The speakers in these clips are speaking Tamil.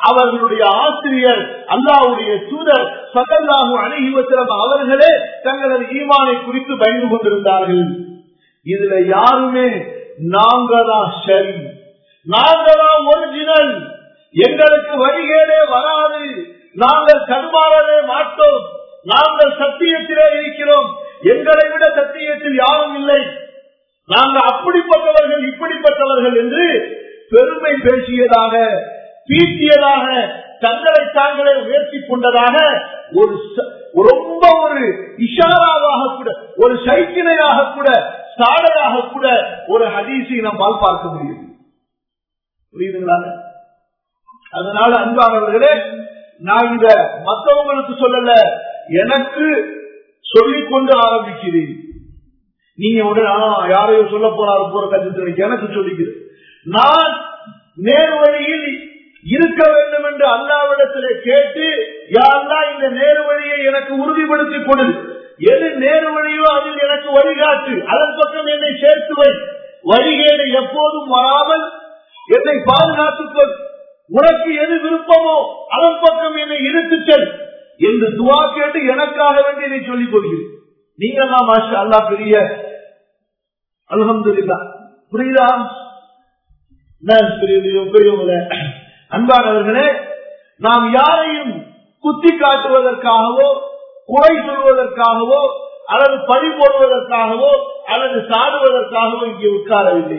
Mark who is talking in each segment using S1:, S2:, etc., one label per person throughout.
S1: அவர்களுடைய ஆசிரியர் அல்லாவுடைய தூதர் சகல்லாஹு அணுகிவத்திரம் அவர்களே தங்களது ஈமானை குறித்து பயந்து கொண்டிருந்தார்கள் இதுல யாருமே நாங்கதான் சரி நாங்கதான் ஒரிஜினல் எங்களுக்கு வழிகேடே வராது நாங்கள் தடுமாறவே மாட்டோம் நாங்கள் சத்தியத்திலே இருக்கிறோம் எங்களை விட சத்தியத்தில் யாரும் இல்லை நாங்கள் அப்படிப்பட்டவர்கள் இப்படிப்பட்டவர்கள் என்று பெருமை பேசியதாக பீட்டியதாக தங்களை தாங்களே உயர்த்தி கொண்டதாக ஒரு ச- ரொம்ப ஒரு இஷாராவாக கூட ஒரு சைக்கிளையாக கூட சாடையாக கூட ஒரு ஹதீஸை நம்மால் பார்க்க முடியும் புரியுதுங்களா அதனால அன்பானவர்களே நான் இத மற்றவங்களுக்கு சொல்லல எனக்கு சொல்லிக் கொண்டு ஆரம்பிக்கிறேன் நீங்க உடனே "ஆ, யாரையோ சொல்ல போறாரு போற கருத்து எனக்கு சொல்லிக்கிறேன் நான் நேர்வழியில் இருக்க வேண்டும் என்று அல்லாவிடத்திலே கேட்டு யாரெல்லாம் இந்த நேர்வழியை எனக்கு உறுதிப்படுத்திக் கொடு எது நேர்வழியோ அதில் எனக்கு வழிகாட்டு அதன் பக்கம் என்னை சேர்த்து வை வழிகேடு எப்போதும் வராமல் என்னை பாதுகாத்துக் கொள் உனக்கு எது விருப்பமோ அதன் பக்கம் என்னை இழுத்துச் செல் என்று துவா கேட்டு எனக்காக வேண்டி என்னை சொல்லிக் கொள்கிறேன் நீங்க எல்லாம் மாஷா அல்லா பெரிய அல்ஹம்துலில்லாஹ் புரியுதா நான் பெரிய பெரியவங்களே அன்பானவர்களே நாம் யாரையும் குத்தி காட்டுவதற்காகவோ குறை சொல்வதற்காகவோ அல்லது பழி போடுவதற்காகவோ அல்லது சாடுவதற்காகவோ இங்கே உட்காரவில்லை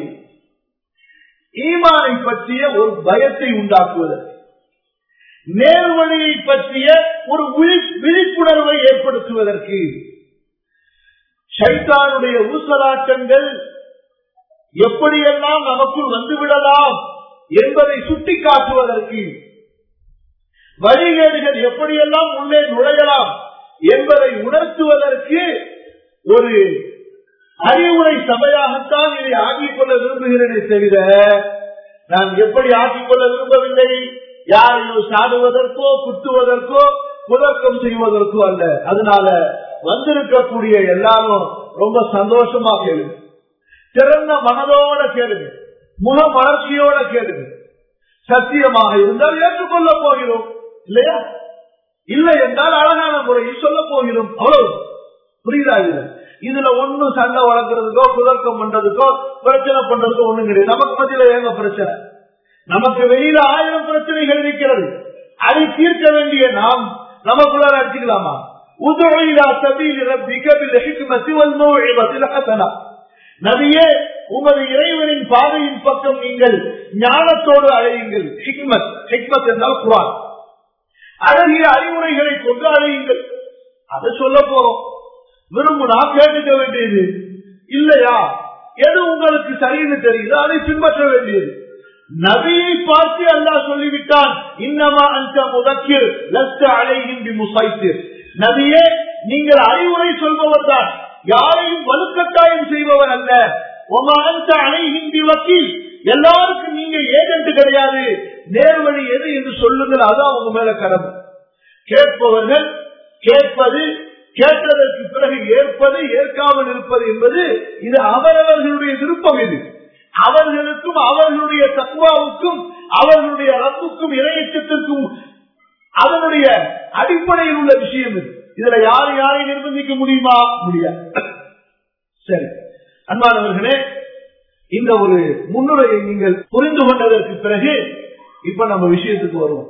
S1: ஈமானை பற்றிய ஒரு பயத்தை உண்டாக்குவதற்கு நேர்வழியை பற்றிய ஒரு விழி- விழிப்புணர்வை ஏற்படுத்துவதற்கு சைத்தானுடைய ஊசலாட்டங்கள் எப்படியெல்லாம் நமக்குள் வந்துவிடலாம் என்பதை சுட்டிக்காட்டுவதற்கு வழிகேடுகள் எப்படியெல்லாம் உள்ளே நுழையலாம் என்பதை உணர்த்துவதற்கு ஒரு அறிவுரை சபையாகத்தான் இதை ஆக்கிக் கொள்ள விரும்புகிறேனே தவிர நான் எப்படி ஆக்கிக் கொள்ள விரும்பவில்லை யாரையும் சாடுவதற்கோ குத்துவதற்கோ புதக்கம் செய்வதற்கோ அல்ல அதனால வந்திருக்கக்கூடிய எல்லாரும் ரொம்ப சந்தோஷமா கேளுங்க திறந்த மனதோட கேளுங்க முக மலர்ச்சியோட கேளுங்க சத்தியமாக இருந்தால் ஏற்றுக்கொள்ள போகிறோம் இல்லையா இல்லை என்றால் அழகான முறையில் சொல்ல போகிறோம் அவ்வளவு புரியுதா இதுல இதுல ஒண்ணும் சண்டை வளர்க்கறதுக்கோ குதர்க்கம் பண்றதுக்கோ பிரச்சனை பண்றதுக்கோ ஒண்ணும் கிடையாது நமக்கு மத்தியில ஏங்க பிரச்சனை நமக்கு வெளியில ஆயிரம் பிரச்சனைகள் இருக்கிறது அதை தீர்க்க வேண்டிய நாம் நமக்குள்ள அடிச்சுக்கலாமா உதவியிலா சபீல் ரப்பிக பில் ஹிக்மத்தி வல் மௌஇபத்தில் ஹஸனா நபியே உமது இறைவனின் பாதையின் பக்கம் நீங்கள் ஞானத்தோடு அழையுங்கள் ஹிக்மத் ஹிக்மத் என்றால் குரான் அழகிய அறிவுரைகளை கொண்டு அழையுங்கள் அதை சொல்ல போறோம் விரும்புனா கேட்டுக்க வேண்டியது இல்லையா எது உங்களுக்கு சரின்னு தெரியுது அதை பின்பற்ற வேண்டியது நபியை பார்த்து அல்லாஹ் சொல்லிவிட்டான் இன்னமா அந்த முதக்கிர் லஸ்த அலைகின்றி முசைத்திர் நபியே நீங்கள் அறிவுரை சொல்பவர் தான் யாரையும் வலுக்கட்டாயம் செய்பவர் அல்ல ஒமா அந்த அலைகின்றி வக்கீல் எல்லாருக்கும் நீங்க ஏஜென்ட் கிடையாது நேர்வழி எது என்று சொல்லுங்கள் அதான் உங்க மேல கடமை கேட்பவர்கள் கேட்பது கேட்டதற்கு பிறகு ஏற்பது ஏற்காமல் இருப்பது என்பது இது அவரவர்களுடைய விருப்பம் இது அவர்களுக்கும் அவர்களுடைய தக்குவாவுக்கும் அவர்களுடைய ரப்புக்கும் இணையச்சத்திற்கும் அதனுடைய அடிப்படையில் உள்ள விஷயம் இது இதுல யாரை யாரை நிர்பந்திக்க முடியுமா முடியாது சரி அன்பானவர்களே இந்த ஒரு முன்னுரையை நீங்கள் புரிந்து கொண்டதற்கு பிறகு இப்ப நம்ம விஷயத்துக்கு வருவோம்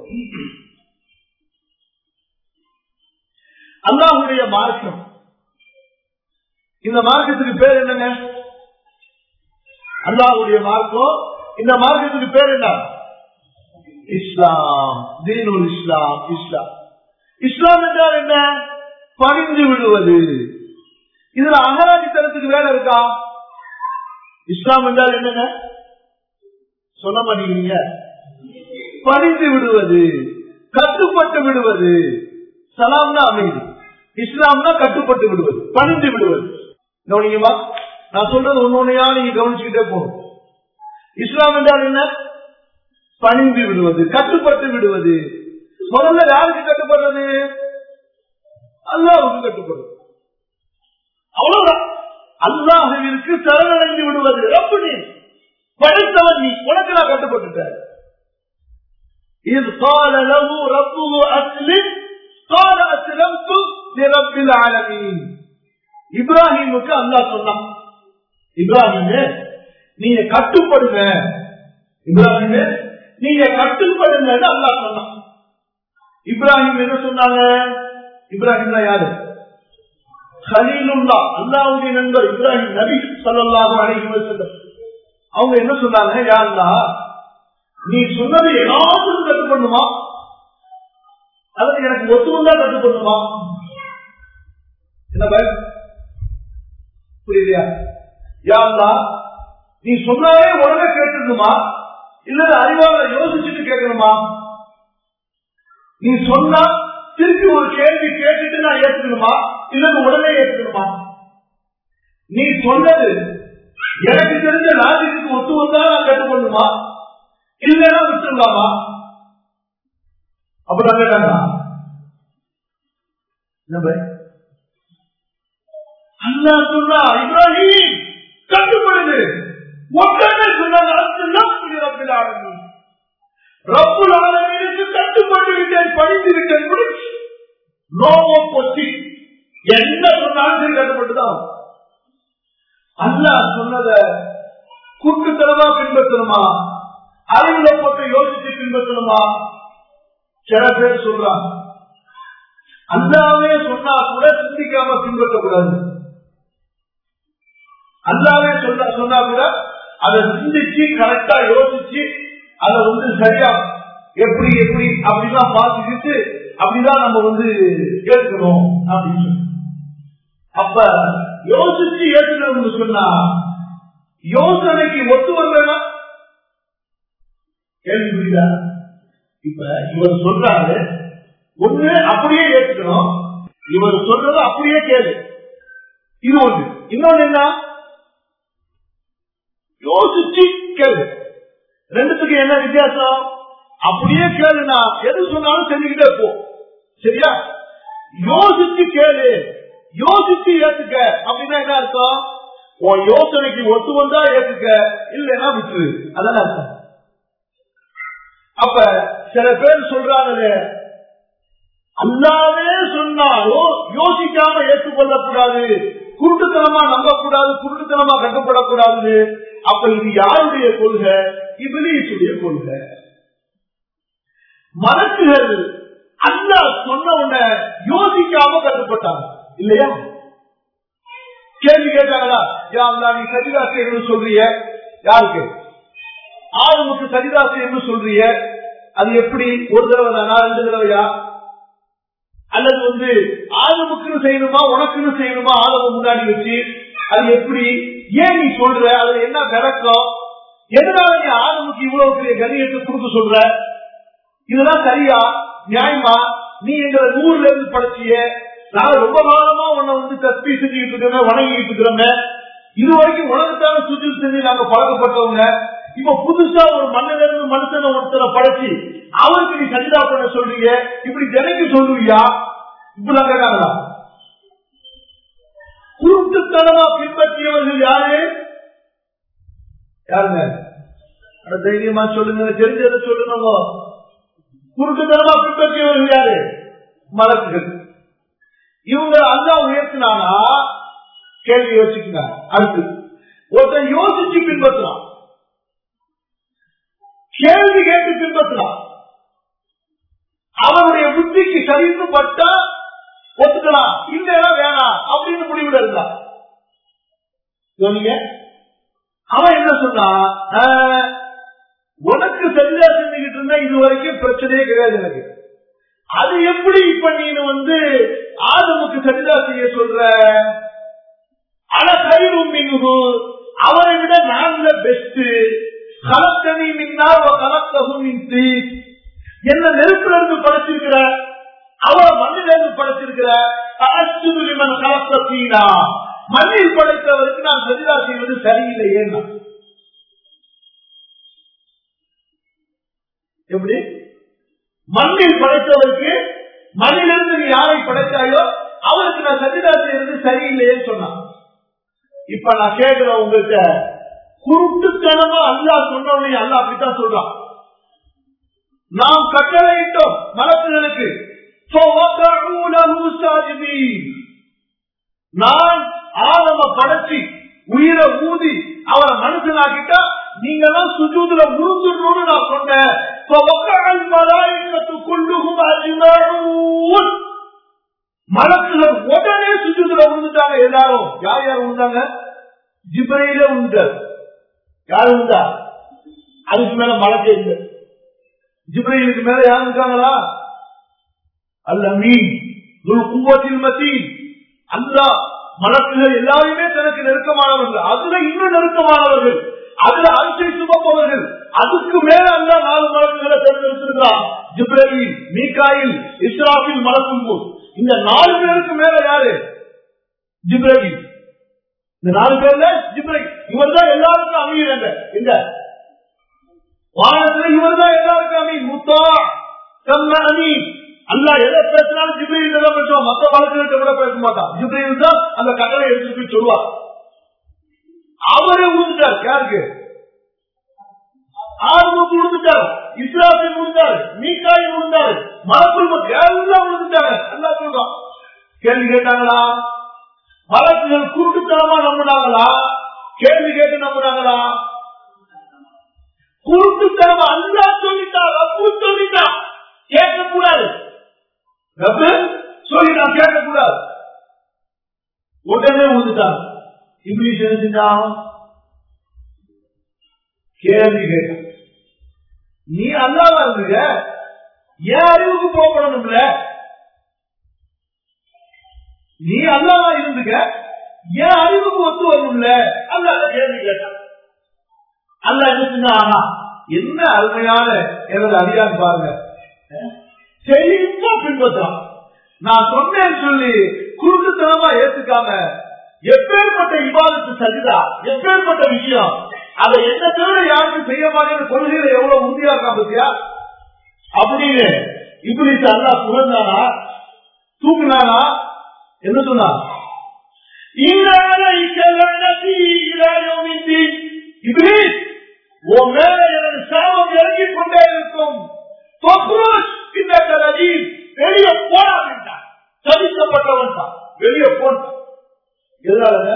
S1: அல்லாஹுடைய மார்க்கம் இந்த மார்க்கத்துக்கு பேர் என்னங்க அல்லாஹுடைய மார்க்கம் இந்த மார்க்கத்துக்கு பேர் என்ன இஸ்லாம் தீனுல் இஸ்லாம் இஸ்லாம் இஸ்லாம் என்றால் என்ன பணிந்து விடுவது இதுல அகராதித்தனத்துக்கு வேலை இருக்கா இஸ்லாம் என்றால் என்னங்க சொல்ல மாட்டேங்கிறீங்க பணிந்து விடுவது கட்டுப்பட்டு விடுவது சலாம்னா அமைதி இஸ்லாம்னா கட்டுப்பட்டு விடுவது பணிந்து விடுவது கவனிங்கம்மா நான் சொல்றது ஒன்னொன்னையா நீங்க கவனிச்சுக்கிட்டே போகணும் இஸ்லாம் என்றால் என்ன பணிந்து விடுவது கட்டுப்பட்டு விடுவது முதல்ல யாருக்கு கட்டுப்படுறது அல்லாவுக்கு கட்டுப்படுறது அவ்வளவுதான் அல்லாஹுவிற்கு சரணடைந்து விடுவது ரப்பு நீ படைத்தவன் நீ உனக்கு நான் கட்டுப்பட்டுட்ட إذ قال له ربه أسلم قال أسلمت لرب العالمين இப்ராஹிமுக்கு அல்லாஹ் சொன்னான் இப்ராஹிமே நீங்க கட்டுப்படுங்க இப்ராஹிமே நீங்க கட்டுப்படுங்கன்னு அல்லாஹ் சொன்னான் இப்ராஹிம் என்ன சொன்னாங்க இப்ராஹிம் யாரு ஹலீலுல்லா அல்லாவுடைய நண்பர் இப்ராஹிம் நபி சல்லாஹு அலைஹி வஸல்லம் அவங்க என்ன சொன்னாங்க யா அல்லாஹ் நீ சொன்னது எல்லாத்துக்கும் கட்டுப்படணுமா அதுக்கு எனக்கு ஒத்துவந்தா கட்டுப்படணுமா என்ன பயம் புரியுதியா யா அல்லாஹ் நீ சொன்னாலே உடனே கேட்டுக்கணுமா இல்ல அறிவாள யோசிச்சுட்டு கேட்கணுமா நீ சொன்னா திருப்பி ஒரு கேள்வி கேட்டுட்டு நான் ஏத்துக்கணுமா இல்ல உடனே ஏத்துக்கணுமா நீ சொன்னது எனக்கு தெரிஞ்ச லாஜிக்கு ஒத்து வந்தா நான் கட்டுக்கொள்ளுமா இல்லைன்னா விட்டுருலாமா அப்புறம் கேட்டாங்க அல்லா சொன்னா இப்ராஹிம் கட்டுப்படுது உடனே சொன்னாங்க ரப்புல் ஆலமீனுக்கு கட்டுப்பட்டு விட்டேன் படித்து விட்டேன் முடிச்சு நோவோ பொத்தி என்ன சொன்னாலும் சரி கட்டுப்பட்டுதான் அல்லா சொன்னத கூட்டுத்தனமா பின்பற்றணுமா அறிவுல போட்டு யோசிச்சு பின்பற்றணுமா சில பேர் சொல்றாங்க அல்லாவே சொன்னா கூட சிந்திக்காம பின்பற்றக்கூடாது அல்லாவே சொன்னா சொன்னா கூட அதை சிந்திச்சு கரெக்டா யோசிச்சு அதை வந்து சரியா எப்படி எப்படி அப்படிதான் பார்த்துக்கிட்டு அப்படிதான் நம்ம வந்து ஏற்கணும் அப்படின்னு சொல்லி அப்ப யோசிச்சு ஏற்கணும்னு சொன்னா யோசனைக்கு ஒத்து வந்தா கேள்வி புரியுதா இப்ப இவர் சொல்றாரு ஒண்ணு அப்படியே ஏற்றுக்கணும் இவர் சொல்றது அப்படியே கேளு இது ஒண்ணு இன்னொன்னு என்ன யோசிச்சு கேளு ரெண்டுத்துக்கு என்ன வித்தியாசம் அப்படியே கேளுனா எது சொன்னாலும் செஞ்சுக்கிட்டே போ சரியா யோசிச்சு கேளு யோசிச்சு ஏத்துக்க அப்படின்னா என்ன அர்த்தம் உன் யோசனைக்கு ஒத்து வந்தா ஏத்துக்க இல்லைன்னா விட்டுரு அதான் அர்த்தம் அப்ப சில பேர் சொல்றாங்க அல்லாவே சொன்னாலும் யோசிக்காம ஏற்றுக்கொள்ளக்கூடாது குருட்டுத்தனமா நம்பக்கூடாது குருட்டுத்தனமா கட்டப்படக்கூடாது அப்ப இது யாருடைய கொள்கை இபிலீசுடைய கொள்கை மலக்குகள் அல்லா சொன்ன உடனே யோசிக்காம கட்டுப்பட்டாங்க இல்லையா கேள்வி கேட்டாங்களா யாருலா நீ சரிதா செய்யணும்னு சொல்றிய யாருக்கு ஆளுமுக்கு சரிதா செய்யணும்னு சொல்றிய அது எப்படி ஒரு தடவை தானா ரெண்டு தடவையா அல்லது வந்து ஆளுமுக்குன்னு செய்யணுமா உனக்குன்னு செய்யணுமா ஆளும முன்னாடி வச்சு அது எப்படி ஏன் நீ சொல்ற அதுல என்ன விளக்கம் எதனால நீ ஆளுமுக்கு இவ்வளவு பெரிய கணியத்தை கொடுக்க சொல்ற இதெல்லாம் சரியா நியாயமா நீ எங்களை நூறுல இருந்து படைச்சிய நான் ரொம்ப காலமா உன்னை வந்து தப்பி செஞ்சுக்கிட்டு இருக்கிறோம் வணங்கிட்டு இருக்கிறோங்க இது வரைக்கும் உலகத்தான சுற்றி செஞ்சு நாங்க பழக்கப்பட்டவங்க இப்ப புதுசா ஒரு மண்ணில இருந்து மனுஷனை ஒருத்தரை படைச்சு அவருக்கு நீ சஜிதா பண்ண சொல்றீங்க இப்படி ஜனக்கு சொல்லுவியா இப்படிலாம் கேட்டாங்களா குருட்டுத்தனமா பின்பற்றியவர்கள் யாரு யாருங்க அட தைரியமா சொல்லுங்க தெரிஞ்சதை சொல்லுங்க குருட்டுத்தனமா பின்பற்றியவர்கள் யாரு மலக்குகள் இவங்க அல்லா உயர்த்தினானா கேள்வி யோசிக்குங்க அடுத்து ஒருத்தன் யோசிச்சு பின்பற்றலாம் கேள்வி கேட்டு பின்பற்றலாம் அவருடைய புத்திக்கு சரிந்து பட்டா ஒத்துக்கலாம் இல்லைன்னா வேணாம் அப்படின்னு முடிவுல இருந்தா சொன்னீங்க அவன் என்ன சொன்னான் உனக்கு சரியா செஞ்சுக்கிட்டு இருந்தா இது வரைக்கும் பிரச்சனையே கிடையாது எனக்கு அது எப்படி இப்ப நீ வந்து ஆதமுக்கு சரிதா செய்ய சொல்ற அல கயிறும் மிகு அவரை விட நான் பெஸ்ட் கலக்கணி மின்னா கலக்கவும் மின்சி என்ன நெருப்புல இருந்து படைச்சிருக்கிற அவ மண்ணில இருந்து படைச்சிருக்கிற அசுமன் கலக்கீனா மண்ணில் படைத்தவருக்கு நான் சரிதா செய்வது சரியில்லையே எப்படி மண்ணில் படைத்தவருக்கு மண்ணிலிருந்து நீ யாரை படைத்தாயோ அவருக்கு நான் சஜிதா செய்யறது சரியில்லையேன்னு சொன்னான் இப்ப நான் கேட்கிறேன் உங்கள்கிட்ட குருட்டுத்தனமா அல்லா சொன்னவனே அல்லா அப்படித்தான் சொல்றான் நாம் கட்டளையிட்டோம் மலக்குகளுக்கு فَوَقَعُوا لَهُ سَاجِدِينَ. நான் ஆதம படைச்சி உயிரை ஊதி அவரை மனுஷனாக்கிட்டா நீங்க எல்லாம் சுஜூதுல முழுந்துடணும்னு நான் சொன்னேன் فَوَقَعَ الْمَلَائِكَةُ كُلُّهُمْ أَجْمَعُونَ. மலக்குகள் உடனே சுஜூதுல விழுந்துட்டாங்க எல்லாரும் யார் யார் விழுந்தாங்க ஜிப்ரையில விழுந்தார் யார் விழுந்தா அதுக்கு மேல மலக்கே இல்லை ஜிப்ரையிலுக்கு மேல யார் இருக்காங்களா அல்ல மீன் குவத்தில் மத்தி அல்லா மலக்குகள் எல்லாருமே தனக்கு நெருக்கமானவர்கள் அதுல இன்னும் நெருக்கமானவர்கள் அதுல அரிசை சுமப்பவர்கள் அதுக்கு மேல அந்த நாலு மலக்குகளை தேர்ந்தெடுத்திருக்கிறார் ஜிப்ரஹில் மீகாயில் இஸ்ராஃபில் மலக்கும்பூர் இந்த நாலு பேருக்கு மேல யாரு ஜிப்ரஹில் இந்த நாலு பேர்ல ஜிப்ரஹில் இவர் தான் எல்லாருக்கும் அமைகிறாங்க இந்த வானத்துல இவர் தான் எல்லாருக்கும் அமீன் முத்தா கம்ம அமீன் அல்லா எதை பேசினாலும் ஜிப்ரீல் தான் பேசுவான் மத்த வழக்குகிட்ட கூட பேச மாட்டான் ஜிப்ரீல் தான் அந்த கட்டளை எடுத்துட்டு போய் சொல்லுவார் அவரே உழுந்துட்டார் யாருக்கு ஆர்வம் உழுந்துட்டார் இஸ்ராஃபில் உழுந்தார் மீக்காய் உழுந்தார் மலக்குள் எல்லாம் உழுந்துட்டாங்க அல்லா சொல்றான் கேள்வி கேட்டாங்களா வழக்குகள் குருட்டுத்தனமா நம்பினாங்களா கேள்வி கேட்டு நம்பினாங்களா குருட்டுத்தனமா அல்லா சொல்லிட்டா ரப்பு சொல்லிட்டா கேட்கக்கூடாது ரப்பு சொல்லிட்டா கேட்கக்கூடாது உடனே வந்துட்டான் இங்கிலீஷ் எழுதினா கேள்வி கேட்டான் நீ அல்லாவா இருந்துங்க என் அறிவுக்கு போகப்படணும்ல நீ அல்லாவா இருந்துக்க என் அறிவுக்கு ஒத்து வரணும்ல அல்லாத கேள்வி கேட்டான் அல்ல என்ன செஞ்சா என்ன அருமையான எனது அதிகாரம் பாருங்க செழிப்பா பின்பற்றான் நான் சொன்னேன்னு சொல்லி குருட்டுத்தனமா ஏத்துக்காம எப்பேற்பட்ட விவாதத்து சரிதா எப்பேற்பட்ட விஷயம் அதை என்ன தவிர யாருக்கும் செய்ய மாட்டேன்னு கொள்கையில எவ்வளவு உறுதியா இருக்கா பத்தியா அப்படின்னு இப்படி அல்லா புகழ்ந்தானா தூக்குனானா என்ன சொன்னா இப்படி உன் மேல எனது சாபம் இறங்கிக் கொண்டே இருக்கும் வெளியே போடாவிட்டான் சதிக்கப்பட்டவன் தான் வெளியே போட்டான் எதனால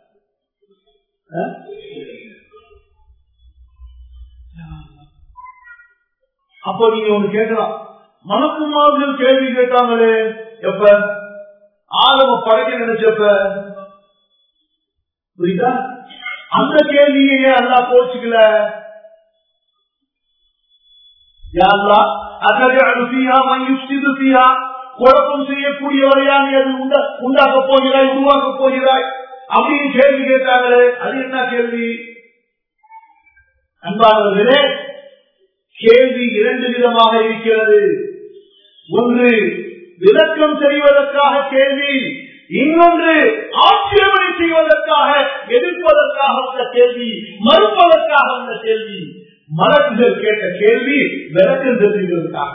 S1: அப்போ நீங்க ஒண்ணு கேட்கலாம் மனக்குமார்கள் கேள்வி கேட்டாங்களே எப்ப ஆதம படைக்க நினைச்சப்ப புரியுதா அந்த கேள்வியே அல்லா போச்சுக்கல யாரா அகஜஅலு ஃபீஹா மன் யுஃப்ஸிது ஃபீஹா குழப்பம் செய்யக்கூடியவரையா நீ அது உண்டாக்க போகிறாய் உருவாக்க போகிறாய் அப்படின்னு கேள்வி கேட்டாங்களே அது என்ன கேள்வி அன்பானவர்களே கேள்வி இரண்டு விதமாக இருக்கிறது ஒன்று விளக்கம் செய்வதற்காக கேள்வி இன்னொன்று ஆட்சேபனை செய்வதற்காக எதிர்ப்பதற்காக உள்ள கேள்வி மறுப்பதற்காக உள்ள கேள்வி மலக்குகள் கேட்ட கேள்வி விளக்கம் தெரிவிப்பதற்காக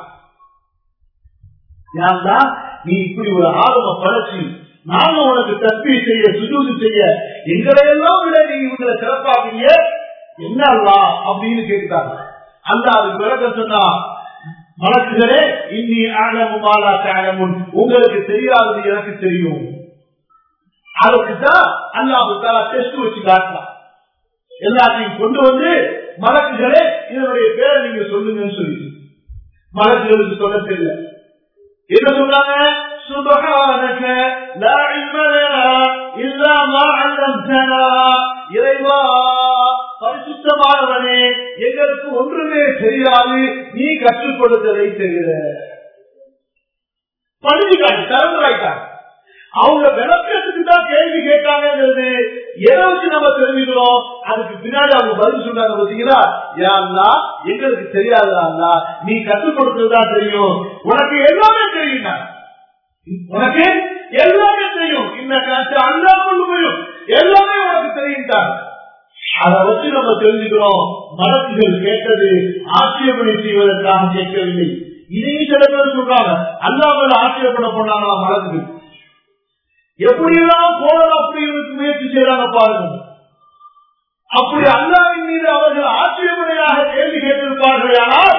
S1: நீ இப்படி ஒரு ஆர்வ பழச்சி நாங்க உனக்கு தப்பி செய்ய சுஜூதி செய்ய எங்களை எல்லாம் விட நீ இவங்களை சிறப்பாகீங்க என்ன அல்லா அப்படின்னு கேட்டாங்க அந்த அதுக்கு விளக்கம் சொன்னா மலக்குகளே இன்னி ஆழமுமாலா தேழமுன் உங்களுக்கு தெரியாதது எனக்கு தெரியும் அதுக்குதான் அல்லாஹு தாலா டெஸ்ட் வச்சு காட்டலாம் எல்லாத்தையும் கொண்டு வந்து மலக்குகளே இதனுடைய பேரை நீங்க சொல்லுங்கன்னு சொல்லி மலக்குகளுக்கு சொல்ல தெரியல என்ன சொன்னாங்க சுபகானக லா இல்ம லனா இல்லா மா அல்லம்தனா இறைவா பரிசுத்தமானவனே எங்களுக்கு ஒன்றுமே தெரியாது நீ கற்றுக் கொடுத்ததை தவிர பணிஞ்சுக்காங்க சரண்டராயிட்டாங்க அவங்க விளக்கத்துக்கு தான் கேள்வி கேட்டாங்கிறது எதை வச்சு நம்ம தெரிஞ்சுக்கிறோம் அதுக்கு பின்னாடி அவங்க பதில் சொன்னாங்க பாத்தீங்களா யாருன்னா எங்களுக்கு தெரியாதா நீ கற்றுக் கொடுத்ததுதான் தெரியும் உனக்கு எல்லாமே தெரியும் உனக்கு எல்லாமே தெரியும் இந்த காட்சி அல்லாமல் முடியும் எல்லாமே உனக்கு தெரியும் அதை வச்சு நம்ம தெரிஞ்சுக்கிறோம் மலக்குகள் கேட்டது ஆட்சேபனை செய்வதற்காக கேட்கவில்லை இதையும் சில பேர் சொல்றாங்க அல்லாமல் ஆட்சேபனை பண்ணாங்களா மலக்குகள் எப்படியெல்லாம் போனது அப்படி முயற்சி செய்யறாங்க பாருங்க அப்படி அல்லாவின் மீது அவர்கள் ஆட்சேபனையாக கேள்வி கேட்டிருப்பார்கள் ஆனால்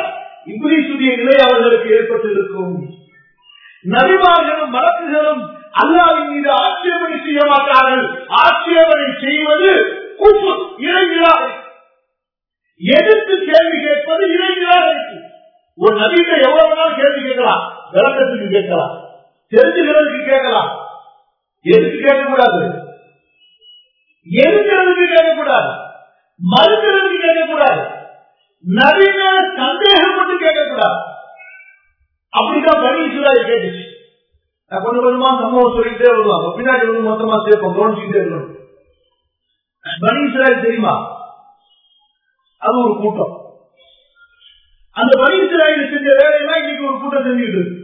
S1: இப்ரீசுடைய நிலை அவர்களுக்கு ஏற்பட்டிருக்கும் நபிமார்களும் மலக்குகளும் அல்லாவின் மீது ஆட்சேபனை செய்ய மாட்டார்கள் ஆட்சேபனை செய்வது குஃபுர், இறைவிழாவை எதிர்த்து கேள்வி கேட்பது இறைவிழாவை ஒரு நபியிட்ட எவ்வளவு நாள் கேள்வி கேட்கலாம் விளக்கத்துக்கு கேட்கலாம் தெரிஞ்சுக்கிறதுக்கு கேட்கலாம் எதுக்கு கேட்கக்கூடாது எதுக்கிறதுக்கு கேட்கக்கூடாது மறுக்கிறதுக்கு கேட்கக்கூடாது நவீன சந்தேகம் மட்டும் கேட்கக்கூடாது அப்படிதான் பணி இஸ்ராயல் கேட்டுச்சு நான் கொஞ்சம் கொஞ்சமா சம்பவம் சொல்லிட்டே வருவாங்க பின்னாடி வந்து மொத்தமா சேர்ப்போம் கவனிச்சுட்டே இருக்கணும் பனி இஸ்ராயல் தெரியுமா அது ஒரு கூட்டம் அந்த பனி இஸ்ராயல் செஞ்ச வேலையெல்லாம் இன்னைக்கு ஒரு கூட்டம் செஞ்சுட்டு இருக்கு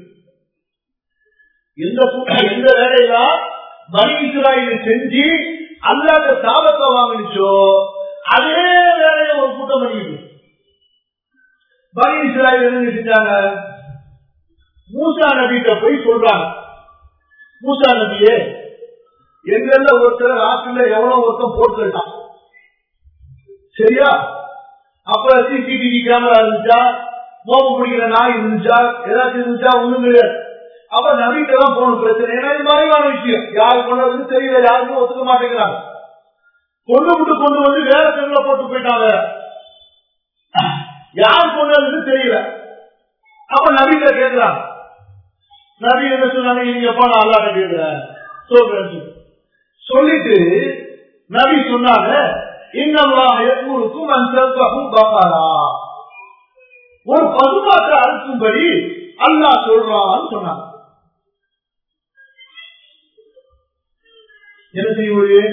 S1: எந்த கூட்டம் எந்த வேலையெல்லாம் பனி இஸ்ராயல் செஞ்சு அல்லாத சாபத்தை வாங்கிச்சோ அதே வேலையை ஒரு கூட்டம் பண்ணிட்டு இருக்கு. பனி இஸ்ராயல் என்ன செஞ்சாங்க மூசா நபிட்ட போய் சொல்றாங்க மூசா நபியே எங்கெல்ல ஒருத்தர் ஆற்றுல எவ்வளவு ஒருத்தன் போட்டுட்டான் சரியா அப்ப சிசிடிவி கேமரா இருந்துச்சா மோப்பம் பிடிக்கிற நாய் இருந்துச்சா ஏதாச்சும் இருந்துச்சா ஒண்ணும் கிடையாது அப்ப நபிட்ட தான் போகணும் பிரச்சனை ஏன்னா இது மறைவான விஷயம் யாரு கொண்டது தெரியல யாருக்கும் ஒத்துக்க மாட்டேங்கிறாங்க கொண்டு விட்டு கொண்டு வந்து வேற தெருல போட்டு போயிட்டாங்க யார் கொண்டதுன்னு தெரியல அப்ப நபிட்ட கேட்கிறாங்க நபி என்ன சொன்னாங்க நீங்க எப்ப நான் அல்லாட்ட கேட்கிறேன் சொல்றேன் சொல்லு. சொல்லிட்டு நபி சொன்னாங்க இன்னல்லாஹ் யத்முருக்கும் அன் தஸ்பஹு பகரா ஒரு பசுமாட்டை அறுக்கும்படி அல்லாஹ் சொல்றான்னு சொன்னாங்க என்ன செய்ய முடியும்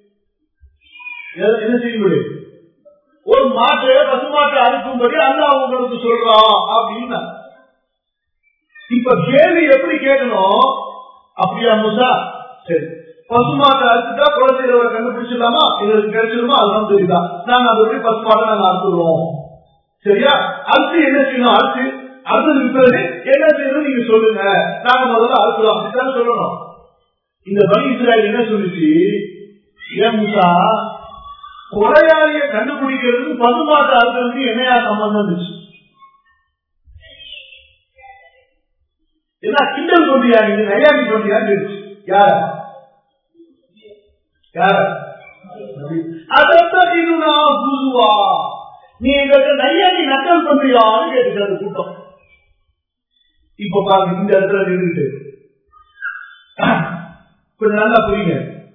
S1: என்ன செய்ய முடியும் ஒரு மாட்டை பசுமாட்டை அறுக்கும்படி அல்லாஹ் உங்களுக்கு சொல்றான் அப்படின்னா இப்ப கேள்வி எப்படி கேட்கணும் அப்படியா முசா சரி பசுமாட்டை அறுத்துட்டா குழந்தைகளை கண்டுபிடிச்சிடலாமா எங்களுக்கு கிடைச்சிருமா அதெல்லாம் தெரியுதா நாங்க அதை எப்படி பசுமாட்டை நாங்க அறுத்துடுவோம் சரியா அறுத்து என்ன செய்யணும் அறுத்து அறுத்ததுக்கு பிறகு என்ன செய்யணும் நீங்க சொல்லுங்க நாங்க முதல்ல அறுத்துலாம் அப்படித்தான் சொல்லணும் இந்த பனி இஸ்ராயல் என்ன சொல்லுச்சு ஏன் முசா கொலையாளிய கண்டுபிடிக்கிறதுக்கு பசுமாட்டை அறுக்கிறதுக்கு என்னையா சம்பந்தம் இருந்துச்சு என்ன கிண்டல் கொண்டியா நீங்க நையாண்டி கொண்டியான்னு இருந்துச்சு யார யார அதான் இது நான் புதுவா நீ எங்கிட்ட நையாண்டி நக்கல் பண்றியான்னு கேட்டுக்கிறது கூட்டம் இப்ப பாருங்க இந்த இடத்துல நின்றுட்டு கொஞ்சம் நல்லா புரியுங்க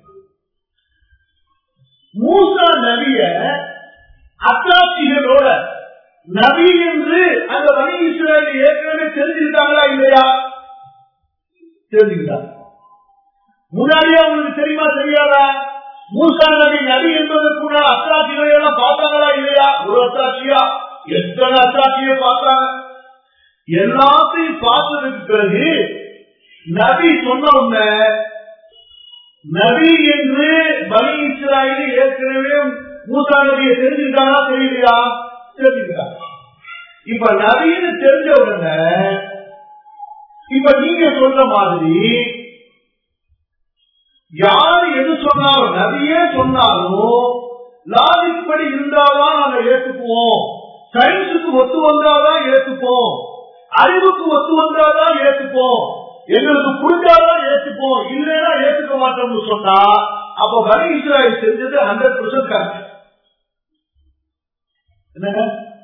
S1: மூசா நபிய அத்தாட்சிகளோட நபி என்று அந்த வணி இஸ்ரேல் ஏற்கனவே தெரிஞ்சுக்கிட்டாங்களா இல்லையா தெரிஞ்சுக்கிட்டாங்க முன்னாடியே உங்களுக்கு தெரியுமா தெரியாதா மூசா நபி நபி என்பது கூட அத்தாட்சிகளை எல்லாம் பார்த்தாங்களா இல்லையா ஒரு அத்தாட்சியா எத்தனை அத்தாட்சியை பார்த்தாங்க எல்லாத்தையும் பார்த்ததுக்கு பிறகு நபி சொன்ன உடனே நபி என்று பனி இஸ்ராயலி ஏற்கனவே மூசா நபியை தெரிஞ்சுக்கிட்டாங்களா தெரியலையா தெரிஞ்சுக்கிட்டாங்க இப்ப நபின்னு தெரிஞ்ச உடனே இப்ப நீங்க சொல்ற மாதிரி யாரு எது சொன்னாலும் நபியே சொன்னாலும் லாஜிக் படி இருந்தாதான் நாங்க ஏத்துக்குவோம் சயின்ஸுக்கு ஒத்து வந்தாதான் ஏத்துப்போம் அறிவுக்கு ஒத்து வந்தாதான் ஏத்துப்போம் எங்களுக்கு புரிஞ்சாதான் ஏத்துப்போம் இல்லைன்னா ஏத்துக்க மாட்டோம்னு சொன்னா அப்ப வரி இஸ்ராயல் செஞ்சது ஹண்ட்ரட் பர்சன்ட் கரெக்ட் என்னங்க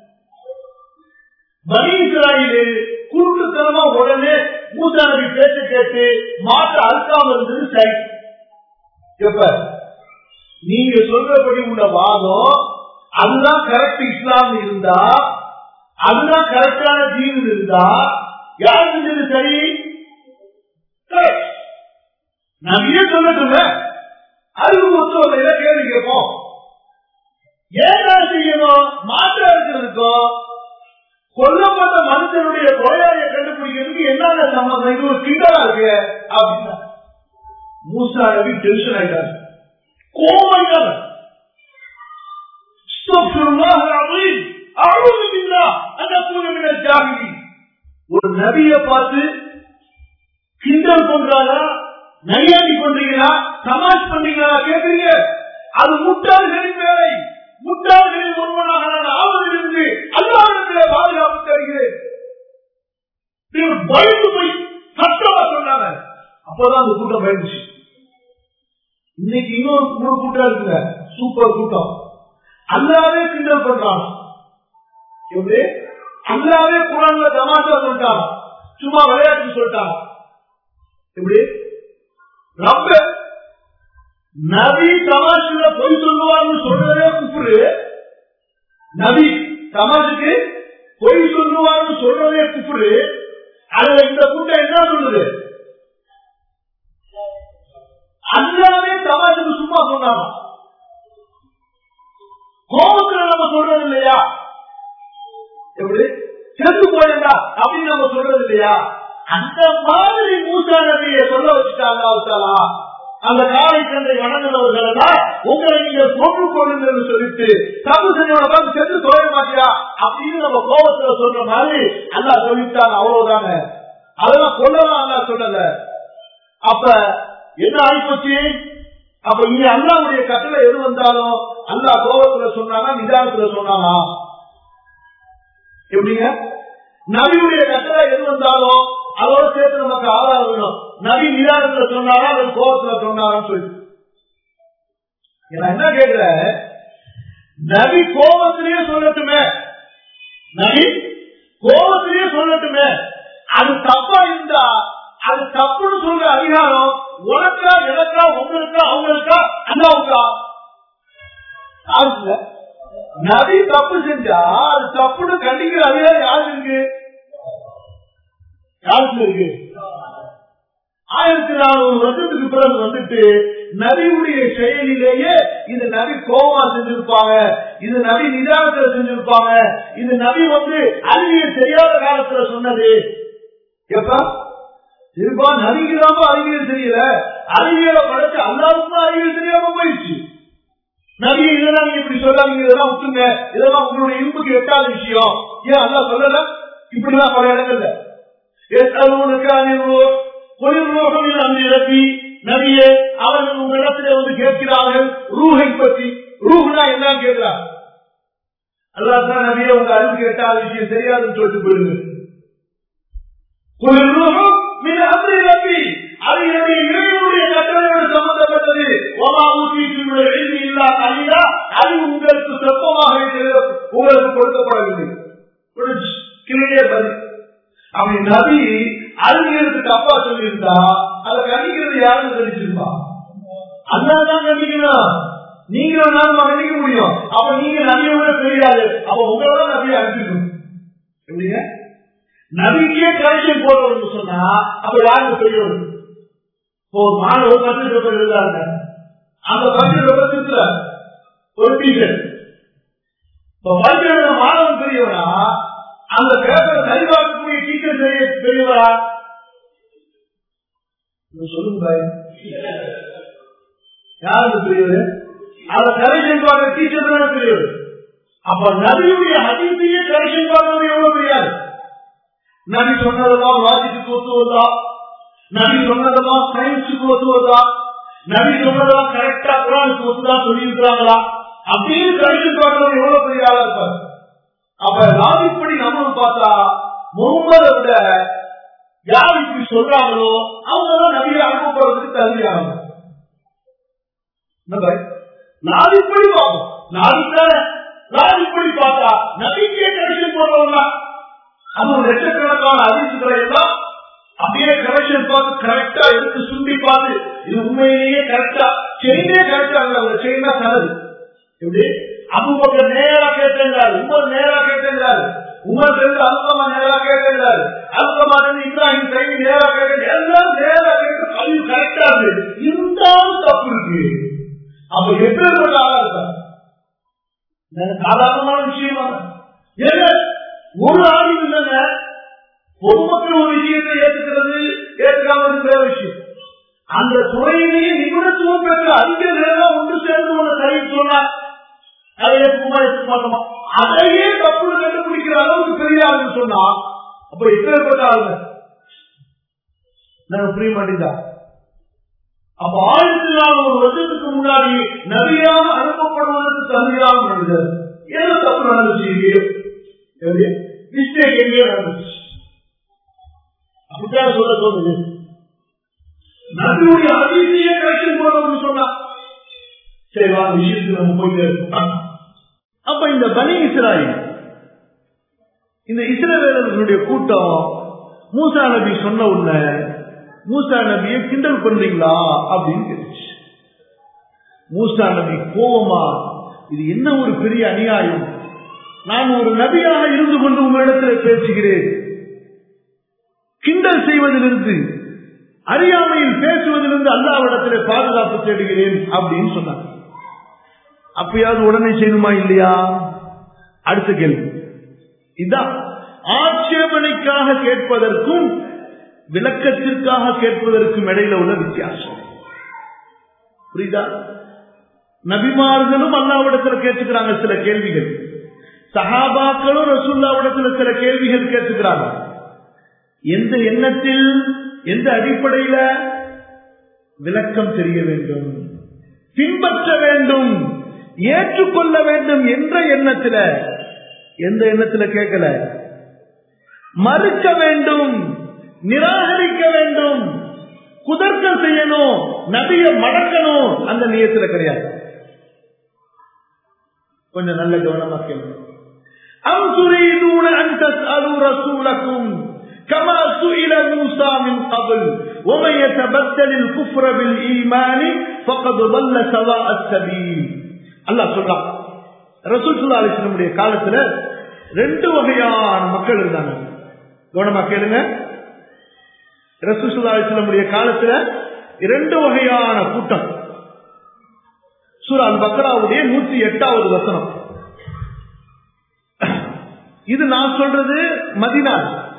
S1: பனி இஸ்ராயலு குருட்டுத்தனமா உடனே மூசா நபி பேச்ச கேட்டு மாற்ற அறுக்காம இருந்தது சரி எப்ப நீங்க சொல்றபடி உள்ள வாதம் அதுதான் கரெக்ட் இஸ்லாம் இருந்தா அதுதான் கரெக்டான தீர்வு இருந்தா யார் செஞ்சது சரி correct. நபியே சொல்லட்டுங்க அறிவு ஒத்துவதையில கேள்வி கேட்போம் ஏன் செய்யணும் மாற்ற இருக்கிறதுக்கும் கொல்லப்பட்ட மனுஷனுடைய கொலையாளியை கண்டுபிடிக்கிறதுக்கு என்னென்ன சம்பந்தம் இது ஒரு கிண்டலா இருக்கு அப்படின்னா மூசா நபி டென்ஷன் ஆயிட்டாரு கோமாயிட்டாரு ஒரு நபிய பார்த்து கிண்டல் பண்றாரா நையாண்டி பண்றீங்களா சமாஜ் பண்றீங்களா கேட்கறீங்க அது முட்டாள்களின் வேலை முட்டாள்களின் ஒருவனாக நான் ஆவதிலிருந்து அல்லாவிடத்திலே பாதுகாப்பு தருகிறேன் அப்பதான் அந்த கூட்டம் பயந்துச்சு இன்னைக்கு இன்னொரு இன்னொரு கூட்டம் இருக்குங்க சூப்பர் கூட்டம் அல்லாவே கிண்டல் பண்றாங்க எப்படி அல்லாவே குரான்ல தமாஷா சொல்லிட்டாங்க சும்மா விளையாட்டு சொல்லிட்டாங்க எப்படி ரொம்ப நபி தமாஷுல பொய் சொல்லுவார்னு சொல்றதே குப்புரு நபி தமாஷுக்கு பொய் சொல்லுவார்னு சொல்றதே குப்புரு அதுல இந்த கூட்டம் என்ன சொல்லுது அல்லாவே தமாஷுக்கு சும்மா சொன்னாங்க கோபத்துல நம்ம சொல்றது இல்லையா எப்படி செத்து போயிருந்தா அப்படின்னு நம்ம சொல்றது இல்லையா அந்த மாதிரி மூசா நபியை சொல்ல வச்சுட்டாங்க அவசாலா அந்த காலை தந்தை வணங்குறவர்கள் தான் உங்களை நீங்க கொண்டு கொள்ளுங்கன்னு சொல்லிட்டு தப்பு செஞ்சவனை பார்த்து செத்து தொழில மாட்டியா அப்படின்னு நம்ம கோபத்துல சொல்ற மாதிரி அல்லா சொல்லிட்டாங்க அவ்வளவுதாங்க அதெல்லாம் கொள்ளலாம் அல்லா சொல்லல அப்ப என்ன ஆயிப்போச்சு அப்ப இங்க அல்லாவுடைய கட்டளை எது வந்தாலும் அல்லா கோபத்துல சொன்னாங்க நிதானத்துல சொன்னானா எப்படிங்க நபியுடைய கட்டளை எது வந்தாலும் அதோட சேர்த்து நமக்கு ஆதாரம் வேணும் நபி நிதானத்துல சொன்னாரா அவர் கோபத்துல சொன்னாரான்னு சொல்லி நான் என்ன கேட்கிறேன் நபி கோபத்திலேயே சொல்லட்டுமே நபி கோபத்திலேயே சொல்லட்டுமே அது தப்பா இருந்தா அது தப்புன்னு சொல்ற அதிகாரம் உனக்கா எனக்கா உங்களுக்கா அவங்களுக்கா அண்ணாவுக்கா யாருக்கு நபி தப்பு செஞ்சா அது தப்புன்னு கண்டிக்கிற அதிகாரம் யாருக்கு இருக்கு யாருக்கு இருக்கு ஆயிரத்தி நானூறு வருஷத்துக்கு பிறகு வந்துட்டு நபியுடைய செயலிலேயே இது நபி கோபமா செஞ்சிருப்பாங்க இது நபி நிதானத்துல செஞ்சிருப்பாங்க இது நபி வந்து அறிவியல் தெரியாத காலத்துல சொன்னது எப்ப இருப்பா நபிக்குதாம அறிவியல் தெரியல அறிவியலை படைச்சு அல்லாவுக்கும் அறிவியல் தெரியாம போயிடுச்சு நபி இதெல்லாம் நீங்க இப்படி சொல்லாதீங்க இதெல்லாம் விட்டுங்க இதெல்லாம் உங்களுடைய இரும்புக்கு எட்டாத விஷயம் ஏன் அல்லா சொல்லல இப்படிதான் பல இடங்கள்ல நபியே அவர்கள் உங்களிடத்திலே வந்து கேட்கிறார்கள் ரூஹை பற்றி ரூஹ்னா என்ன கேட்கிறார் அல்லாதான் நபியே உங்க அறிவு கேட்டாத விஷயம் தெரியாதுன்னு சொல்லிட்டு போயிடுங்க அது என்னுடைய இறைவனுடைய கட்டளையோடு சம்பந்தப்பட்டது ஒமா ஊற்றியுடைய எழுதி இல்லா அல்லா அது உங்களுக்கு சொப்பமாக உங்களுக்கு கொடுக்கப்படவில்லை கிளியே பதில் அப்படி நபி அறிஞருக்கு தப்பா சொல்லியிருந்தா அதை கண்டிக்கிறது யாரும் தெரிஞ்சிருப்பா அண்ணாதான் கண்டிக்கணும் நீங்களும் நானும் கண்டிக்க முடியும் அப்ப நீங்க நபியோட தெரியாது அப்ப உங்களோட நபியை அனுப்பிக்கணும் எப்படிங்க நபிக்கே கரெக்ஷன் போடுறோம்னு சொன்னா அப்ப யாருக்கு தெரியும் ஒரு மாணவர் பத்து பேப்பர் எழுதாங்க அந்த பத்து பேப்பர் திருத்துல ஒரு டீச்சர் இப்ப படிக்கிற மாணவன் தெரியவனா அந்த பேப்பர் சரிபார்க்கக்கூடிய டீச்சர் தெரிய தெரியவரா சொல்லுங்க யாருக்கு தெரியுது அந்த கரெக்ஷன் பார்க்க டீச்சர் தானே தெரியுது அப்ப நபியுடைய அதிசய கரெக்ஷன் பார்க்கறது எவ்வளவு தெரியாது நபி சொன்னதெல்லாம் லாஜிக்கு ஒத்துவதா நபி சொன்னதெல்லாம் சயின்ஸுக்கு ஒத்துவதா நபி சொன்னதெல்லாம் கரெக்டா குரானுக்கு ஒத்துதா சொல்லியிருக்கிறாங்களா அப்படின்னு கருத்து பார்க்கறது எவ்வளவு பெரிய ஆளா இருப்பார் அப்ப லாஜிப்படி நம்ம பார்த்தா முகமதை விட யார் இப்படி சொல்றாங்களோ அவங்க தான் நபியை அனுப்பப்படுறதுக்கு தகுதியானவங்க நாதிப்படி பார்ப்போம் நாதித்தான நாதிப்படி பார்த்தா நபிக்கே கரெக்ஷன் போடுறவங்க அது லட்சக்கணக்கான அதிர்ச்சிகளை எல்லாம் அப்படியே கரெக்ஷன் பார்த்து கரெக்டா எடுத்து சுண்டி பார்த்து இது உண்மையிலேயே கரெக்டா செயினே கரெக்டா இல்ல செயினா தனது எப்படி அபுபக்கர் நேரா கேட்டாரு உமர் நேரா கேட்டாரு உமர் இருந்து அல்கமா நேரா கேட்டாரு அல்கமா இருந்து இப்ராஹிம் சைனி நேரா கேட்டாரு எல்லாம் நேரா கேட்டு பதிவு கரெக்டா இருக்கு இருந்தாலும் தப்பு இருக்கு அப்ப எப்பேற்பட்ட ஆளா இருக்காரு சாதாரணமான விஷயமா ஏங்க ஒரு ஆளும் இல்லைங்க பொதுமக்கள் ஒரு விஷயத்தை ஏற்றுக்கிறது ஏற்றுக்காம இருக்கிற விஷயம் அந்த துறையிலேயே நிபுணத்துவம் பெற்ற அதிக நேரம் ஒன்று சேர்ந்து ஒன்று சரி சொன்னா அதை ஏற்றுக்குமா ஏற்றுக்க மாட்டோமா அதையே தப்பு கண்டுபிடிக்கிற அளவுக்கு பெரிய ஆளுன்னு சொன்னா அப்ப எப்பேற்பட்ட ஆளுங்க நாங்க புரிய மாட்டேங்குதா அப்ப ஆயிரத்தி நானூறு வருஷத்துக்கு முன்னாடி நபியாக அனுப்பப்படுவதற்கு தகுதியாக மனிதர் ஏதோ தப்பு நடந்துச்சு மிஸ்டேக் எங்கேயோ நடந்துச்சு அப்படித்தான் சொல்ல தோணுது நபியுடைய அதிசய கிடைக்கும் போது சொன்னா சரி வா விஷயத்துக்கு நம்ம போயிட்டு இருக்கோம். அப்ப இந்த பனி இஸ்ராயில் இந்த இஸ்ரவேலர்களுடைய கூட்டம் மூசா நபி சொன்ன உடனே மூசா நபியை கிண்டல் பண்றீங்களா அப்படின்னு கேட்டுச்சு மூசா நபி கோபமா இது என்ன ஒரு பெரிய அநியாயம் நான் ஒரு நபியாக இருந்து கொண்டு உங்களிடத்தில் பேசுகிறேன் கிண்டல் செய்வதிலிருந்து அறியாமையில் பேசுவதிலிருந்து அல்லாவிடத்தில் பாதுகாப்பு தேடுகிறேன் அப்படின்னு சொன்னாங்க அப்பயாவது உடனே செய்யணுமா இல்லையா அடுத்த கேள்வி இதான் ஆட்சேபனைக்காக கேட்பதற்கும் விளக்கத்திற்காக கேட்பதற்கும் இடையில உள்ள வித்தியாசம் புரியுதா நபிமார்களும் அல்லாவிடத்துல கேட்டுக்கிறாங்க சில கேள்விகள் சஹாபாக்களும் ரசூல்லாவிடத்துல சில கேள்விகள் கேட்டுக்கிறாங்க எந்த எண்ணத்தில் எந்த அடிப்படையில விளக்கம் தெரிய வேண்டும் பின்பற்ற வேண்டும் ஏற்றுக்கொள்ள வேண்டும் என்ற எண்ணத்துல எந்த எண்ணத்துல கேட்கல மறுக்க வேண்டும் நிராகரிக்க வேண்டும் குதர்க்கம் செய்யணும் நபிய மடக்கணும் அந்த நியத்துல கிடையாது கொஞ்சம் நல்ல கவனமா கேளுங்க أم تريدون أن تسألوا رسولكم كما سئل موسى من قبل ومن يتبدل الكفر بالإيمان فقد ضل سواء السبيل الله சொல்றான் ரசூல் சுல்லா அலிஸ்லமுடைய காலத்துல ரெண்டு வகையான மக்கள் இருந்தாங்க கவனமா கேளுங்க ரசூல் சுல்லா அலிஸ்லமுடைய காலத்துல இரண்டு வகையான கூட்டம் சூரா அல் பக்ராவுடைய நூத்தி எட்டாவது வசனம் இது நான் சொல்றது மதினா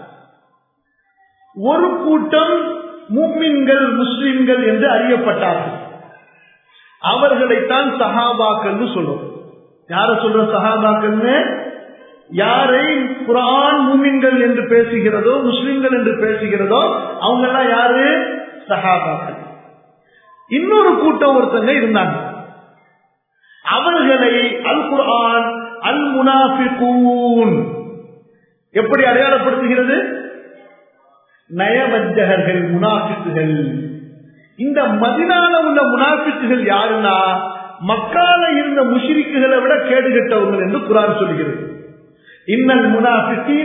S1: ஒரு கூட்டம் மும்மின்கள் முஸ்லிம்கள் என்று அறியப்பட்டார்கள் அவர்களைத்தான் சஹாபாக்கள் சொல்றோம் யார சொல்ற சஹாபாக்கள்னு யாரை குரான் மூமின்கள் என்று பேசுகிறதோ முஸ்லிம்கள் என்று பேசுகிறதோ அவங்க எல்லாம் யாரு சஹாபாக்கள் இன்னொரு கூட்டம் ஒருத்தங்க இருந்தாங்க அவர்களை அல் குர்ஆன் அல் முனாஃபிகூன் எப்படி அடையாளப்படுத்துகிறது நயவஞ்சகர்கள் முனாஃபிக்குகள் இந்த மதினால உள்ள முனாஃபிக்குகள் யாருன்னா மக்கால இருந்த முஷிரிக்குகளை விட கேடு கெட்டவர்கள் என்று குரான் சொல்கிறது இன்னல் முனாஃபிகீன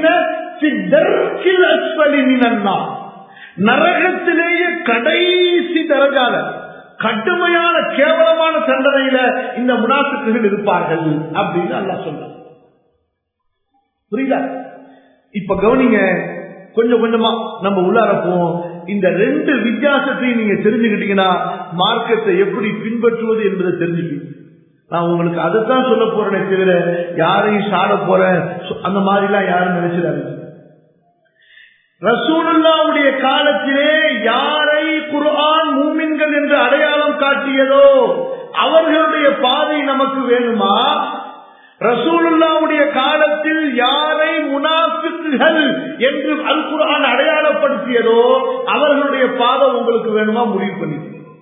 S1: நரகத்திலேயே கடைசி தரஜால கடுமையான கேவலமான தண்டனையில இந்த முனாஃபிக்குகள் இருப்பார்கள் அப்படின்னு அல்லா சொல்ற புரியுதா இப்ப கவனிங்க கொஞ்சம் கொஞ்சமா நம்ம உள்ளாரப்போம் இந்த ரெண்டு வித்தியாசத்தையும் நீங்க தெரிஞ்சுக்கிட்டீங்கன்னா மார்க்கத்தை எப்படி பின்பற்றுவது என்பதை தெரிஞ்சுப்பீங்க நான் உங்களுக்கு அதைத்தான் சொல்ல போறேனே தவிர யாரையும் சாட போறேன் அந்த மாதிரிலாம் யாரும் நினைச்சிடாது ரசூலுல்லாவுடைய காலத்திலே யாரை குர்ஆன் மூமின்கள் என்று அடையாளம் காட்டியதோ அவர்களுடைய பாதை நமக்கு வேணுமா ரசூலுல்லாவுடைய காலத்தில் யாரை முனாஃபிக்குகள் என்று அல் குர்ஆன் அடையாளப்படுத்தியதோ அவர்களுடைய பாதை உங்களுக்கு வேணுமா முடிவு பண்ணி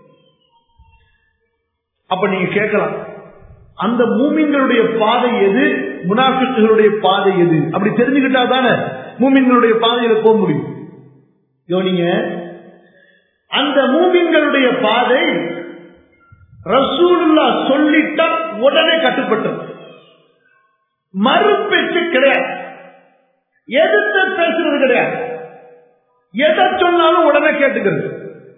S1: அப்ப நீங்க கேட்கலாம் அந்த மூமின்களுடைய பாதை எது முனாஃபிக்குகளுடைய பாதை எது அப்படி தெரிஞ்சுக்கிட்டா தானே மூமின்களுடைய பாதையில போக முடியும் யோனிங்க அந்த மூமின்களுடைய பாதை ரசூலுல்லா சொல்லிட்டா உடனே கட்டுப்பட்டது மறுபேச்சு கிடையாது எதிர்த்து பேசுறது கிடையாது எதை சொன்னாலும் உடனே கேட்டுக்கிறது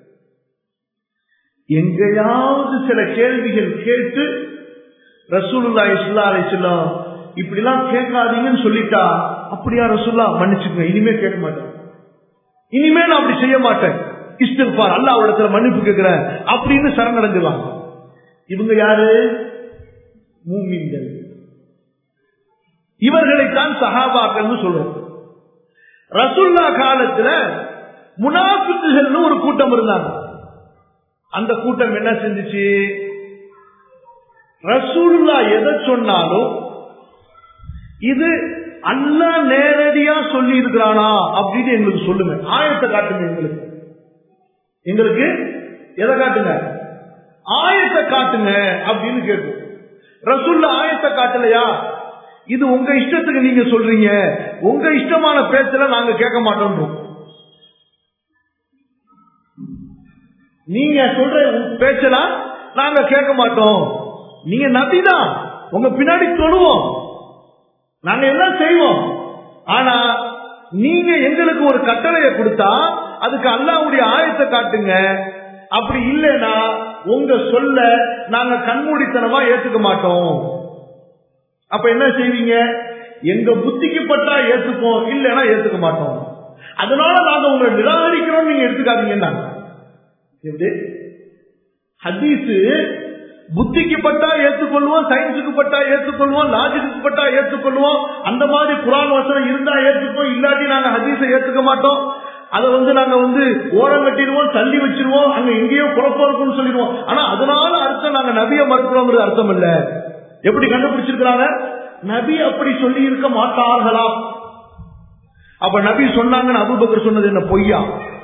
S1: எங்கேயாவது சில கேள்விகள் கேட்டு ரசூலுல்லா இஸ்லா அலிஸ்லாம் இப்படி எல்லாம் கேட்காதீங்கன்னு சொல்லிட்டா அப்படியா ரசூல்லா மன்னிச்சுக்கங்க இனிமே கேட்க மாட்டேன் இனிமே நான் அப்படி செய்ய மாட்டேன் இஷ்டப்பார் அல்ல அவடத்துல மன்னிப்பு கேட்கிறேன் அப்படின்னு சரணடைஞ்சிருவாங்க இவங்க யாரு மூமின்கள் இவர்களைத்தான் சஹாபாக்கள் சொல்றோம் ரசுல்லா காலத்துல முனாஃபிக்குகள் ஒரு கூட்டம் இருந்தாங்க அந்த கூட்டம் என்ன செஞ்சுச்சு ரசூல்லா எதை சொன்னாலும் இது அல்ல நேரடியா சொல்லி இருக்கிறானா அப்படின்னு எங்களுக்கு சொல்லுங்க ஆயத்தை காட்டுங்க எங்களுக்கு எங்களுக்கு எதை காட்டுங்க ஆயத்தை காட்டுங்க அப்படின்னு கேட்கும் ரசூல்ல ஆயத்தை காட்டலையா இது உங்க இஷ்டத்துக்கு நீங்க சொல்றீங்க உங்க இஷ்டமான பேச்சுல நாங்க கேட்க மாட்டோம் நீங்க சொல்ற பேச்சலாம் நாங்க கேட்க மாட்டோம் நீங்க நபிதான் உங்க பின்னாடி தொழுவோம் நாங்க எல்லாம் செய்வோம் ஆனா நீங்க எங்களுக்கு ஒரு கட்டளையை கொடுத்தா அதுக்கு அல்லாவுடைய ஆயத்தை காட்டுங்க அப்படி இல்லைன்னா உங்க சொல்ல நாங்க கண்மூடித்தனமா ஏத்துக்க மாட்டோம் அப்ப என்ன செய்வீங்க எங்க புத்திக்கு பட்டா ஏத்துப்போம் இல்லைன்னா ஏத்துக்க மாட்டோம் அதனால நாங்க உங்களை நிராகரிக்கிறோம் நீங்க எடுத்துக்காதீங்கன்னா எப்படி ஹதீஸ் புத்திக்கு பட்டா ஏற்றுக்கொள்வோம் சயின்ஸுக்கு பட்டா ஏற்றுக்கொள்வோம் லாஜிக்கு பட்டா ஏற்றுக்கொள்வோம் அந்த மாதிரி குரான் வசனம் இருந்தா ஏற்றுப்போம் இல்லாட்டி நாங்க ஹதீஸை ஏத்துக்க மாட்டோம் அதை வந்து நாங்க வந்து ஓரம் கட்டிடுவோம் தள்ளி வச்சிருவோம் அங்க எங்கேயோ குழப்பம் இருக்கும்னு சொல்லிடுவோம் ஆனா அதனால அர்த்தம் நாங்க நபிய மறுக்கிறோங்கிறது அர்த்தம் இல்ல எப்படி கண்டுபிடிச்சிருக்கிறாங்க நபி அப்படி சொல்லி இருக்க மாட்டார்களாம் அப்ப நபி சொன்னாங்கன்னு அபுபக்கர் சொன்னது என்ன பொய்யா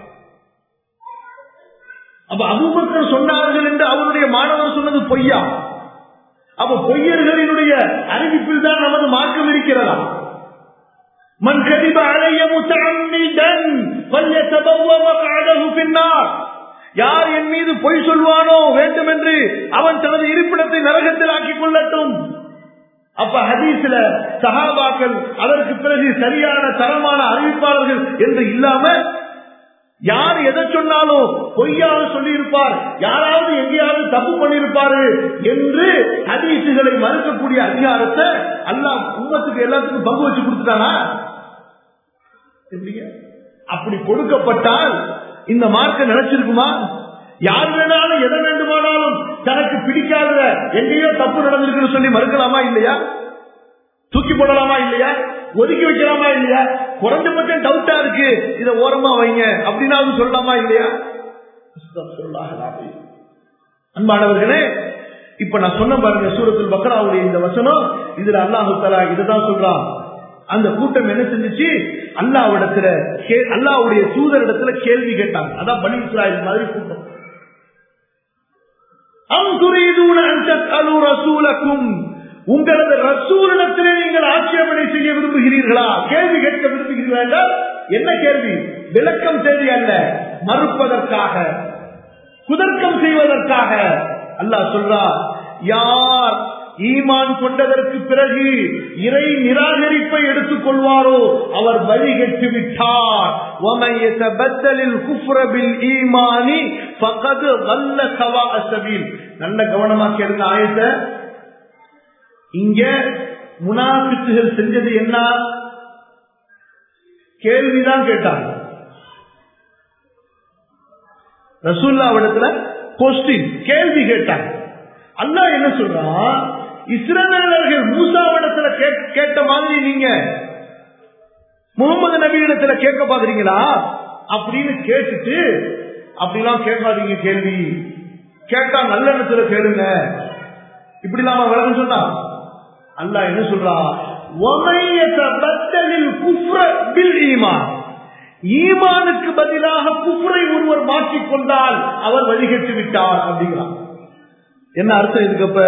S1: அப்ப அபுபக்கர் சொன்னார்கள் என்று அவருடைய மாணவர் சொன்னது பொய்யா அப்ப பொய்யர்களினுடைய அறிவிப்பில் தான் நமது மார்க்கம் இருக்கிறதா من كذب علي متعمدا فليتبوأ مقعده في النار யார் என் மீது பொய் சொல்வானோ வேண்டும் என்று அவன் தனது இருப்பிடத்தை நரகத்தில் ஆக்கிக் கொள்ளட்டும் அப்ப ஹதீஸ்ல சஹாபாக்கள் அதற்கு பிறகு சரியான தரமான அறிவிப்பாளர்கள் என்று இல்லாம யார் எதை சொன்னாலும் பொய்யாக சொல்லியிருப்பார் யாராவது எங்கேயாவது தப்பு பண்ணியிருப்பாரு என்று ஹதீசுகளை மறுக்கக்கூடிய அதிகாரத்தை அல்லாஹ் உம்மத்துக்கு எல்லாத்துக்கும் பங்கு வச்சு கொடுத்துட்டானா அப்படி கொடுக்கப்பட்டால் இந்த மார்க்க நினைச்சிருக்குமா யார் வேணாலும் எதை வேண்டுமானாலும் தனக்கு பிடிக்காத எங்கேயோ தப்பு நடந்திருக்குன்னு சொல்லி மறுக்கலாமா இல்லையா தூக்கி போடலாமா இல்லையா ஒதுக்கி வைக்கலாமா இல்லையா குறைஞ்சபட்சம் டவுட்டா இருக்கு இத ஓரமா வைங்க அப்படின்னு சொல்லலாமா இல்லையா அன்பானவர்களே இப்ப நான் சொன்ன பாருங்க சூரத்தில் பக்ராவுடைய இந்த வசனம் இதுல அல்லாஹு தலா இதுதான் சொல்றான் அந்த கூட்டம் என்ன செஞ்சுச்சு அல்லாவிடத்துல அல்லாவுடைய தூதரிடத்துல கேள்வி கேட்டாங்க அதான் பனி இஸ்ராயல் மாதிரி கூட்டம் அம் துரிதூன அன்தஸ்அலு ரசூலக்கும் உங்களது ரசூலிடத்திலே நீங்கள் ஆட்சேபனை செய்ய விரும்புகிறீர்களா கேள்வி கேட்க விரும்புகிறீர்களா என்றால் என்ன கேள்வி விளக்கம் தேதி அல்ல மறுப்பதற்காக குதர்க்கம் செய்வதற்காக அல்லாஹ் சொல்றார் யார் ஈமான் கொண்டதற்கு பிறகு இறை நிராகரிப்பை எடுத்துக் கொள்வாரோ அவர் வழி கெட்டு விட்டார் நல்ல கவனமா கேளுங்க ஆயத்தை இங்க முனாபித்துகள் செஞ்சது என்ன கேள்விதான் கேட்டாங்க ரசூல்லாவிடத்துல கொஸ்டின் கேள்வி கேட்டாங்க அல்லா என்ன சொல்றான் இஸ்ரவேலர்கள் மூசாவிடத்துல கேட்ட மாதிரி நீங்க முகமது நபியிடத்துல கேட்க பாக்குறீங்களா அப்படின்னு கேட்டுட்டு அப்படிலாம் கேட்காதீங்க கேள்வி கேட்டா நல்ல எண்ணத்துல கேளுங்க இப்படி இல்லாம விளக்கம் சொன்னா அல்லா என்ன சொல்றா ஈமானுக்கு பதிலாக குஃப்ரை ஒருவர் மாற்றிக்கொண்டால் அவர் வழிகட்டு விட்டார் அப்படிங்கிறார் என்ன அர்த்தம் இதுக்கு அப்ப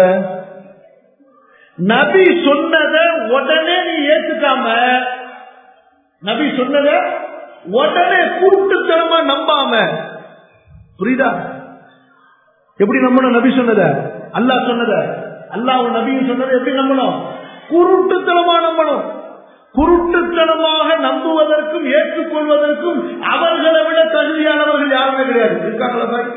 S1: நபி சொன்னத உடனே நீ ஏத்துக்காம நபி சொன்னத உடனே கூட்டுத்தனமா நம்பாம புரியுதா எப்படி நம்பணும் நபி சொன்னத அல்லாஹ் சொன்னத அல்லாஹ் நபியும் சொன்னதை எப்படி நம்பணும் குருட்டுத்தனமா நம்பணும் குருட்டுத்தனமாக நம்புவதற்கும் ஏற்றுக்கொள்வதற்கும் அவர்களை விட தகுதியானவர்கள் யாருமே கிடையாது இருக்காங்களா பாரு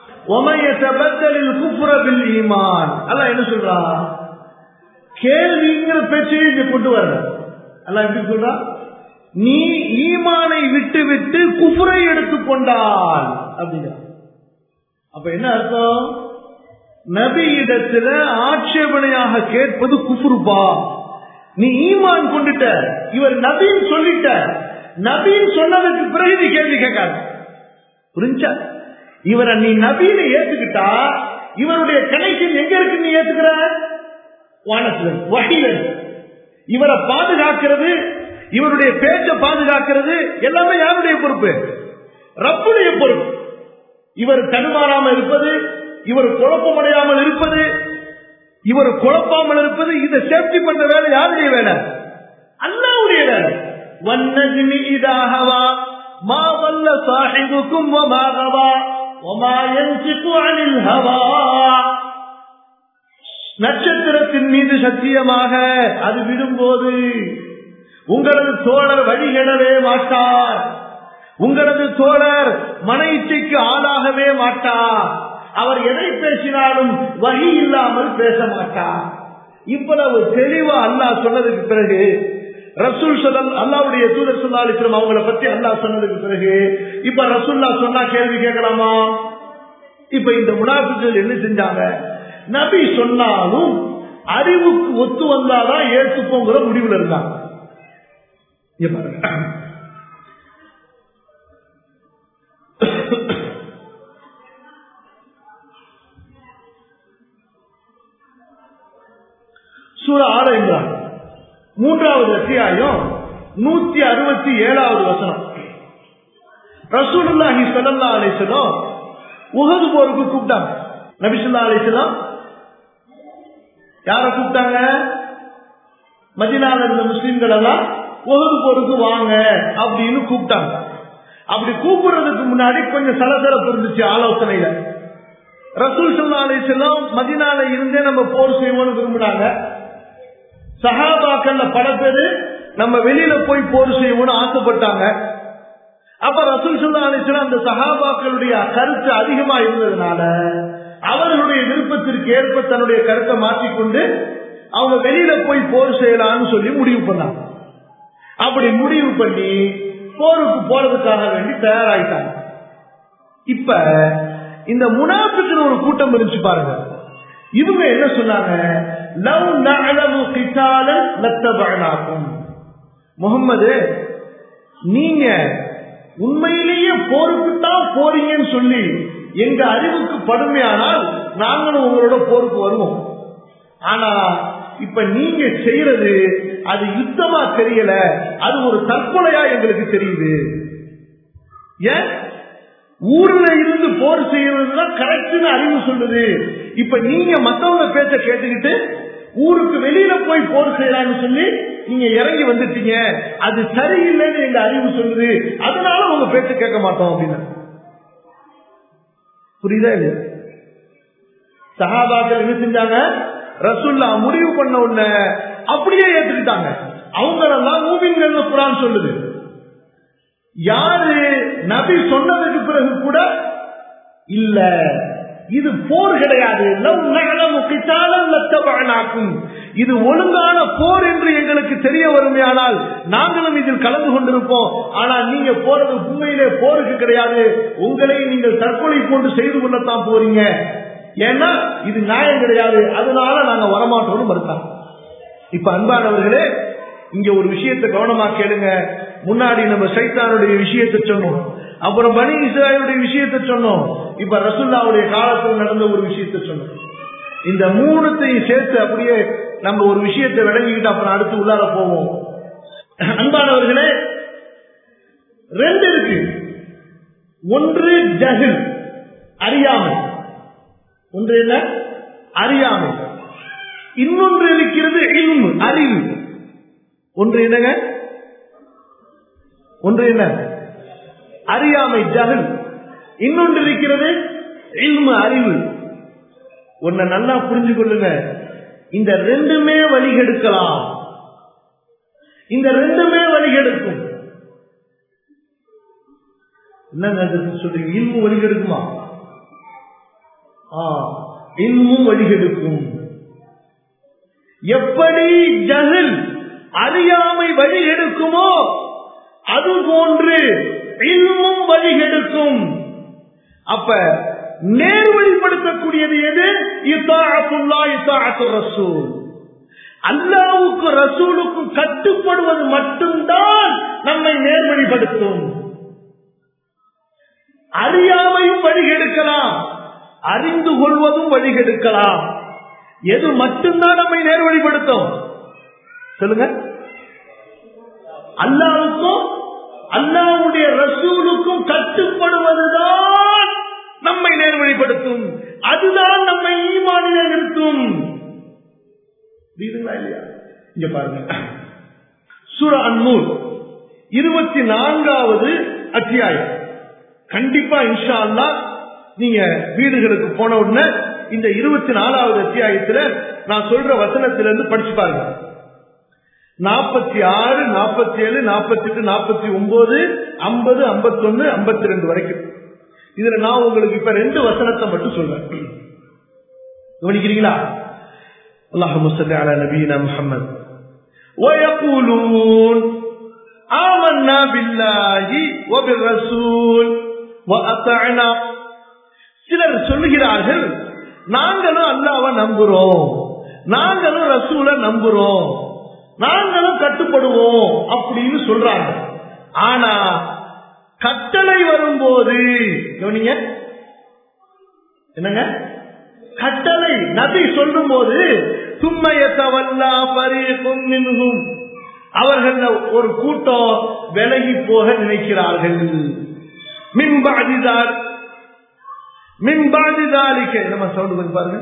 S1: அல்ல என்ன சொல்றா கேள்விங்கிற பேச்சையும் இங்க கொண்டு வர அல்ல எப்படி சொல்றா நீ ஈமானை விட்டு விட்டு குஃபுரை எடுத்துக்கொண்டால் அப்படிங்கிற அப்ப என்ன அர்த்தம் நபியிடத்துல ஆட்சேபனையாக கேட்பது குஃபுருப்பா நீ ஈமான் கொண்டுட்ட இவர் நபின்னு சொல்லிட்ட நபின்னு சொன்னதுக்கு பிறகு நீ கேள்வி கேட்காது புரிஞ்சா இவரை நீ நபின்னு ஏத்துக்கிட்டா இவருடைய கனெக்ஷன் எங்க இருக்கு நீ ஏத்துக்கிற வானத்துல வகையில இவரை பாதுகாக்கிறது இவருடைய பேச்சை பாதுகாக்கிறது எல்லாமே யாருடைய பொறுப்பு ரப்புடைய பொறுப்பு இவர் தடுமாறாம இருப்பது இவர் குழப்பமடையாமல் இருப்பது இவர் குழப்பாமல் இருப்பது இதை சேஃப்டி பண்ற வேலை யாருடைய வேலை அல்லாவுடைய வேலை வன்னஜ்மி இதாகவா மா வல்ல சாஹிபுக்கும் மாகவா وما ينطق عن الهوى நட்சத்திரத்தின் மீது சத்தியமாக அது விடும்போது உங்களது தோழர் வழிகெடவே மாட்டார் உங்களது தோழர் மன இச்சைக்கு ஆளாகவே மாட்டார் அவர் எதை பேசினாலும் வழி இல்லாமல் பேச மாட்டார் இவ்வளவு தெளிவா அல்லாஹ் சொன்னதுக்கு பிறகு ரசூல் சொல்லல் அல்லாவுடைய தூதர் சொல்லாலிஸ்லம் அவங்கள பத்தி அல்லாஹ் சொன்னதுக்கு பிறகு இப்ப ரசூல்லா சொன்னா கேள்வி கேட்கலாமா இப்ப இந்த முனாஃபிகள் என்ன செஞ்சாங்க நபி சொன்னாலும் அறிவுக்கு ஒத்து வந்தாதான் ஏற்றுப்போங்கிற முடிவுல இருந்தாங்க இங்க பாருங்க சூர ஆர இம்ரான் மூன்றாவது அத்தியாயம் நூத்தி அறுபத்தி ஏழாவது வசனம் ரசூலுல்லாஹி சல்லா அலிசலம் உகது போருக்கு கூப்பிட்டாங்க நபிசுல்லா அலிசலாம் யார கூப்பிட்டாங்க மதினால இருந்த முஸ்லிம்கள் எல்லாம் உகது போருக்கு வாங்க அப்படின்னு கூப்பிட்டாங்க அப்படி கூப்பிடுறதுக்கு முன்னாடி கொஞ்சம் சலசலப்பு இருந்துச்சு ஆலோசனையில ரசூல் சல்லா அலிசல்லாம் மதினால இருந்தே நம்ம போர் செய்வோம்னு விரும்பினாங்க சஹாபாக்கள்ல பல பேரு நம்ம வெளியில போய் போர் செய்யணும்னு ஆசைப்பட்டாங்க அப்ப ரசூல் சொல்லா அலிஸ்லாம் அந்த சஹாபாக்களுடைய கருத்து அதிகமா இருந்ததுனால அவர்களுடைய விருப்பத்திற்கு ஏற்ப தன்னுடைய கருத்தை மாற்றிக்கொண்டு அவங்க வெளியில போய் போர் செய்யலாம்னு சொல்லி முடிவு பண்ணாங்க அப்படி முடிவு பண்ணி போருக்கு போறதுக்காக வேண்டி தயாராயிட்டாங்க இப்ப இந்த முனாஃபிக்கு ஒரு கூட்டம் இருந்துச்சு பாருங்க இவங்க என்ன சொன்னாங்க லவ் நஅலமு கிதாலன் லத்தபஅனாக்கும் முகம்மது நீங்க உண்மையிலேயே போருக்கு தான் போறீங்கன்னு சொல்லி எங்க அறிவுக்கு படுமையானால் நாங்களும் உங்களோட போருக்கு வருவோம் ஆனா இப்ப நீங்க செய்யறது அது யுத்தமா தெரியல அது ஒரு தற்கொலையா எங்களுக்கு தெரியுது ஏன் ஊர்ல இருந்து போர் செய்யறதுதான் கரெக்ட்னு அறிவு சொல்லுது இப்ப நீங்க மத்தவங்க பேச்ச கேட்டுக்கிட்டு ஊருக்கு வெளியில போய் போர் செய்யலாம்னு சொல்லி நீங்க இறங்கி வந்துட்டீங்க அது சரியில்லைன்னு எங்க அறிவு சொல்லுது அதனால உங்க பேச்ச கேட்க மாட்டோம் அப்படின்னு புரியுதா இல்லையா சஹாபாக்கள் என்ன செஞ்சாங்க ரசுல்லா முடிவு பண்ண உடனே அப்படியே ஏத்துக்கிட்டாங்க அவங்களெல்லாம் மூவிங்கள் குரான் சொல்லுது யாரு நபி சொன்னதுக்கு பிறகு கூட இல்ல இது போர் கிடையாது இது ஒழுங்கான போர் என்று எங்களுக்கு தெரிய வருமையானால் நாங்களும் இதில் கலந்து கொண்டிருப்போம் ஆனா நீங்க போறது உண்மையிலே போருக்கு கிடையாது உங்களை நீங்கள் தற்கொலை போன்று செய்து கொள்ளத்தான் போறீங்க ஏன்னா இது நியாயம் கிடையாது அதனால நாங்க வரமாட்டோம்னு மறுத்தாங்க இப்ப அன்பானவர்களே இங்க ஒரு விஷயத்தை கவனமா கேளுங்க முன்னாடி நம்ம சைத்தானுடைய விஷயத்தை சொன்னோம் அப்புறம் பனி இஸ்ராயலுடைய விஷயத்தை சொன்னோம் இப்ப ரசுல்லாவுடைய காலத்தில் நடந்த ஒரு விஷயத்தை சொன்னோம் இந்த மூணுத்தையும் சேர்த்து அப்படியே நம்ம ஒரு விஷயத்தை விளங்கிக்கிட்டு அப்புறம் அடுத்து உள்ளார போவோம் அன்பானவர்களே ரெண்டு இருக்கு ஒன்று ஜஹில் அறியாமை ஒன்று என்ன அறியாமை இன்னொன்று இருக்கிறது இல்மு அறிவு ஒன்று என்னங்க ஒன்று என்ன அறியாமை ஜகல் இன்னொன்று இருக்கிறது இல்மு அறிவு ஒன்ன நல்லா புரிஞ்சு கொள்ளுங்க இந்த ரெண்டுமே வழிகெடுக்கலாம் இந்த ரெண்டுமே வழிகெடுக்கும் என்னங்க சொல்றீங்க இல்மு வழிகெடுக்குமா இல்மும் வழிகெடுக்கும் எப்படி ஜஹில் அறியாமை வழி எடுக்குமோ அது போன்று இல்மும் வழிகெடுக்கும் அப்ப நேர்வழிப்படுத்தக்கூடியது எது இத்தாத்துல்லா இத்தாத்து ரசூல் அல்லாவுக்கு ரசூலுக்கும் கட்டுப்படுவது மட்டும்தான் நம்மை நேர்வழிப்படுத்தும் அறியாமையும் வழிகெடுக்கலாம் அறிந்து கொள்வதும் வழிகெடுக்கலாம் எது மட்டும்தான் நம்மை நேர்வழிப்படுத்தும் சொல்லுங்க அல்லாவுக்கும் அல்லாவுடைய ரசூலுக்கும் கட்டுப்படுவதுதான் நம்மை நேர்வழிப்படுத்தும் அதுதான் நம்மை ஈமானிலே நிறுத்தும் புரியுதுங்களா இல்லையா இங்க பாருங்க சுர அன்னூர் இருபத்தி நான்காவது அத்தியாயம் கண்டிப்பா இன்ஷா அல்லா நீங்க வீடுகளுக்கு போன உடனே இந்த இருபத்தி நாலாவது அத்தியாயத்துல நான் சொல்ற வசனத்திலிருந்து படிச்சு பாருங்க நாற்பத்தி ஆறு நாற்பத்தி ஏழு நாற்பத்தி எட்டு நாற்பத்தி ஒன்பது ஐம்பது ஐம்பத்தி ஒன்னு ஐம்பத்தி ரெண்டு வரைக்கும் இதுல நான் உங்களுக்கு இப்ப ரெண்டு வசனத்தை மட்டும் சொல்றேன் கவனிக்கிறீங்களா اللهم صل على نبينا محمد ويقولون آمنا بالله وبالرسول وأطعنا சிலர் சொல்லுகிறார்கள் நாங்களும் அல்லாவை நம்புறோம் நாங்களும் ரசூல நம்புறோம் நாங்களும் கட்டுப்படுவோம் அப்படின்னு சொல்றாங்க ஆனா கட்டளை வரும்போது கவனிங்க என்னங்க கட்டளை நபி சொல்லும் போது தும்மையத்தவல்லா பரீகும் மின்ஹும் அவர்கள் ஒரு கூட்டம் விலகி போக நினைக்கிறார்கள் மின்பாதிதார் மின்பாதிதாலிக்க நம்ம சவுண்ட் பண்ணி பாருங்க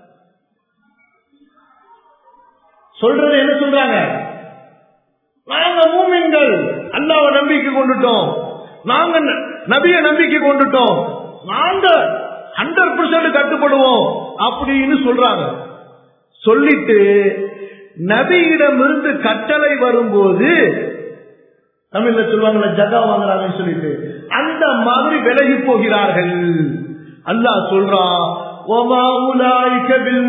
S1: சொல்றது என்ன சொல்றாங்க நாங்க மூமின்கள் அல்லாவை நம்பிக்கை கொண்டுட்டோம் நாங்க ந- நபிய நம்பிக்கை கொண்டுட்டோம் நாங்க ஹண்ட்ரட் பர்சன்ட் கட்டுப்படுவோம் அப்படின்னு சொல்றாங்க சொல்லிட்டு நபியிடமிருந்து கட்டளை வரும்போது தமிழ்ல சொல்லுவாங்கல்ல ஜகா வாங்குறாங்கன்னு சொல்லிட்டு அந்த மாதிரி விலகி போகிறார்கள் அல்லாஹ் சொல்றான் "வமா உலாயிக பில்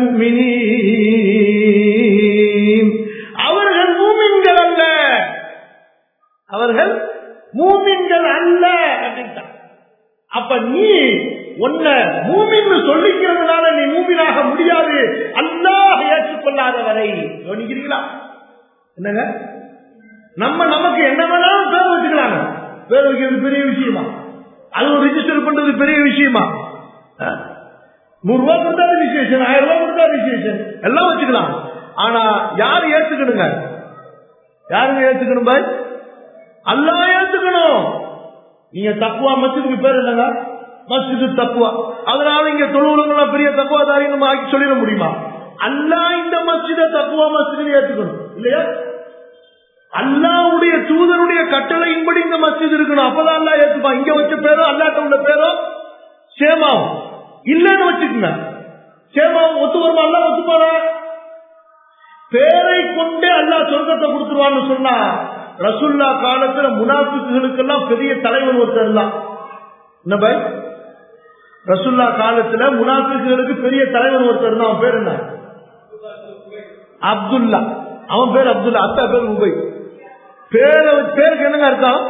S1: முஃமினீன்." அவர்கள் மூமின்கள் அல்ல அவர்கள் மூமின்கள் அல்ல அப்படின்ட்டான் அப்ப நீ உன்ன மூமின்னு சொல்லிக்கிறதுனால நீ மூமினாக முடியாது அல்லாஹ் ஏற்றுக்கொள்ளாத வரை கவனிக்கிறீங்களா என்னங்க நம்ம நமக்கு என்ன வேணாலும் பேர் வச்சுக்கலாங்க பேர் வைக்கிறது பெரிய விஷயமா அது ஒரு ரிஜிஸ்டர் பண்றது பெரிய விஷயமா அஹ், நூறு ரூபாய் கொடுத்தா ரிஜிஸ்ட்ரேஷன் ஆயிரம் ரூபாய் கொடுத்தா ரிஜிஸ்ட்ரேஷன் எல்லாம் வச்சுக்கலாம் ஆனா யாரு ஏத்துக்கணுங்க யாருங்க ஏத்துக்கணும் பாய் அல்லாஹ் ஏத்துக்கணும் நீங்க தக்குவா மஸ்ஜிதுக்கு பேர் என்னங்க மஸ்ஜிது தக்குவா அதனால இங்க தொழுவுலங்களா பெரிய தக்குவாதாரி நம்ம ஆக்கி சொல்லிட முடியுமா அல்லாஹ் இந்த மஸ்ஜித தக்குவா மஸ்ஜிது ஏத்துக்கணும் இல்லையா அல்லாவுடைய தூதருடைய கட்டளையின்படி இந்த மஸ்ஜித் இருக்கணும் அப்பதான் அல்லா ஏத்துப்பான் இங்க வச்ச பேரோ அல்லாட்ட உள்ள பேரோ சேமாவும் இல்லன்னு வச்சுக்கோங்க சேமாவும் ஒத்து வருமா அல்லா ஒத்துப்பாரா பேரை கொண்டே அல்லாஹ் சொர்க்கத்தை கொடுத்துருவான்னு சொன்னா ரசுல்லா காலத்துல முனாஃபிக்குகளுக்கெல்லாம் பெரிய தலைவன் ஒருத்தர் தான் என்ன பாய் ரசுல்லா காலத்துல முனாஃபிக்குகளுக்கு பெரிய தலைவன் ஒருத்தர் தான் அவன் பேர் என்ன அப்துல்லா அவன் பேர் அப்துல்லா அத்தா பேர் உபை பேரை பேருக்கு என்னங்க அர்த்தம்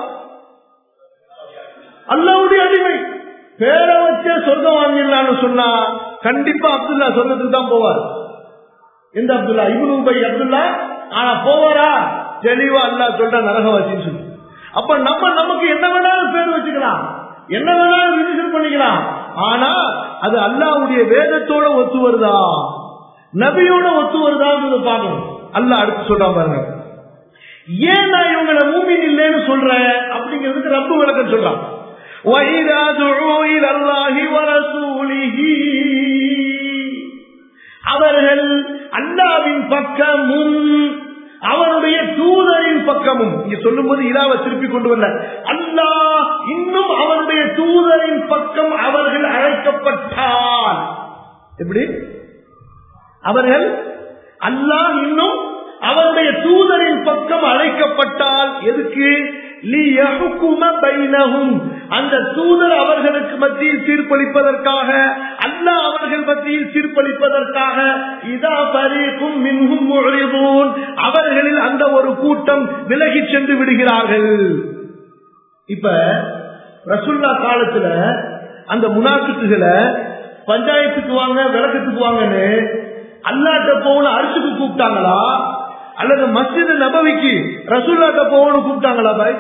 S1: அல்லாவுடைய அடிமை பேரை வச்சே சொர்க்கம் வாங்கிடலாம்னு சொன்னா கண்டிப்பா அப்துல்லா சொர்க்கத்துக்கு தான் போவார் எந்த அப்துல்லா இவனு உபை அப்துல்லா ஆனா போவாரா தெளிவா அல்லா சொல்ற நரகவாசின்னு சொல்லி அப்ப நம்ம நமக்கு என்ன வேணாலும் பேர் வச்சுக்கலாம் என்ன வேணாலும் ரிஜிஸ்டர் பண்ணிக்கலாம் ஆனா அது அல்லாவுடைய வேதத்தோட ஒத்து வருதா நபியோட ஒத்து வருதான்னு பார்க்கணும் அல்லாஹ் அடுத்து சொல்றான் பாருங்க ஏன் நான் இவங்களை மூமின் இல்லைன்னு சொல்றேன் அப்படிங்கிறதுக்கு ரப்பு விளக்கம் சொல்றான் وَإِذَا دُعُوا إِلَى اللَّهِ وَرَسُولِهِ அவர்கள் அல்லாவின் பக்கமும் அவருடைய தூதரின் பக்கமும் இங்க சொல்லும் போது இலாவை திருப்பி கொண்டு வரல அல்லாஹ் இன்னும் அவருடைய தூதரின் பக்கம் அவர்கள் அழைக்கப்பட்டால் எப்படி அவர்கள் அல்லாஹ் இன்னும் அவருடைய தூதரின் பக்கம் அழைக்கப்பட்டால் எதுக்கு லியஹ்கும பைனஹும் அந்த தூதர் அவர்களுக்கு மத்தியில் தீர்ப்பளிப்பதற்காக அல்லாஹ் அவர்கள் மத்தியில் தீர்ப்பளிப்பதற்காக இதா பரீக்கும் மின்ஹும் முஹ்ரிதூன் அவர்களில் அந்த ஒரு கூட்டம் விலகி சென்று விடுகிறார்கள் இப்ப ரசுல்லா காலத்துல அந்த முனாஃபிக்குகளை பஞ்சாயத்துக்கு வாங்க விளக்கத்துக்கு வாங்கன்னு அல்லாட்ட போகணும் அரிசுக்கு கூப்பிட்டாங்களா அல்லது மஸ்ஜித் நபவிக்கு ரசூல்லாட்ட போகணும் கூப்பிட்டாங்களா பாய்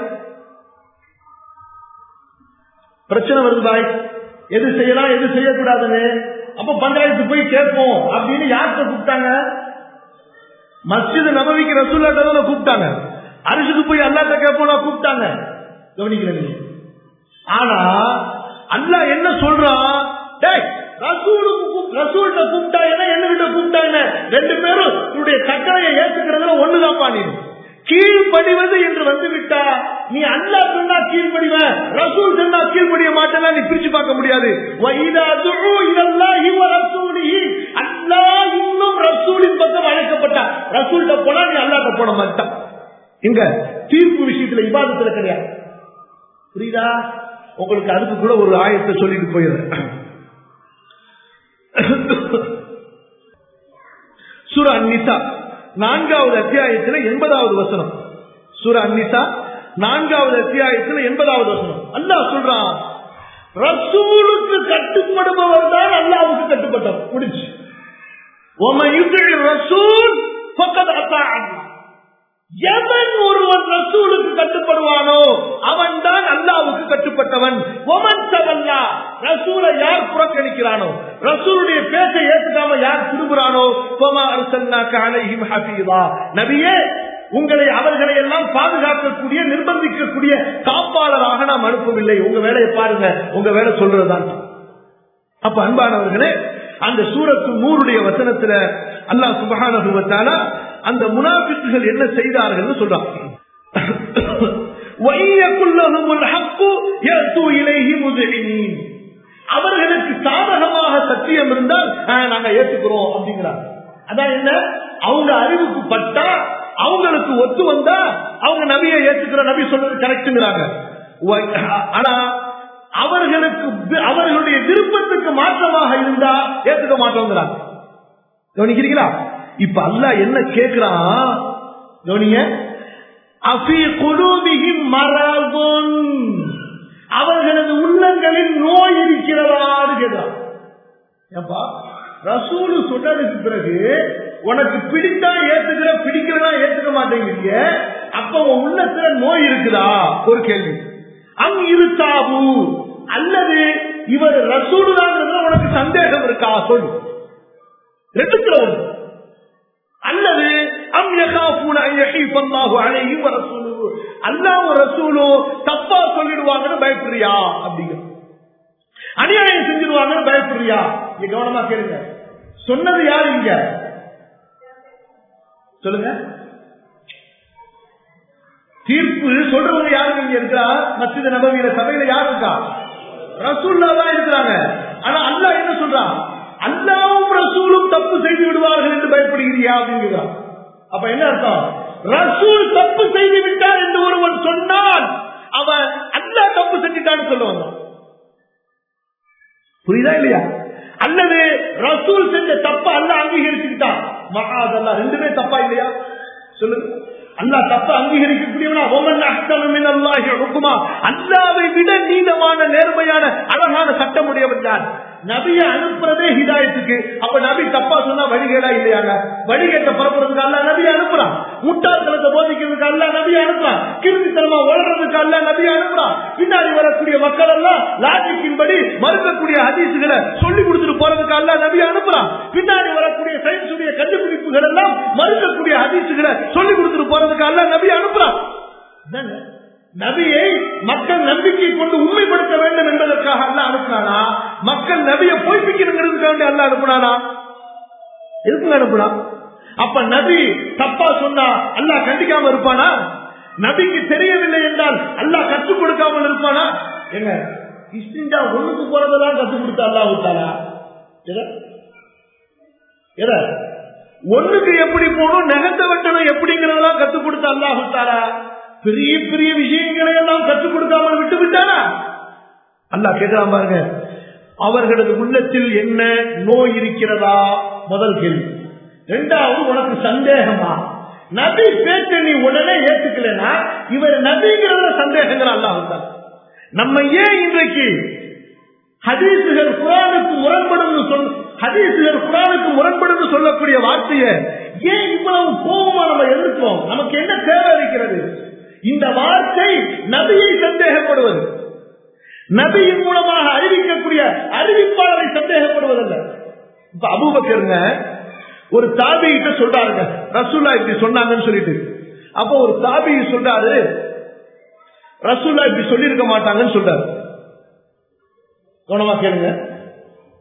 S1: பிரச்சனை வருது பாய் எது செய்யலாம் எது செய்யக்கூடாதுன்னு அப்ப பஞ்சாயத்து போய் கேட்போம் அப்படின்னு யார்கிட்ட கூப்பிட்டாங்க மஸ்ஜித் நபவிக்கு ரசூல்லாட்ட தானே கூப்பிட்டாங்க அரிசுக்கு போய் அல்லாட்ட கேட்போம் கூப்பிட்டாங்க கவனிக்கிறேன் நீங்க ஆனா அல்லாஹ் என்ன சொல்றான் டேய் ரசூலுக்கு கூப்- ரசூல்கிட்ட கூப்பிட்டா என்ன என்ன கிட்ட கூப்பிட்டாங்க ரெண்டு பேரும் உன்னுடைய கட்டளையை ஏத்துக்கிறதுல ஒண்ணுதான் நீ கீழ்ப்படிவது என்று வந்துவிட்டா நீ அல்லா சொன்னா கீழ்ப்படிவ ரசூல் சொன்னா கீழ்ப்படிய மாட்டேன்னா நீ பிரிச்சு பார்க்க முடியாது وَإِذَا دُعُوا إِلَى اللَّهِ وَرَسُولِهِ அல்லாஹ் இன்னும் ரசூலின் பக்கம் அழைக்கப்பட்டா ரசூல்கிட்ட போனா நீ அல்லாட்ட போன மாட்டான் இங்க தீர்ப்பு விஷயத்துல இபாதத்துல கிடையாது புரியுதா உங்களுக்கு அதுக்கு கூட ஒரு ஆயத்தை சொல்லிட்டு போயிடுறேன் சூரா அன்னிசா நான்காவது அத்தியாயத்தில் எண்பதாவது வசனம் சூரா அன்னிசா நான்காவது அத்தியாயத்தில் எண்பதாவது வசனம் அல்லாஹ் சொல்றான் ரசூலுக்கு கட்டுப்படுபவர் தான் அல்லாவுக்கு கட்டுப்பட்டவர் முடிச்சு உமன் யுத்தழி ரசூல் பக்கத்து அத்தா எவன் ஒருவன் ரசூலுக்கு கட்டுப்படுவானோ அவன் தான் அல்லாவுக்கு கட்டுப்பட்டவன் ஒமன் தவல்லா ரசூலை யார் புறக்கணிக்கிறானோ ரசூலுடைய பேச்சை ஏற்றுக்காம யார் திரும்புறானோ கோமா அரசன்னாக்க அலைஹிம் ஹபீதா நபியே உங்களை அவர்களை எல்லாம் பாதுகாக்கக்கூடிய நிர்பந்திக்கக்கூடிய காப்பாளராக நாம் அனுப்பவில்லை உங்க வேலையை பாருங்க உங்க வேலை சொல்றதுதான் அப்ப அன்பானவர்களே அந்த சூரத்து நூறுடைய வசனத்துல அல்லாஹ் சுபகான அந்த முனாபித்துகள் என்ன செய்தார்கள் சொல்றாங்க அவர்களுக்கு சாதகமாக சத்தியம் இருந்தால் நாங்க ஏற்றுக்கிறோம் அப்படிங்கிறாங்க அதான் என்ன அவங்க அறிவுக்கு பட்டா அவங்களுக்கு ஒத்து வந்தா அவங்க நபியை ஏற்றுக்கிற நபி சொல்றது கரெக்டுங்கிறாங்க ஆனா அவர்களுக்கு அவர்களுடைய விருப்பத்துக்கு மாற்றமாக இருந்தா ஏத்துக்க மாட்டோங்கிறாங்க கவனிக்கிறீங்களா இப்ப அல்ல என்ன கேட்கிறான் கவனிங்க அபி குழுவின் மரபுன் அவர்களது உள்ளங்களில் நோய் இருக்கிறதான்னு கேட்கிறான் ஏப்பா ரசூலு சொன்னதுக்கு பிறகு உனக்கு பிடித்தா ஏத்துக்கிற பிடிக்கிறதா ஏத்துக்க மாட்டேங்கிறீங்க அப்ப உன் உள்ளத்துல நோய் இருக்குதா ஒரு கேள்வி அங் இருத்தாபு அல்லது இவர் ரசூலு தான் உனக்கு சந்தேகம் இருக்கா சொல்லு ரெண்டுத்துல ஒன்று அல்லது அம் யகாஃபூன அன் யஹீஃப அல்லாஹு அலைஹி வ ரசூலுஹு அல்லாஹ் ரசூலு தப்பா சொல்லிடுவாங்கன்னு பயப்படுறியா அப்படிங்கிற அநியாயம் செஞ்சிருவாங்கன்னு பயப்படுறியா நீ கவனமா கேளுங்க சொன்னது யாரு இங்க சொல்லுங்க தீர்ப்பு சொல்றவங்க யாரு இங்க இருக்கிறா மசித நபவியில சபையில யாரு இருக்கா ரசூல்லா தான் இருக்கிறாங்க ஆனா அல்லாஹ் என்ன சொல்றான் அல்லாவும் ரசூலும் தப்பு செய்து விடுவார்கள் என்று பயப்படுகிறியா அப்படிங்கிறான் அப்ப என்ன அர்த்தம் ரசூல் தப்பு செய்து விட்டார் என்று ஒருவன் சொன்னால் அவன் அல்லா தப்பு செஞ்சிட்டான்னு சொல்லுவாங்க புரியுதா இல்லையா அல்லது ரசூல் செஞ்ச தப்ப அல்ல அங்கீகரிச்சுக்கிட்டான் மகாதல்லா ரெண்டுமே தப்பா இல்லையா சொல்லுங்க அல்லா தப்ப அங்கீகரிக்கக்கூடியவனா ஒமன் அஹ்தமின் அல்லாஹி ஹுக்குமா அல்லாவை விட நீதமான நேர்மையான அழகான சட்டமுடையவன் யார் நபிய அனுப்புறதே ஹிதாயத்துக்கு அப்ப நபி தப்பா சொன்னா வழிகேடா இல்லையாங்க வழிகேட்ட பரப்புறதுக்கு அல்ல நபி அனுப்புறான் முட்டாள்தனத்தை போதிக்கிறதுக்கு அல்ல நபி அனுப்புறான் கிருமித்தனமா வளர்றதுக்கு அல்ல நபி அனுப்புறான் பின்னாடி வரக்கூடிய மக்கள் எல்லாம் லாஜிக்கின்படி மறுக்கக்கூடிய ஹதீசுகளை சொல்லி கொடுத்துட்டு போறதுக்கு அல்ல நபி அனுப்புறான் பின்னாடி வரக்கூடிய சயின்ஸுடைய கண்டுபிடிப்புகள் எல்லாம் மறுக்கக்கூடிய ஹதீசுகளை சொல்லி கொடுத்துட்டு போறதுக்கு அல்ல நபி அனுப்புறான் நபியை மக்கள் நம்பிக்கை கொண்டு உண்மைப்படுத்த வேண்டும் என்பதற்காக அல்ல அனுப்புனானா மக்கள் நபியை பொய்ப்பிக்கணுங்கிறதுக்காக அல்ல அனுப்புனானா எதுக்கு அனுப்புனா அப்ப நபி தப்பா சொன்னா அல்லா கண்டிக்காம இருப்பானா நபிக்கு தெரியவில்லை என்றால் அல்லா கற்றுக் கொடுக்காமல் இருப்பானா எங்க இஸ்டிண்டா ஒண்ணுக்கு போறதெல்லாம் கற்றுக் கொடுத்தா அல்லா விட்டாரா ஒண்ணுக்கு எப்படி போகணும் நகத்தை வெட்டணும் எப்படிங்கிறதெல்லாம் கத்துக் கொடுத்த அல்லா விட்டாரா பெரிய பெரிய விஷயங்களை எல்லாம் கற்றுக் கொடுக்காமல் விட்டு விட்டாரா அல்லா கேட்கலாம் பாருங்க அவர்களது உள்ளத்தில் என்ன நோய் இருக்கிறதா முதல் கேள்வி இரண்டாவது உனக்கு சந்தேகமா நபி பேச்ச நீ உடனே ஏத்துக்கலனா இவர் நபிங்கிறத சந்தேகங்கள் அல்லா நம்ம ஏன் இன்றைக்கு ஹதீசுகள் குரானுக்கு முரண்படும் சொல் ஹதீசுகள் குரானுக்கு முரண்படும் சொல்லக்கூடிய வார்த்தையை ஏன் இவ்வளவு கோபமா நம்ம எதிர்க்கிறோம் நமக்கு என்ன தேவை இருக்கிறது இந்த வார்த்தை நபியை சந்தேகப்படுவது நபியின் மூலமாக அறிவிக்கக்கூடிய அறிவிப்பாளரை சந்தேகப்படுவதல்ல இப்ப அபூபக்கருங்க ஒரு தாபிகிட்ட சொல்றாருங்க ரசூல்லா இப்படி சொன்னாங்கன்னு சொல்லிட்டு அப்போ ஒரு தாபி சொல்றாரு ரசூல்லா இப்படி சொல்லியிருக்க மாட்டாங்கன்னு சொல்றாரு கவனமா கேளுங்க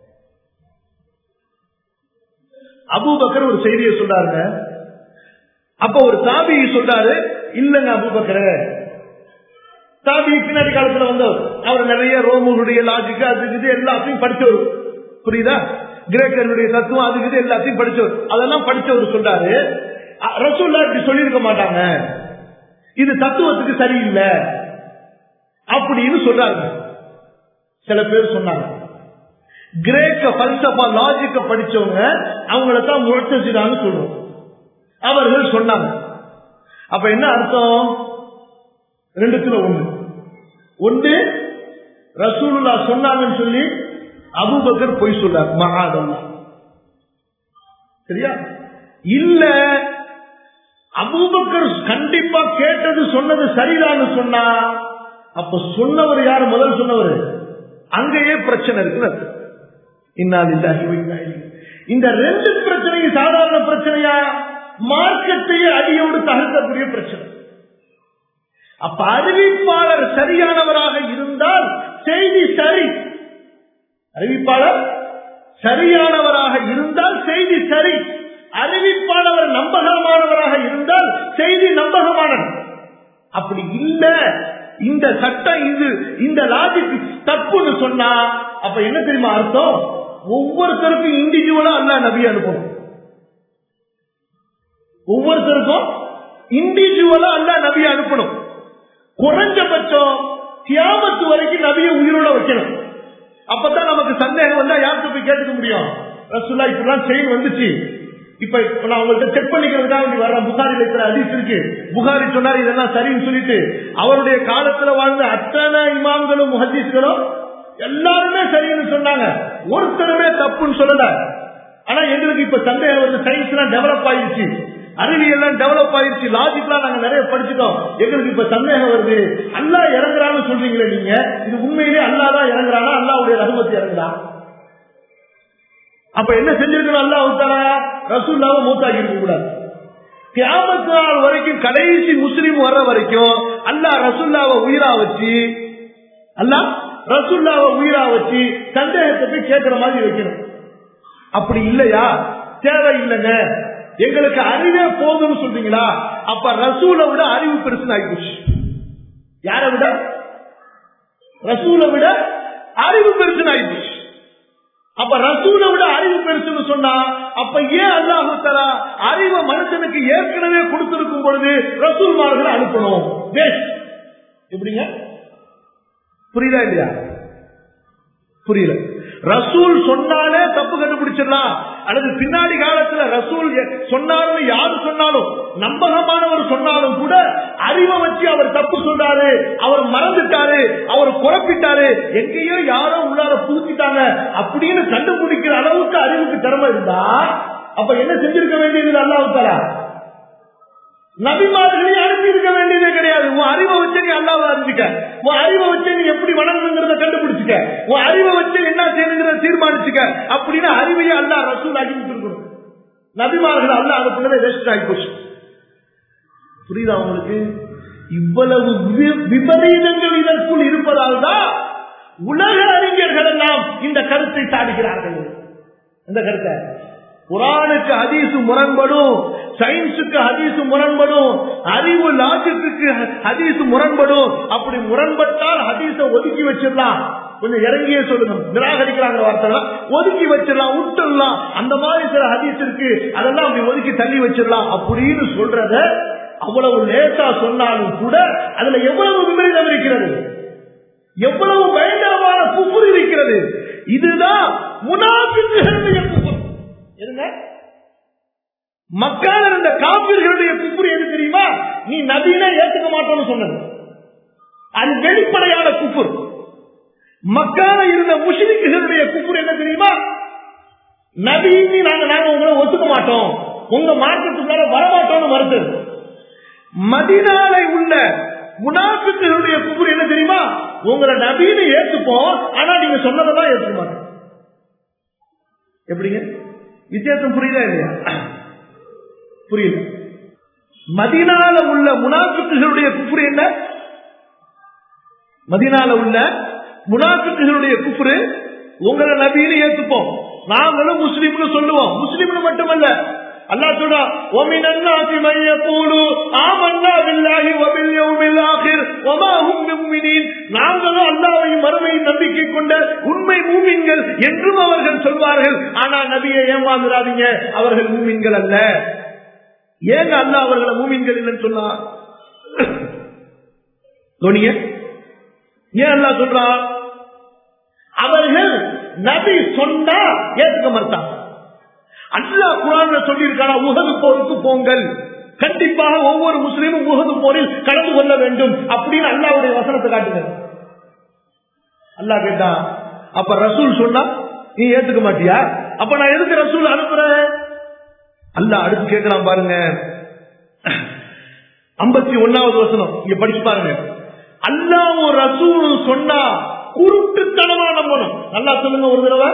S1: அபூபக்கர் ஒரு செய்தியை சொல்றாருங்க அப்ப ஒரு தாபி சொல்றாரு இல்லங்க அபுபக்கர தாபி பின்னாடி காலத்துல வந்தவர் அவர் நிறைய ரோமனுடைய லாஜிக் அது இது எல்லாத்தையும் படிச்சவர் புரியுதா கிரேக்கருடைய தத்துவம் அதுக்கு இது எல்லாத்தையும் படிச்சவர் அதெல்லாம் படிச்சவர் சொல்றாரு அ- ரசூல்லா இப்படி சொல்லியிருக்க மாட்டாங்க இது தத்துவத்துக்கு சரியில்லை அப்படின்னு சொல்றாங்க சில பேர் சொன்னாங்க கிரேக்க பல்சபா லாஜிக்க படிச்சவங்க அவங்கள தான் முழத்தசிதான்னு சொல்றோம் அவர்கள் சொன்னாங்க அப்ப என்ன அர்த்தம் ரெண்டுத்துல ஒண்ணு ஒன்று ரசூலுல்லா சொன்னாங்கன்னு சொல்லி அபூபக்கர் பொய் சொல்றார் மகாதல்லா சரியா இல்ல அபூபக்கர் கண்டிப்பா கேட்டது சொன்னது சரிதான்னு சொன்னா அப்ப சொன்னவர் யாரு முதல் சொன்னவர் அங்கேயே பிரச்சனை இருக்கு இன்னாலில்லாஹி வ இன்னா இலைஹி. இந்த ரெண்டு பிரச்சனையும் சாதாரண பிரச்சனையா மார்க்கத்தையே அடியோடு தகர்க்கக்கூடிய பிரச்சனை அப்ப அறிவிப்பாளர் சரியானவராக இருந்தால் செய்தி சரி அறிவிப்பாளர் சரியானவராக இருந்தால் செய்தி சரி அறிவிப்பாளர் நம்பகமானவராக இருந்தால் செய்தி நம்பகமானது அப்படி இல்ல இந்த சட்டம் இது இந்த லாஜிக் தப்புன்னு சொன்னா அப்ப என்ன தெரியுமா அர்த்தம் ஒவ்வொருத்தருக்கும் இண்டிவிஜுவலா அல்ல நபி அனுப்பணும் ஒவ்வொருத்தருக்கும் இண்டிவிஜுவலா அல்ல நபி அனுப்பணும் குறைஞ்சபட்சம் தியாமத்து வரைக்கும் நபியை உயிரோட வைக்கணும் அப்பதான் நமக்கு சந்தேகம் வந்தா யாருக்கு போய் கேட்டுக்க முடியும் ரசுல்லா இப்படிலாம் செயின் வந்துச்சு இப்ப இப்ப நான் உங்கள்கிட்ட செக் பண்ணிக்கிறதுக்காக இப்படி வர்றேன் புகாரில் இருக்கிற அதிஸ் இருக்கு புகாரி சொன்னார் இதெல்லாம் சரின்னு சொல்லிட்டு அவருடைய காலத்துல வாழ்ந்த அத்தனை இமாம்களும் முஹதீஸ்களும் எல்லாருமே சரின்னு சொன்னாங்க ஒருத்தருமே தப்புன்னு சொல்லல ஆனா எங்களுக்கு இப்ப சந்தேகம் வந்து சயின்ஸ் எல்லாம் டெவலப் ஆயிருச்சு அறிவியல் டெவலப் ஆயிருச்சு லாஜிக்லாம் நாங்க நிறைய படிச்சுட்டோம் எங்களுக்கு இப்ப சந்தேகம் வருது அல்லா இறங்குறான்னு சொல்றீங்களே நீங்க இது உண்மையிலே அல்லா தான் இறங்குறானா அல்லாவுடைய ரகுமத்தி இறங்குறா அப்ப என்ன செஞ்சிருக்கணும் அல்லா உத்தாரா ரசூல்லாவை மூத்தாக்கி இருக்க கூடாது கியாமத்து நாள் வரைக்கும் கடைசி முஸ்லீம் வர்ற வரைக்கும் அல்லா ரசுல்லாவை உயிரா வச்சு அல்லா ரசுல்லாவை உயிரா வச்சு சந்தேகத்தை போய் கேட்கிற மாதிரி வைக்கணும் அப்படி இல்லையா தேவை இல்லைங்க எங்களுக்கு அறிவே போதும்னு சொல்றீங்களா அப்ப ரசூலை விட அறிவு பெருசுன்னு ஆகிப்போச்சு யாரை விட ரசூலை விட அறிவு பெருசுன்னு ஆகிப்போச்சு அப்ப ரசூலை விட அறிவு பெருசுன்னு சொன்னா அப்ப ஏன் அல்லாஹு தலா அறிவை மனுஷனுக்கு ஏற்கனவே கொடுத்திருக்கும் பொழுது ரசூல்மார்களை அனுப்பணும் வேஸ்ட் எப்படிங்க புரியுதா இல்லையா புரியல ரசூல் சொன்னாலே தப்பு கண்டுபிடிச்சிடலாம் அல்லது பின்னாடி காலத்துல ரசூல் சொன்னாருன்னு யாரு சொன்னாலும் நம்பகமானவர் சொன்னாலும் கூட அறிவை வச்சு அவர் தப்பு சொல்றாரு அவர் மறந்துட்டாரு அவர் குழப்பிட்டாரு எங்கேயோ யாரோ உள்ளார புதுச்சிட்டாங்க அப்படின்னு கண்டுபிடிக்கிற அளவுக்கு அறிவுக்கு திறமை இருந்தா அப்ப என்ன செஞ்சிருக்க வேண்டியது அல்லாவுத்தாரா நபிமார்களையும் அனுப்பி இருக்க வேண்டியதே கிடையாது உன் அறிவை வச்சு நீ அல்லாவை அறிஞ்சிக்க உன் அறிவை வச்சு நீ எப்படி வணங்குங்கிறத கண்டுபிடிச்சுக்க உன் அறிவை வச்சு என்ன செய்யணுங்கிறத தீர்மானிச்சுக்க அப்படின்னு அறிவையே அல்லா ரசூல் ஆகி இருக்கணும் நபிமார்கள் அல்லா அனுப்புனதே வேஸ்ட் ஆகி போச்சு புரியுதா உங்களுக்கு இவ்வளவு விபரீதங்கள் இதற்குள் இருப்பதால் தான் உலக அறிஞர்கள் எல்லாம் இந்த கருத்தை சாடுகிறார்கள் இந்த கருத்தை குரானுக்கு ஹதீசு முரண்படும் சயின்ஸுக்கு ஹதீசு முரண்படும் அறிவு லாஜிக்கு ஹதீசு முரண்படும் அப்படி முரண்பட்டால் ஹதீஸ ஒதுக்கி வச்சிடலாம் கொஞ்சம் இறங்கியே சொல்லுங்க நிராகரிக்கிறாங்க வார்த்தை ஒதுக்கி வச்சிடலாம் விட்டுடலாம் அந்த மாதிரி சில ஹதீஸ் இருக்கு அதெல்லாம் அப்படி ஒதுக்கி தள்ளி வச்சிடலாம் அப்படின்னு சொல்றத அவ்வளவு லேசா சொன்னாலும் கூட அதுல எவ்வளவு விபரீதம் இருக்கிறது எவ்வளவு பயங்கரமான குப்புர் இருக்கிறது இதுதான் முனாபித்துகளுடைய குப்புர் எதுங்க மக்கள் இருந்த காப்பீர்களுடைய குப்புர் எது தெரியுமா நீ நவீன ஏற்றுக்க மாட்டோம்னு சொன்னது அது வெளிப்படையான குப்புர் மக்கால இருந்த முஸ்லிம்களுடைய குப்புர் என்ன தெரியுமா நவீனி நாங்க நாங்க உங்களை ஒத்துக்க மாட்டோம் உங்க மார்க்கத்துக்குள்ள வரமாட்டோம்னு மறுத்தது மதினாலை உள்ள முனாஃபிக்குகளுடைய குப்புர் என்ன தெரியுமா உங்களை நவீன ஏத்துப்போம் ஆனா நீங்க சொன்னதான் ஏற்றுக்க மாட்டோம் எப்படிங்க வித்தியாசம் புரியுதா இல்லையா புரியல மதினால உள்ள முனாஃபிக்குகளுடைய குப்புரு என்ன மதினால உள்ள முனாஃபிக்குகளுடைய குப்புரு உங்களை நபின்னு ஏத்துப்போம் நாங்களும் முஸ்லீம்னு சொல்லுவோம் முஸ்லீம்னு மட்டுமல்ல அல்லாஹ் சொல்றா وَمِنَ النَّاسِ مَن يَقُولُ آمَنَّا بِاللَّهِ وَبِالْيَوْمِ الْآخِرِ وَمَا هُم بِمُؤْمِنِينَ நாங்களும் அல்லாஹ்வையும் மறுமையும் நம்பிக்கை கொண்ட உண்மை மூமின்கள் என்றும் அவர்கள் சொல்வார்கள் ஆனா நபியை ஏமாந்துடாதீங்க அவர்கள் மூமின்கள் அல்ல ஏங்க அல்லாஹ் அவர்களை மூமின்கள் இல்லைன்னு சொன்னா தோனிய ஏன் அல்லாஹ் சொல்றான் அவர்கள் நபி சொன்னா ஏத்துக்க மாட்டாங்க அல்லாஹ் குரான்ல சொல்லியிருக்கான உகது போருக்கு போங்கள் கண்டிப்பாக ஒவ்வொரு முஸ்லீமும் உகது போரில் கலந்து கொள்ள வேண்டும் அப்படின்னு அல்லாவுடைய வசனத்தை காட்டுங்க அல்லாஹ் கேட்டா அப்ப ரசூல் சொன்னா நீ ஏத்துக்க மாட்டியா அப்ப நான் எதுக்கு ரசூல் அனுப்புறேன் அல்லாஹ் அடுத்து கேட்கலாம் பாருங்க ஐம்பத்தி ஒன்னாவது வசனம் இங்க படிச்சு பாருங்க அல்லாவும் ரசூலும் சொன்னா குருட்டுத்தனமா நம்பணும் நல்லா சொல்லுங்க ஒரு தடவை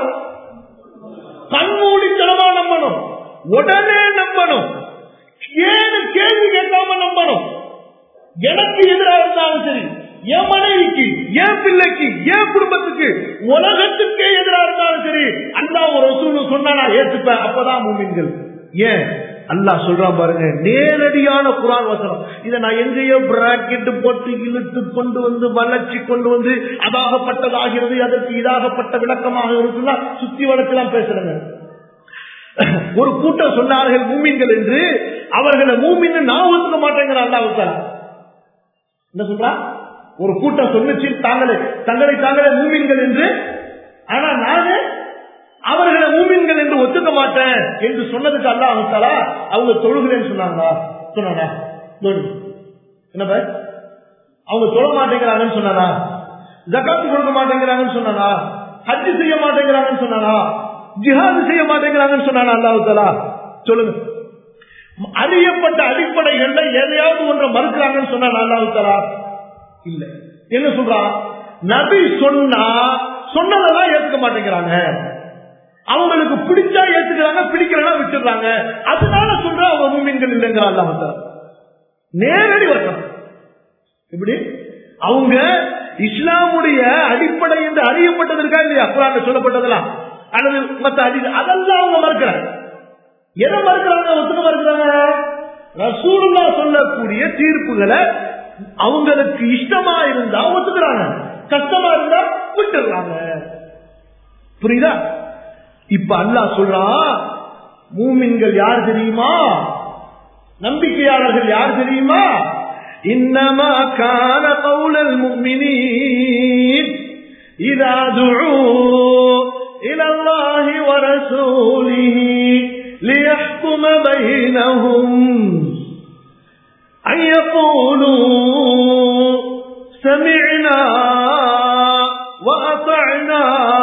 S1: கண்மூடித்தனமா நம்பணும் உடனே நம்பணும் ஏன்னு கேள்வி கேட்காம நம்பணும் எனக்கு எதிராக இருந்தாலும் சரி என் மனைவிக்கு என் பிள்ளைக்கு என் குடும்பத்துக்கு உலகத்துக்கே எதிராக இருந்தாலும் சரி அல்லாஹ் ஒரு ரசூல் சொன்னா நான் ஏத்துப்பேன் அப்பதான் மூமின்கள் ஏன் அல்லாஹ் சொல்றான் பாருங்க நேரடியான குரான் வசனம் இதை நான் எங்கேயோ பிராக்கெட் போட்டு இழுத்து கொண்டு வந்து வளர்ச்சி கொண்டு வந்து அதாகப்பட்டதாகிறது அதற்கு இதாகப்பட்ட விளக்கமாக இருக்குன்னா சுத்தி வளர்ச்சிலாம் பேசுறேங்க ஒரு கூட்டம் சொன்னார்கள் மூமின்கள் என்று அவர்களை மூமின்னு நான் ஒத்துக்க மாட்டேங்கிற அல்லாவுக்கால என்ன சொல்றா ஒரு கூட்டம் சொன்னிச்சு தாங்களே தங்களை தாங்களே மூமின்கள் என்று ஆனா நானு அவர்களை மூமின்கள் என்று ஒத்துக்க மாட்டேன் என்று சொன்னதுக்கு அல்லா அவத்தாலா அவங்க தொழுகிறேன்னு சொன்னாங்களா சொன்னானா என்ன அவங்க சொல்ல மாட்டேங்கிறாங்கன்னு சொன்னானா ஜக்காத்து கொடுக்க மாட்டேங்கிறாங்கன்னு சொன்னானா ஹஜ்ஜு செய்ய மாட்டேங்கிறாங்கன்னு சொன்னானா ஜிஹாது செய்ய மாட்டேங்கிறாங்கன்னு சொன்னானா அல்லாஹாலா சொல்லுங்க அறியப்பட்ட அடிப்படைகள்ல எதையாவது ஒன்றை மறுக்கிறாங்கன்னு சொன்னா அல்லாஹாலா இல்ல என்ன சொல்றான் நபி சொன்னா சொன்னதெல்லாம் ஏத்துக்க மாட்டேங்கிறாங்க அவங்களுக்கு பிடிச்சா ஏத்துக்கிறாங்க பிடிக்கிறதா விட்டுறாங்க அதனால சொல்ற அவங்க மூமின்கள் இல்லைங்கிறா அல்லாஹாலா நேரடி வசனம் எப்படி அவங்க இஸ்லாமுடைய அடிப்படை என்று அறியப்பட்டதற்கா இல்லையா குரான் சொல்லப்பட்டதெல்லாம் அல்லது மத்த அடி அதெல்லாம் அவங்க மறுக்கிறாங்க எதை மறுக்கிறாங்க ஒத்துக்க மறுக்கிறாங்க ரசூலுல்லா சொல்லக்கூடிய தீர்ப்புகளை அவங்களுக்கு இஷ்டமா இருந்தா ஒத்துக்கிறாங்க கஷ்டமா இருந்தா விட்டுறாங்க புரியுதா இப்ப அல்லாஹ் சொல்றான் மூமின்கள் யார் தெரியுமா நம்பிக்கையாளர்கள் யார் தெரியுமா إنما كان قول المؤمنين إذا دعوا إلى الله ورسوله ليحكم بينهم أن يقولوا سمعنا وأطعنا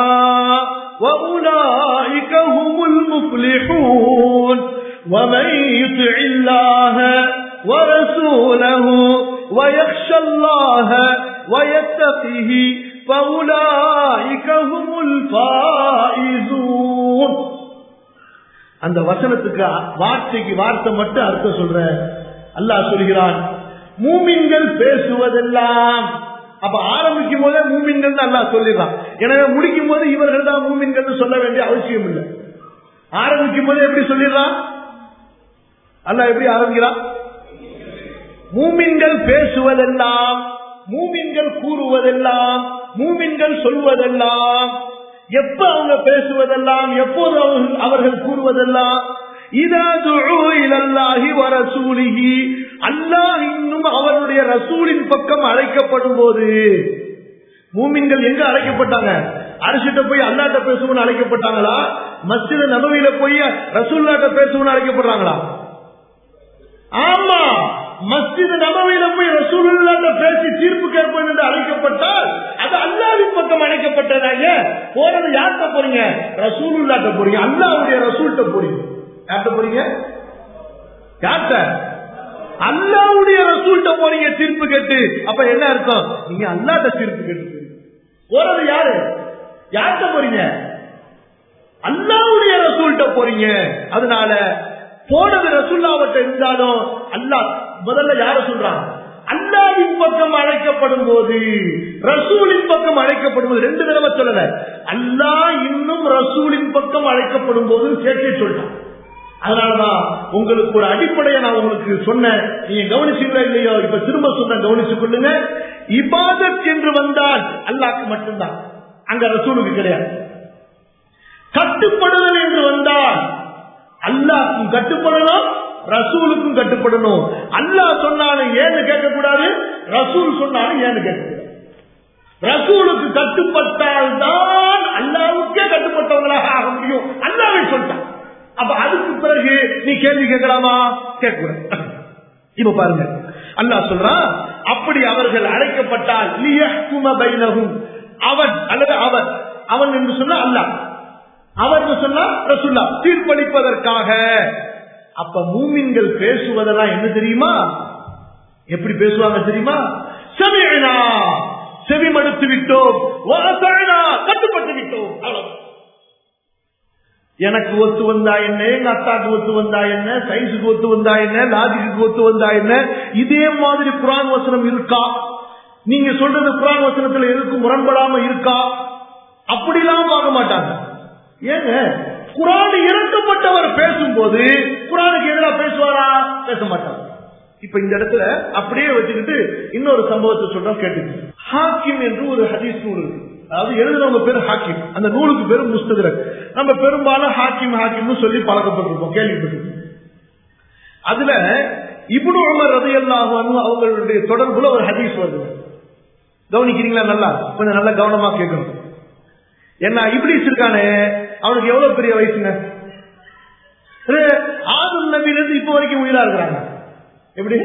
S1: وأولئك هم المفلحون ومن يطع الله ورسوله ويخشى الله ويتقه فأولئك هم الفائزون அந்த வசனத்துக்கு வார்த்தைக்கு வார்த்தை மட்டும் அர்த்தம் சொல்ற அல்லாஹ் சொல்கிறான் மூமின்கள் பேசுவதெல்லாம் அப்ப ஆரம்பிக்கும் போதே மூமின்கள் அல்லாஹ் சொல்லிடுறான் எனவே முடிக்கும் போது இவர்கள் தான் மூமின்கள் சொல்ல வேண்டிய அவசியம் இல்லை ஆரம்பிக்கும் போது எப்படி சொல்லிடுறான் அல்லாஹ் எப்படி ஆரம்பிக்கிறான் மூமின்கள் பேசுவதெல்லாம் மூமின்கள் கூறுவதெல்லாம் மூமின்கள் சொல்வதெல்லாம் எப்ப அவங்க பேசுவதெல்லாம் எப்போது அவர்கள் கூறுவதெல்லாம் அல்லாஹ் இன்னும் அவருடைய ரசூலின் பக்கம் அழைக்கப்படும் போது மூமின்கள் எங்க அழைக்கப்பட்டாங்க அரசிட்ட போய் அல்லாட்ட பேசுவோம்னு அழைக்கப்பட்டாங்களா மஸ்ஜித நபவியில போய் ரசூல்லாட்ட பேசுவோம்னு அழைக்கப்படுறாங்களா ஆமா மஸ்ஜித் நபவியில போய் ரசூலுல்லாட்ட பேசி தீர்ப்பு கேட்போம் என்று அழைக்கப்பட்டால் அது அல்லாவின் பக்கம் அழைக்கப்பட்டதாங்க போறது யார்கிட்ட போறீங்க ரசூலுல்லாட்ட போறீங்க அல்லாவுடைய ரசூல்கிட்ட போறீங்க யார்கிட்ட போறீங்க யார்கிட்ட அல்லாவுடைய ரசூல்கிட்ட போறீங்க தீர்ப்பு கேட்டு அப்ப என்ன அர்த்தம் நீங்க அல்லாட்ட தீர்ப்பு கேட்டு போறது யாரு யார்கிட்ட போறீங்க அல்லாவுடைய ரசூல்கிட்ட போறீங்க அதனால போனது ரசுல்லாவட்ட இருந்தாலும் அல்லாஹ் முதல்ல யார சொல்றான் அல்லாவின் பக்கம் அழைக்கப்படும் போது ரசூலின் பக்கம் அழைக்கப்படும் போது ரெண்டு தடவை சொல்லல அல்லாஹ் இன்னும் ரசூலின் பக்கம் அழைக்கப்படும் போது சேர்த்தே சொல்றான் அதனாலதான் உங்களுக்கு ஒரு அடிப்படையை நான் உங்களுக்கு சொன்னேன் நீங்க கவனிச்சீங்களா இல்லையோ இப்ப திரும்ப சொன்ன கவனிச்சு கொள்ளுங்க இபாதத் என்று வந்தால் அல்லாஹ்க்கு மட்டும்தான் அங்க ரசூலுக்கு கிடையாது கட்டுப்படுதல் என்று வந்தால் அல்லாஹ்க்கும் கட்டுப்படணும் ரசூலுக்கும் கட்டுப்படணும் அல்லாஹ் சொன்னாலும் ஏன்னு கேட்கக்கூடாது ரசூல் சொன்னாலும் ஏன்னு கேட்கக்கூடாது ரசூலுக்கு கட்டுப்பட்டால் தான் அல்லாவுக்கே கட்டுப்பட்டவங்களாக ஆக முடியும் அல்லாவே சொல்லிட்டான் அப்ப அதுக்கு பிறகு நீ கேள்வி கேட்கலாமா கேட்கக்கூடாது இப்ப பாருங்க அல்லாஹ் சொல்றான் அப்படி அவர்கள் அழைக்கப்பட்டால் லியஹ்கும பைனஹும் அவன் அல்லது அவன் அவன் என்று சொன்னா அல்லாஹ் அவர் சொன்னா ரசுல்லா தீர்ப்பளிப்பதற்காக அப்ப மூமின்கள் பேசுவதெல்லாம் என்ன தெரியுமா எப்படி பேசுவாங்க தெரியுமா செவினா செவிமடுத்து விட்டோம் வாசனா, கட்டுப்பட்டு விட்டோம் அவ்வளவு எனக்கு ஒத்து வந்தா என்ன எங்க அத்தாக்கு ஒத்து வந்தா என்ன சயின்ஸுக்கு ஒத்து வந்தா என்ன லாஜிக்கு ஒத்து வந்தா என்ன இதே மாதிரி குரான் வசனம் இருக்கா நீங்க சொல்றது குரான் வசனத்துல எதுக்கும் முரண்படாம இருக்கா அப்படிலாம் பார்க்க மாட்டாங்க ஏங்க குரான் இறக்கப்பட்டவர் பேசும்போது குரானுக்கு எதிராக பேசுவாரா பேச மாட்டாங்க இப்ப இந்த இடத்துல அப்படியே வச்சுக்கிட்டு இன்னொரு சம்பவத்தை சொல்றோம் கேட்டுக்கு ஹாக்கிம் என்று ஒரு ஹதீஸ் நூல் இருக்கு அதாவது எழுதுறவங்க பேர் ஹாக்கிம் அந்த நூலுக்கு பேரு முஸ்தகரக் நம்ம பெரும்பாலும் ஹாக்கிம் ஹாக்கிம்னு சொல்லி பழக்கப்பட்டிருப்போம் கேள்விப்பட்டிருக்கோம் அதுல இப்னு உமர் ரதியல்லாஹு அன்ஹு அவங்களுடைய தொடர்புல ஒரு ஹதீஸ் வருது கவனிக்கிறீங்களா நல்லா கொஞ்சம் நல்லா கவனமா கேட்கணும் என்ன இப்ளீஸ் இருக்கானே அவனுக்கு எவ்வளவு பெரிய வயசுங்க ஒரு ஆதம் நபில இருந்து இப்ப வரைக்கும் உயிரா இருக்கிறாங்க எப்படி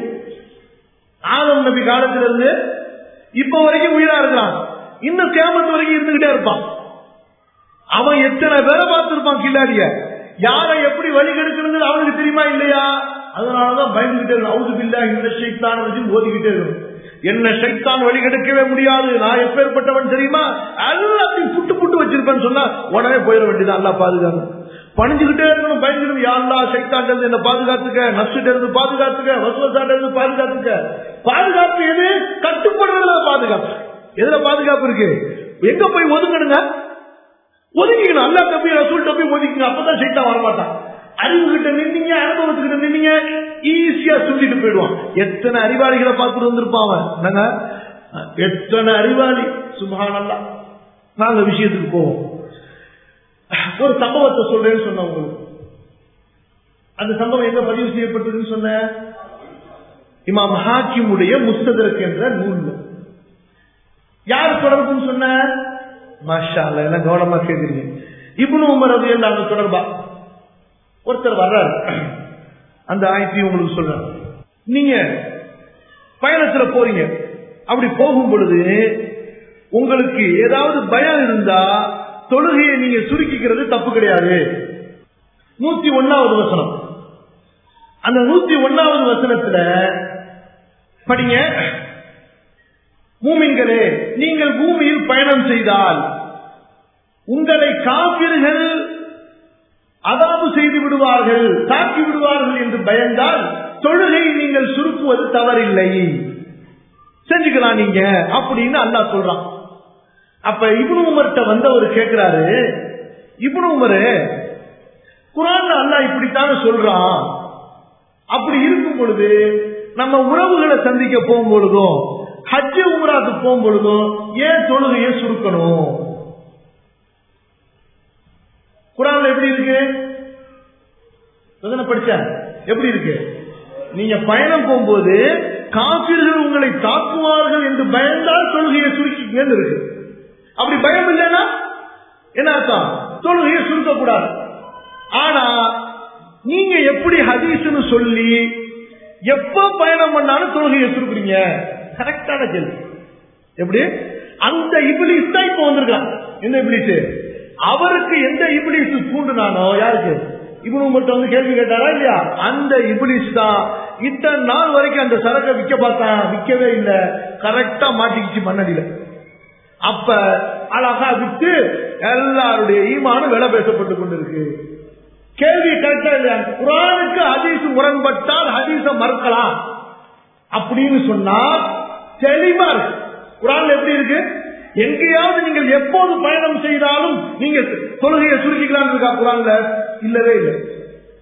S1: ஆதம் நபி காலத்துல இருந்து இப்ப வரைக்கும் உயிரா இருக்கிறான் இன்னும் கேமத்து வரைக்கும் இருந்துகிட்டே இருப்பான் அவன் எத்தனை பேரை பார்த்திருப்பான் கில்லாடிய யாரை எப்படி வழி கெடுக்கிறது அவனுக்கு தெரியுமா இல்லையா அதனாலதான் பயந்துகிட்டே இருக்கும் அவுது பில்லா இந்த ஷைத்தான் வச்சு ஓதிக்கிட்டே இருக்கும் என்ன சைத்தான் வழி கெடுக்கவே முடியாது நான் எப்பேற்பட்டவன் தெரியுமா எல்லாத்தையும் புட்டு புட்டு வச்சிருப்பேன்னு சொன்னா உடனே போயிட வேண்டியதான் அல்லா பாதுகாப்பு பணிஞ்சுக்கிட்டே இருக்கணும் பயந்துக்கணும் யாருலா சைத்தான் இருந்து என்ன பாதுகாத்துக்க நஷ்ட இருந்து பாதுகாத்துக்க வசுவசாட்ட இருந்து பாதுகாத்துக்க பாதுகாப்பு எது கட்டுப்படுறதுல பாதுகாப்பு எதுல பாதுகாப்பு இருக்கு எங்க போய் ஒதுங்கணுங்க ஒதுங்கிக்கணும் அல்லா தப்பி ரசூல் தப்பி ஒதுக்கிங்க அப்பதான் சைத்தான் வரமாட்டான் அறிவு கிட்ட நின்னீங்க அனுபவத்துக்கிட்ட நின்னீங்க ஈஸியா சொல்லிட்டு போயிடுவான் எத்தனை அறிவாளிகளை பார்த்துட்டு வந்திருப்பான் அவன் என்னங்க எத்தனை அறிவாளி சுபானல்லா நாங்க விஷயத்துக்கு போவோம் ஒரு சம்பவத்தை சொல்றேன்னு சொன்ன உங்களுக்கு அந்த சம்பவம் எங்க பதிவு செய்யப்பட்டதுன்னு சொன்ன இமாம் ஹாக்கிமுடைய முஸ்ததற்கு என்ற நூல் யார் தொடர்புன்னு சொன்ன மாஷா அல்ல என்ன கவனமா கேக்குறீங்க இப்னு உமர் அது அந்த தொடர்பா ஒருத்தர் வர்றாரு அந்த ஆயத்தையும் உங்களுக்கு சொல்றாரு நீங்க பயணத்துல போறீங்க அப்படி போகும் பொழுது உங்களுக்கு ஏதாவது பயம் இருந்தா தொழுகையை நீங்க சுருக்கிக்கிறது தப்பு கிடையாது நூத்தி ஒன்னாவது வசனம் அந்த நூத்தி ஒன்னாவது வசனத்துல படிங்க மூமின்களே நீங்கள் பூமியில் பயணம் செய்தால் உங்களை காப்பீர்கள் அதாவு செய்து விடுவார்கள் தாக்கி விடுவார்கள் என்று பயந்தால் தொழுகை நீங்கள் சுருக்குவது தவறில்லை செஞ்சுக்கலாம் நீங்க அப்படின்னு அல்லா சொல்றான் அப்ப இப்னு உமர்கிட்ட வந்தவர் கேட்கிறாரு இப்னு உமரு குரான் அல்லா இப்படித்தானே சொல்றான் அப்படி இருக்கும் பொழுது நம்ம உறவுகளை சந்திக்க போகும் பொழுதும் ஹஜ்ஜு உமராக்கு போகும் பொழுதும் ஏன் தொழுகையை சுருக்கணும் குரான்ல எப்படி இருக்கு படிச்ச எப்படி இருக்கு நீங்க பயணம் போகும்போது காப்பீர்கள் உங்களை தாக்குவார்கள் என்று பயந்தால் தொழுகையை சுருக்கிங்கன்னு இருக்கு அப்படி பயம் இல்லைன்னா என்ன அர்த்தம் தொழுகையை சுருக்கக்கூடாது ஆனா நீங்க எப்படி ஹதீஸ்னு சொல்லி எப்ப பயணம் பண்ணாலும் தொழுகையை சுருக்குறீங்க கரெக்டான கேள்வி எப்படி அந்த இபிலிஸ் தான் இப்ப வந்திருக்கான் எந்த இபிலிஸ் அவருக்கு எந்த இபிலிஸ் தூண்டுனானோ யாருக்கு இவனு மட்டும் வந்து கேள்வி கேட்டாரா இல்லையா அந்த இபிலிஸ் தான் இத்தனை நாள் வரைக்கும் அந்த சரக்கை விற்க பார்த்தான் விற்கவே இல்லை கரெக்டா மாட்டிக்கிச்சு மண்ணடியில அப்ப அழகா விட்டு எல்லாருடைய ஈமானும் விலை பேசப்பட்டு கொண்டிருக்கு கேள்வி கரெக்டா இல்லையா குரானுக்கு ஹதீஸ் முரண்பட்டால் ஹதீஸ மறுக்கலாம் அப்படின்னு சொன்னா தெளிவா இருக்கு குரான் எப்படி இருக்கு எங்கேயாவது நீங்கள் எப்போது பயணம் செய்தாலும் நீங்க தொழுகையை சுருக்கிக்கலாம் இருக்கா குரான்ல இல்லவே இல்லை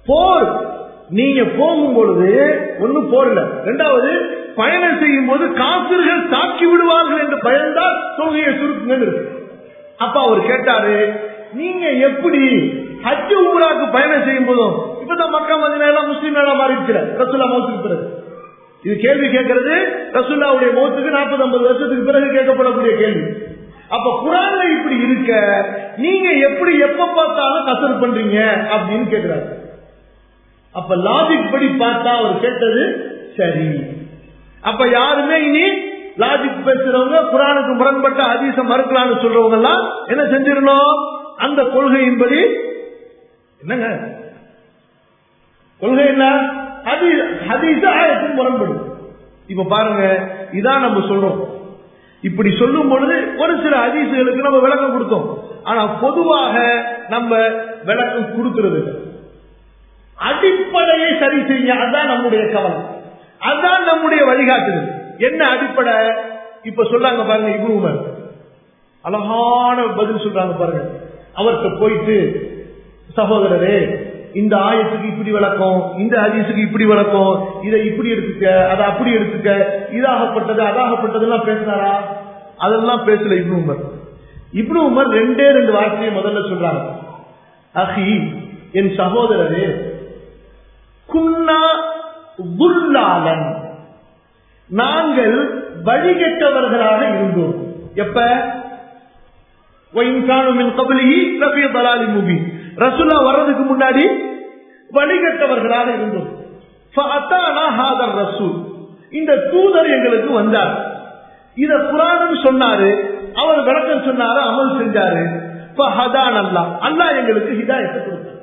S1: போர் நீங்க போகும் பொழுது ஒன்னும் போர்ல ரெண்டாவது பயணம் செய்யும் போது காசிர்கள் தாக்கி விடுவார்கள் என்று பயந்தால் தொகையை சுருக்குங்க இருக்கு அப்ப அவர் கேட்டாரு நீங்க எப்படி ஹஜ் உம்ராக்கு பயணம் செய்யும் போதும் இப்பதான் மக்கா மதினா எல்லாம் முஸ்லீம் எல்லாம் மாறி இருக்கிறார் ரசுல்லா மௌத்துக்கு பிறகு இது கேள்வி கேட்கறது ரசுல்லாவுடைய மௌத்துக்கு நாற்பது ஐம்பது வருஷத்துக்கு பிறகு கேட்கப்படக்கூடிய கேள்வி அப்ப குரான்ல இப்படி இருக்க நீங்க எப்படி எப்ப பார்த்தாலும் கசர் பண்றீங்க அப்படின்னு கேட்கிறாரு அப்ப லாஜிக் படி பார்த்தா அவர் கேட்டது சரி அப்ப யாருமே இனி லாஜிக் பேசுறவங்க குரானுக்கு முரண்பட்ட அதிச மறுக்கலாம்னு சொல்றவங்க எல்லாம் என்ன செஞ்சிடணும் அந்த கொள்கையின்படி என்னங்க கொள்கை என்ன ஹதீச ஆயத்துக்கு முரண்படும் இப்ப பாருங்க இதான் நம்ம சொல்றோம் இப்படி சொல்லும் பொழுது ஒரு சில ஹதீசுகளுக்கு நம்ம விளக்கம் கொடுத்தோம் ஆனா பொதுவாக நம்ம விளக்கம் கொடுக்கிறது இல்லை. அடிப்படையை சரி செய்ய அதான் நம்முடைய கவலை அதான் நம்முடைய வழிகாட்டுதல் என்ன அடிப்படை இப்ப சொல்லாங்க பாருங்க இப்னு உமர் அழகான பதில் சொல்றாங்க பாருங்க அவர்கிட்ட போயிட்டு சகோதரரே இந்த ஆயத்துக்கு இப்படி விளக்கம் இந்த ஹதீஸுக்கு இப்படி விளக்கம் இதை இப்படி எடுத்துக்க அதை அப்படி எடுத்துக்க இதாகப்பட்டது அதாகப்பட்டதெல்லாம் பேசினாரா அதெல்லாம் பேசல இப்னு உமர் இப்னு உமர் ரெண்டே ரெண்டு வார்த்தையை முதல்ல சொல்றாங்க அஹி என் சகோதரரே குன்னா துல்லாலன் நாங்கள் வழிகெட்டவர்களாக இருந்தோம் எப்ப ரசுல்லா வர்றதுக்கு முன்னாடி வழிகட்டவர்களாக இருந்தோம் ரசூல் இந்த தூதர் எங்களுக்கு வந்தார் இத புராணம் சொன்னாரு அவர் விளக்கம் சொன்னாரு அமல் செஞ்சாரு ஹதான் அல்லா அல்லா எங்களுக்கு ஹிதாயத்தை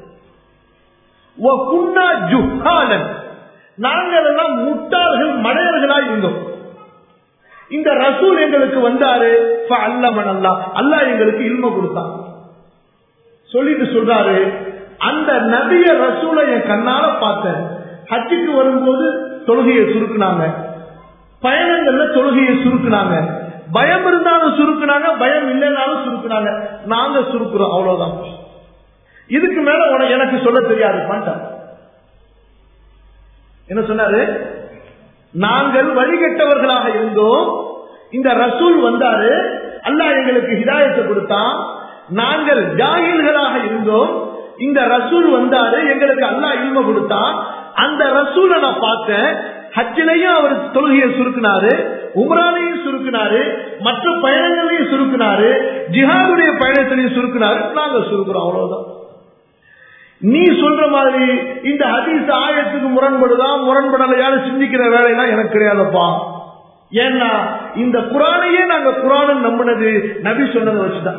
S1: கொடுத்தார் நாங்கள் எல்லாம் முட்டாள்கள் மடையர்களாய் இருந்தோம் இந்த ரசூல் எங்களுக்கு வந்தாரு அல்லமன் அல்லா அல்லா எங்களுக்கு இல்ம கொடுத்தான் சொல்லிட்டு சொல்றாரு அந்த நபிய ரசூலை என் கண்ணால பார்த்தேன் ஹஜ்ஜுக்கு வரும்போது தொழுகையை சுருக்குனாங்க பயணங்கள்ல தொழுகையை சுருக்குனாங்க பயம் இருந்தாலும் சுருக்குனாங்க பயம் இல்லைனாலும் சுருக்குனாங்க நாங்க சுருக்குறோம் அவ்வளவுதான் இதுக்கு மேல உனக்கு எனக்கு சொல்ல தெரியாது பண்ணிட்டான் என்ன சொன்னாரு நாங்கள் வழிகட்டவர்களாக இருந்தோம் இந்த ரசூல் வந்தாரு அல்லாஹ் எங்களுக்கு ஹிதாயத்தை கொடுத்தான் நாங்கள் ஜாகில்களாக இருந்தோம் இந்த ரசூல் வந்தாரு எங்களுக்கு அல்லாஹ் இல்ம கொடுத்தான் அந்த ரசூலை நான் பார்த்தேன் ஹஜ்ஜிலையும் அவர் தொழுகையை சுருக்கினாரு உமராலையும் சுருக்கினாரு மற்ற பயணங்களையும் சுருக்கினாரு ஜிஹாதுடைய பயணத்திலையும் சுருக்கினாரு நாங்க சுருக்கிறோம் அவ்வளவுதான் நீ சொல்ற மாதிரி இந்த ஹதீஸ் ஆயத்துக்கு முரண்படுதான் முரண்படலையான்னு சிந்திக்கிற வேலையெல்லாம் எனக்கு கிடையாதுப்பா ஏன்னா இந்த குரானையே நாங்க குரான் நம்பினது நபி சொன்னதை வச்சுதான்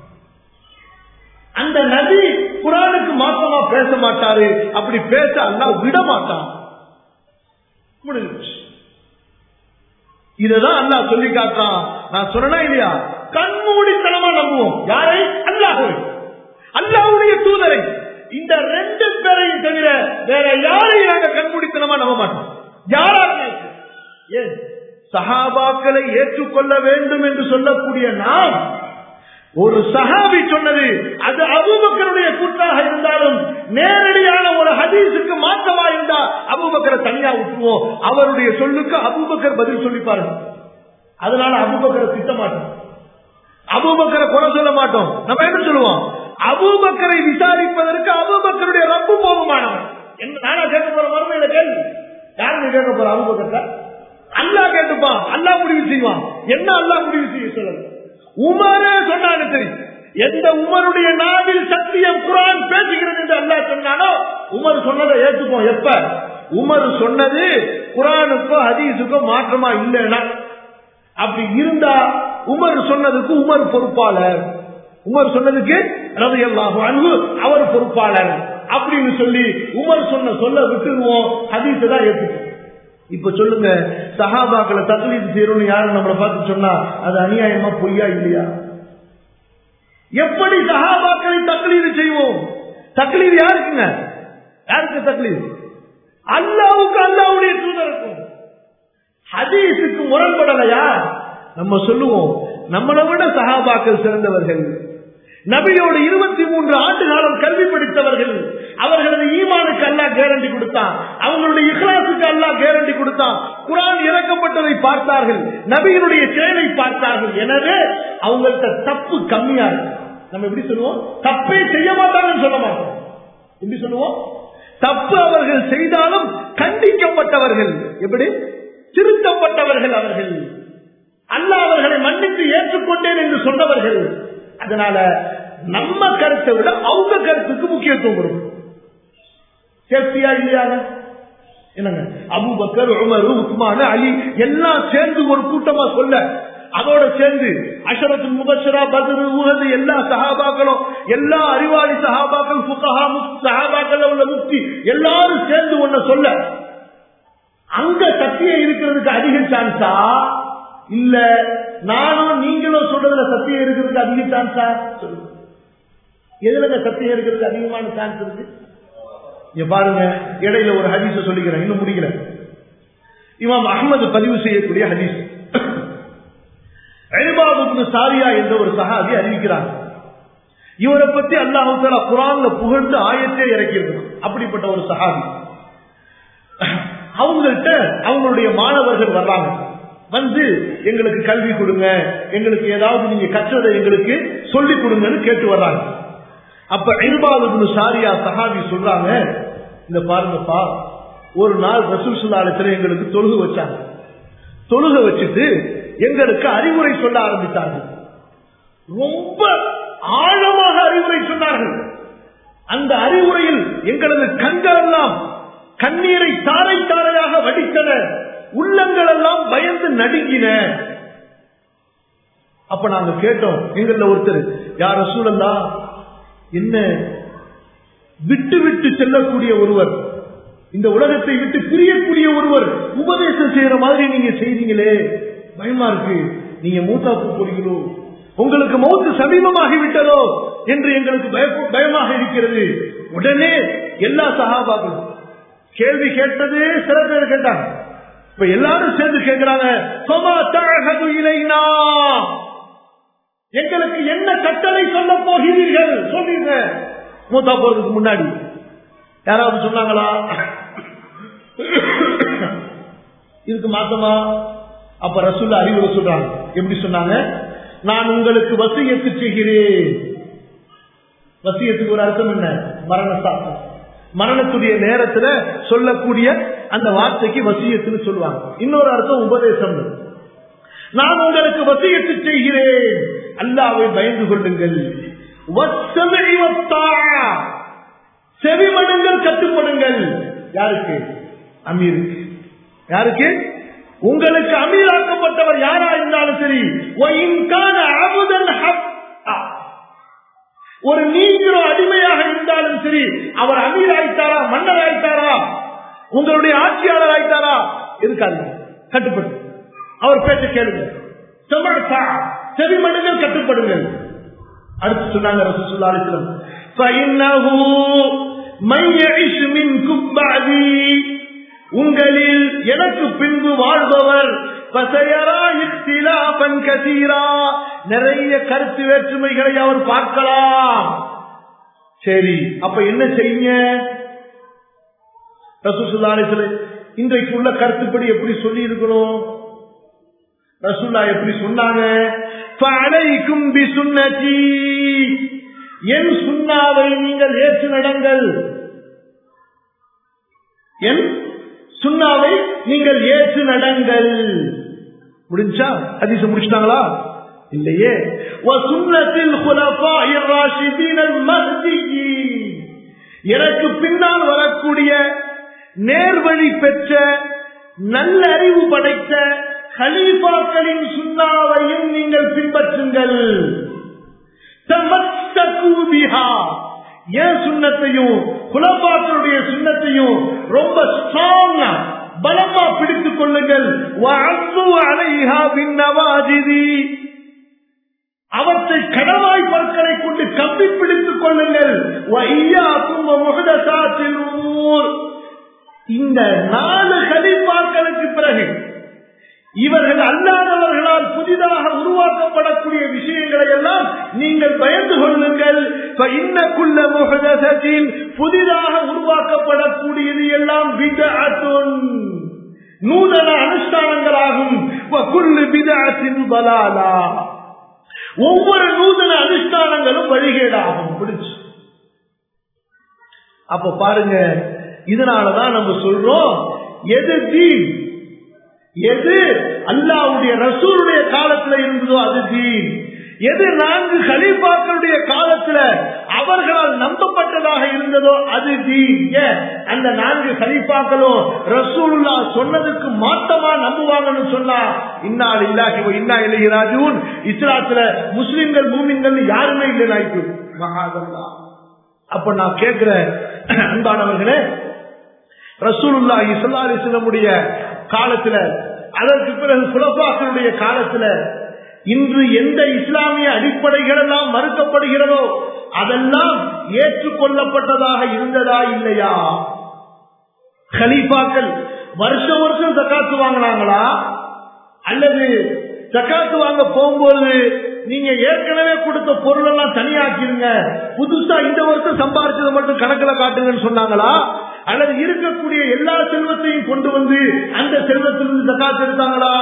S1: அந்த நபி குரானுக்கு மாற்றமா பேச மாட்டாரு அப்படி பேச அல்லா விட மாட்டான் முடிஞ்சிச்சு இததான் அல்லா சொல்லி காட்டான் நான் சொன்னா இல்லையா கண்மூடித்தனமா நம்புவோம் யாரை அல்லாஹை அல்லாவுடைய தூதரை இந்த ரெண்டு பேரையும் தவிர வேற யாரையும் நாங்க கண்மூடித்தனமா நம்ப மாட்டோம் யாரா ஏன் சஹாபாக்களை ஏற்றுக்கொள்ள வேண்டும் என்று சொல்லக்கூடிய நாம் ஒரு சஹாபி சொன்னது அது அபுபக்கருடைய கூட்டாக இருந்தாலும் நேரடியான ஒரு ஹதீஸுக்கு மாற்றமா இருந்தா அபுபக்கரை தனியா விட்டுருவோம் அவருடைய சொல்லுக்கு அபுபக்கர் பதில் சொல்லிப்பாரு அதனால அபுபக்கரை திட்ட மாட்டோம் அபுபக்கரை குறை சொல்ல மாட்டோம் நம்ம என்ன சொல்லுவோம் அபூபக்கரை விசாரிப்பதற்கு அபூபக்கருடைய ரப்பு போகுமானவன் என்ன நானா கேட்க போற மறுமையில கேள்வி யாருன்னு கேட்க போற அபூபக்கர்ட்ட அல்லா கேட்டுப்பான் அல்லா முடிவு செய்வான் என்ன அல்லா முடிவு செய்ய சொல்லல உமரே சொன்னான்னு தெரியும் எந்த உமருடைய நாவில் சத்தியம் குரான் பேசுகிறது என்று அல்லா சொன்னானோ உமர் சொன்னதை ஏற்றுப்போம் எப்ப உமர் சொன்னது குரானுக்கோ ஹதீஸுக்கோ மாற்றமா இல்லைன்னா அப்படி இருந்தா உமர் சொன்னதுக்கு உமர் பொறுப்பாளர் உமர் சொன்னதுக்கு ரவி அல்லாஹு அன்பு அவர் பொறுப்பாளர் அப்படின்னு சொல்லி உமர் சொன்ன சொல்ல விட்டுருவோம் ஹதீஸை தான் ஏற்றுக்கணும் இப்ப சொல்லுங்க சஹாபாக்களை தக்லீது செய்யணும்னு யாரும் நம்மளை பார்த்து சொன்னா அது அநியாயமா பொய்யா இல்லையா எப்படி சஹாபாக்களை தக்லீது செய்வோம் தக்லீது யாருக்குங்க யாருக்கு தக்லீது அல்லாவுக்கு அல்லாவுடைய தூதருக்கும் ஹதீஸுக்கு முரண்படலையா நம்ம சொல்லுவோம் நம்மளை விட சஹாபாக்கள் சிறந்தவர்கள் நபியோடு இருபத்தி மூன்று ஆண்டு காலம் கல்வி படித்தவர்கள் அவர்களது ஈமானுக்கு அல்லா கேரண்டி கொடுத்தான் அவங்களுடைய இஹ்லாசுக்கு அல்லா கேரண்டி கொடுத்தான் குரான் இறக்கப்பட்டதை பார்த்தார்கள் நபியினுடைய செயலை பார்த்தார்கள் எனவே அவங்கள்ட்ட தப்பு கம்மியா இருக்கு நம்ம எப்படி சொல்லுவோம் தப்பே செய்ய மாட்டாங்கன்னு சொல்ல மாட்டோம் எப்படி சொல்லுவோம் தப்பு அவர்கள் செய்தாலும் கண்டிக்கப்பட்டவர்கள் எப்படி திருத்தப்பட்டவர்கள் அவர்கள் அல்ல அவர்களை மன்னித்து ஏற்றுக்கொண்டேன் என்று சொன்னவர்கள் அதனால நம்ம கருத்தை விட அவங்க கருத்துக்கு முக்கியத்துவம் கொடுக்கும் சேஃப்டியா இல்லையாக என்னங்க அபுபக்கர் உமர் உஸ்மான் அலி எல்லாம் சேர்ந்து ஒரு கூட்டமா சொல்ல அதோட சேர்ந்து அஷரத்து முபஷரா பத்ரு உஹது எல்லா சஹாபாக்களும் எல்லா அறிவாளி சஹாபாக்கள் புகஹா சஹாபாக்கள் உள்ள முக்தி எல்லாரும் சேர்ந்து ஒன்ன சொல்ல அங்க சத்தியம் இருக்கிறதுக்கு அதிக சான்ஸா இல்ல நானும் நீங்களும் சொல்றதுல சத்தியம் இருக்கிறதுக்கு அதிக சான்ஸா சொல்லுங்க எதுல சத்தியம் இருக்கிறதுக்கு அதிகமான சான்ஸ் இருக்கு இங்க பாருங்க இடையில ஒரு ஹதீஸ சொல்லிக்கிறேன் இன்னும் முடிக்கல இமாம் அகமது பதிவு செய்யக்கூடிய ஹதீஸ் அழிபாபு சாரியா என்ற ஒரு சஹாபி அறிவிக்கிறாங்க இவரை பத்தி அல்லாஹு தாலா குரான்ல புகழ்ந்து ஆயத்தே இறக்கியிருக்கிறான் அப்படிப்பட்ட ஒரு சஹாபி அவங்கள்ட்ட அவங்களுடைய மாணவர்கள் வர்றாங்க வந்து எங்களுக்கு கல்வி கொடுங்க எங்களுக்கு ஏதாவது நீங்க கற்றதை எங்களுக்கு சொல்லிக் கொடுங்கன்னு கேட்டு வர்றாங்க அப்ப இல்பாபு சாரியா சஹாபி சொல்றாங்க இந்த பாருங்கப்பா ஒரு நாள் ரசூல் சுல்லாலத்துல எங்களுக்கு தொழுகு வச்சாங்க தொழுக வச்சுட்டு எங்களுக்கு அறிவுரை சொல்ல ஆரம்பித்தார்கள் ரொம்ப ஆழமாக அறிவுரை சொன்னார்கள் அந்த அறிவுரையில் எங்களது கண்கள் எல்லாம் கண்ணீரை தாரை தாரையாக வடித்தன உள்ளங்கள் எல்லாம் பயந்து நடுங்கின அப்ப நாங்க கேட்டோம் எங்கள ஒருத்தர் யார சூழல்லா என்ன விட்டு விட்டு செல்லக்கூடிய ஒருவர் இந்த உலகத்தை விட்டு பிரியக்கூடிய ஒருவர் உபதேசம் செய்யற மாதிரி நீங்க செய்றீங்களே பயமா இருக்கு நீங்க மூத்தாப்பு போறீங்களோ உங்களுக்கு மௌத்து சமீபமாகி விட்டதோ என்று எங்களுக்கு பயமாக இருக்கிறது உடனே எல்லா சகாபாக்களும் கேள்வி கேட்டது சில பேர் கேட்டாங்க இப்ப எல்லாரும் சேர்ந்து கேட்கிறாங்க எங்களுக்கு என்ன கட்டளை சொல்ல போகிறீர்கள் சொல்லுங்க மூத்தா போறதுக்கு முன்னாடி யாராவது சொன்னாங்களா இதுக்கு மாத்தமா அப்ப ரசூல்ல அறிவுரை சொல்றாங்க எப்படி சொன்னாங்க நான் உங்களுக்கு வசியத்து செய்கிறேன் வசியத்துக்கு ஒரு அர்த்தம் என்ன மரண சாத்தம் மரணத்துடைய நேரத்துல சொல்லக்கூடிய அந்த வார்த்தைக்கு வசியத்துன்னு சொல்லுவாங்க இன்னொரு அர்த்தம் உபதேசம் நான் உங்களுக்கு வசியத்து செய்கிறேன் அல்லாவை பயந்து கொள்ளுங்கள் செவிமடுங்கள் கட்டுப்படுங்கள் யாருக்கு அமீருக்கு யாருக்கு உங்களுக்கு அமீராக்கப்பட்டவர் யாரா இருந்தாலும் சரி ஒரு நீங்களோ அடிமையாக இருந்தாலும் சரி அவர் அமீர் ஆயிட்டாரா மன்னர் ஆயிட்டாரா உங்களுடைய ஆட்சியாளர் ஆயிட்டாரா இருக்காது கட்டுப்பட்டு அவர் பேச்ச கேளுங்க செவிமடுங்கள் கட்டுப்படுங்கள் அடுத்து சொன்னாங்க ரசூலுல்லாஹி فإنه من يعش منكم بعدي உங்களில் எனக்கு பின்பு வாழ்பவர் நிறைய கருத்து வேற்றுமைகளை அவர் பார்க்கலாம் சரி அப்ப என்ன செய்யுங்க ரசூசுல்லாசல இன்றைக்கு உள்ள கருத்துப்படி எப்படி சொல்லி இருக்கணும் ரசூல்லா எப்படி சொன்னாங்க சுண்ணி என் சுண்ணாவை நீங்கள் ஏற்று நடங்கள் என் சுண்ணாவை நீங்கள் ஏற்று நடங்கள் முடிஞ்சா அதிசம் முடிச்சிட்டாங்களா இல்லையே சுண்ணத்தில் எனக்கு பின்னால் வரக்கூடிய நேர்வழி பெற்ற நல்ல அறிவு படைத்த ஹலீஃபாக்களின் சுண்ணாவையும் நீங்கள் பின்பற்றுங்கள் ஏன் சுண்ணத்தையும் குலப்பாக்களுடைய சுண்ணத்தையும் ரொம்ப ஸ்ட்ராங்கா பலமா பிடித்துக் கொள்ளுங்கள் அவற்றை கடவாய் பற்களை கொண்டு கம்பி பிடித்துக் கொள்ளுங்கள் இந்த நாலு கலிப்பாக்களுக்கு பிறகு இவர்கள் அல்லாதவர்களால் புதிதாக உருவாக்கப்படக்கூடிய விஷயங்களை எல்லாம் நீங்கள் பயந்து கொள்ளுங்கள் இன்னக்குள்ள முகதத்தின் புதிதாக உருவாக்கப்படக்கூடியது எல்லாம் விதஅத்துன் நூதன அனுஷ்டானங்களாகும் வகுல்லு பிதஅத்தின் பலாலா ஒவ்வொரு நூதன அனுஷ்டானங்களும் வழிகேடாகும் பிடிச்சு அப்ப பாருங்க இதனாலதான் நம்ம சொல்றோம் எது தீன் எது அல்லாவுடைய ரசூலுடைய காலத்துல இருந்ததோ அது தீன் எது நான்கு கலீஃபாக்களுடைய காலத்துல அவர்களால் நம்பப்பட்டதாக இருந்ததோ அது தீன் ஏன் அந்த நான்கு கலீஃபாக்களும் ரசூலுல்லா சொன்னதுக்கு மாத்தமா நம்புவாங்கன்னு சொன்னா இன்னால் இல்லாஹி இன்னா இளையராஜூன் இஸ்லாத்துல முஸ்லிம்கள் மூமின்கள் யாருமே இல்லை நாய்க்கு மகாதல்லா அப்ப நான் கேட்கிறேன் அன்பானவர்களே ரசூலுல்லா இஸ்லா அலிஸ்லமுடைய காலத்துல அதற்கு பிறகு குலப்பாக்களுடைய காலத்துல இன்று எந்த இஸ்லாமிய அடிப்படைகள் எல்லாம் மறுக்கப்படுகிறதோ அதெல்லாம் ஏற்றுக்கொள்ளப்பட்டதாக இருந்ததா இல்லையா கலீஃபாக்கள் வருஷம் வருஷம் தக்காத்து வாங்கினாங்களா அல்லது தக்காத்து வாங்க போகும்போது நீங்க ஏற்கனவே கொடுத்த பொருள் எல்லாம் தனியாக்கிருங்க புதுசா இந்த வருஷம் சம்பாரிச்சதை மட்டும் கணக்கில் காட்டுங்கன்னு சொன்னாங்களா அல்லது இருக்கக்கூடிய எல்லா செல்வத்தையும் கொண்டு வந்து அந்த செல்வத்திலிருந்து தக்காத்து எடுத்தாங்களா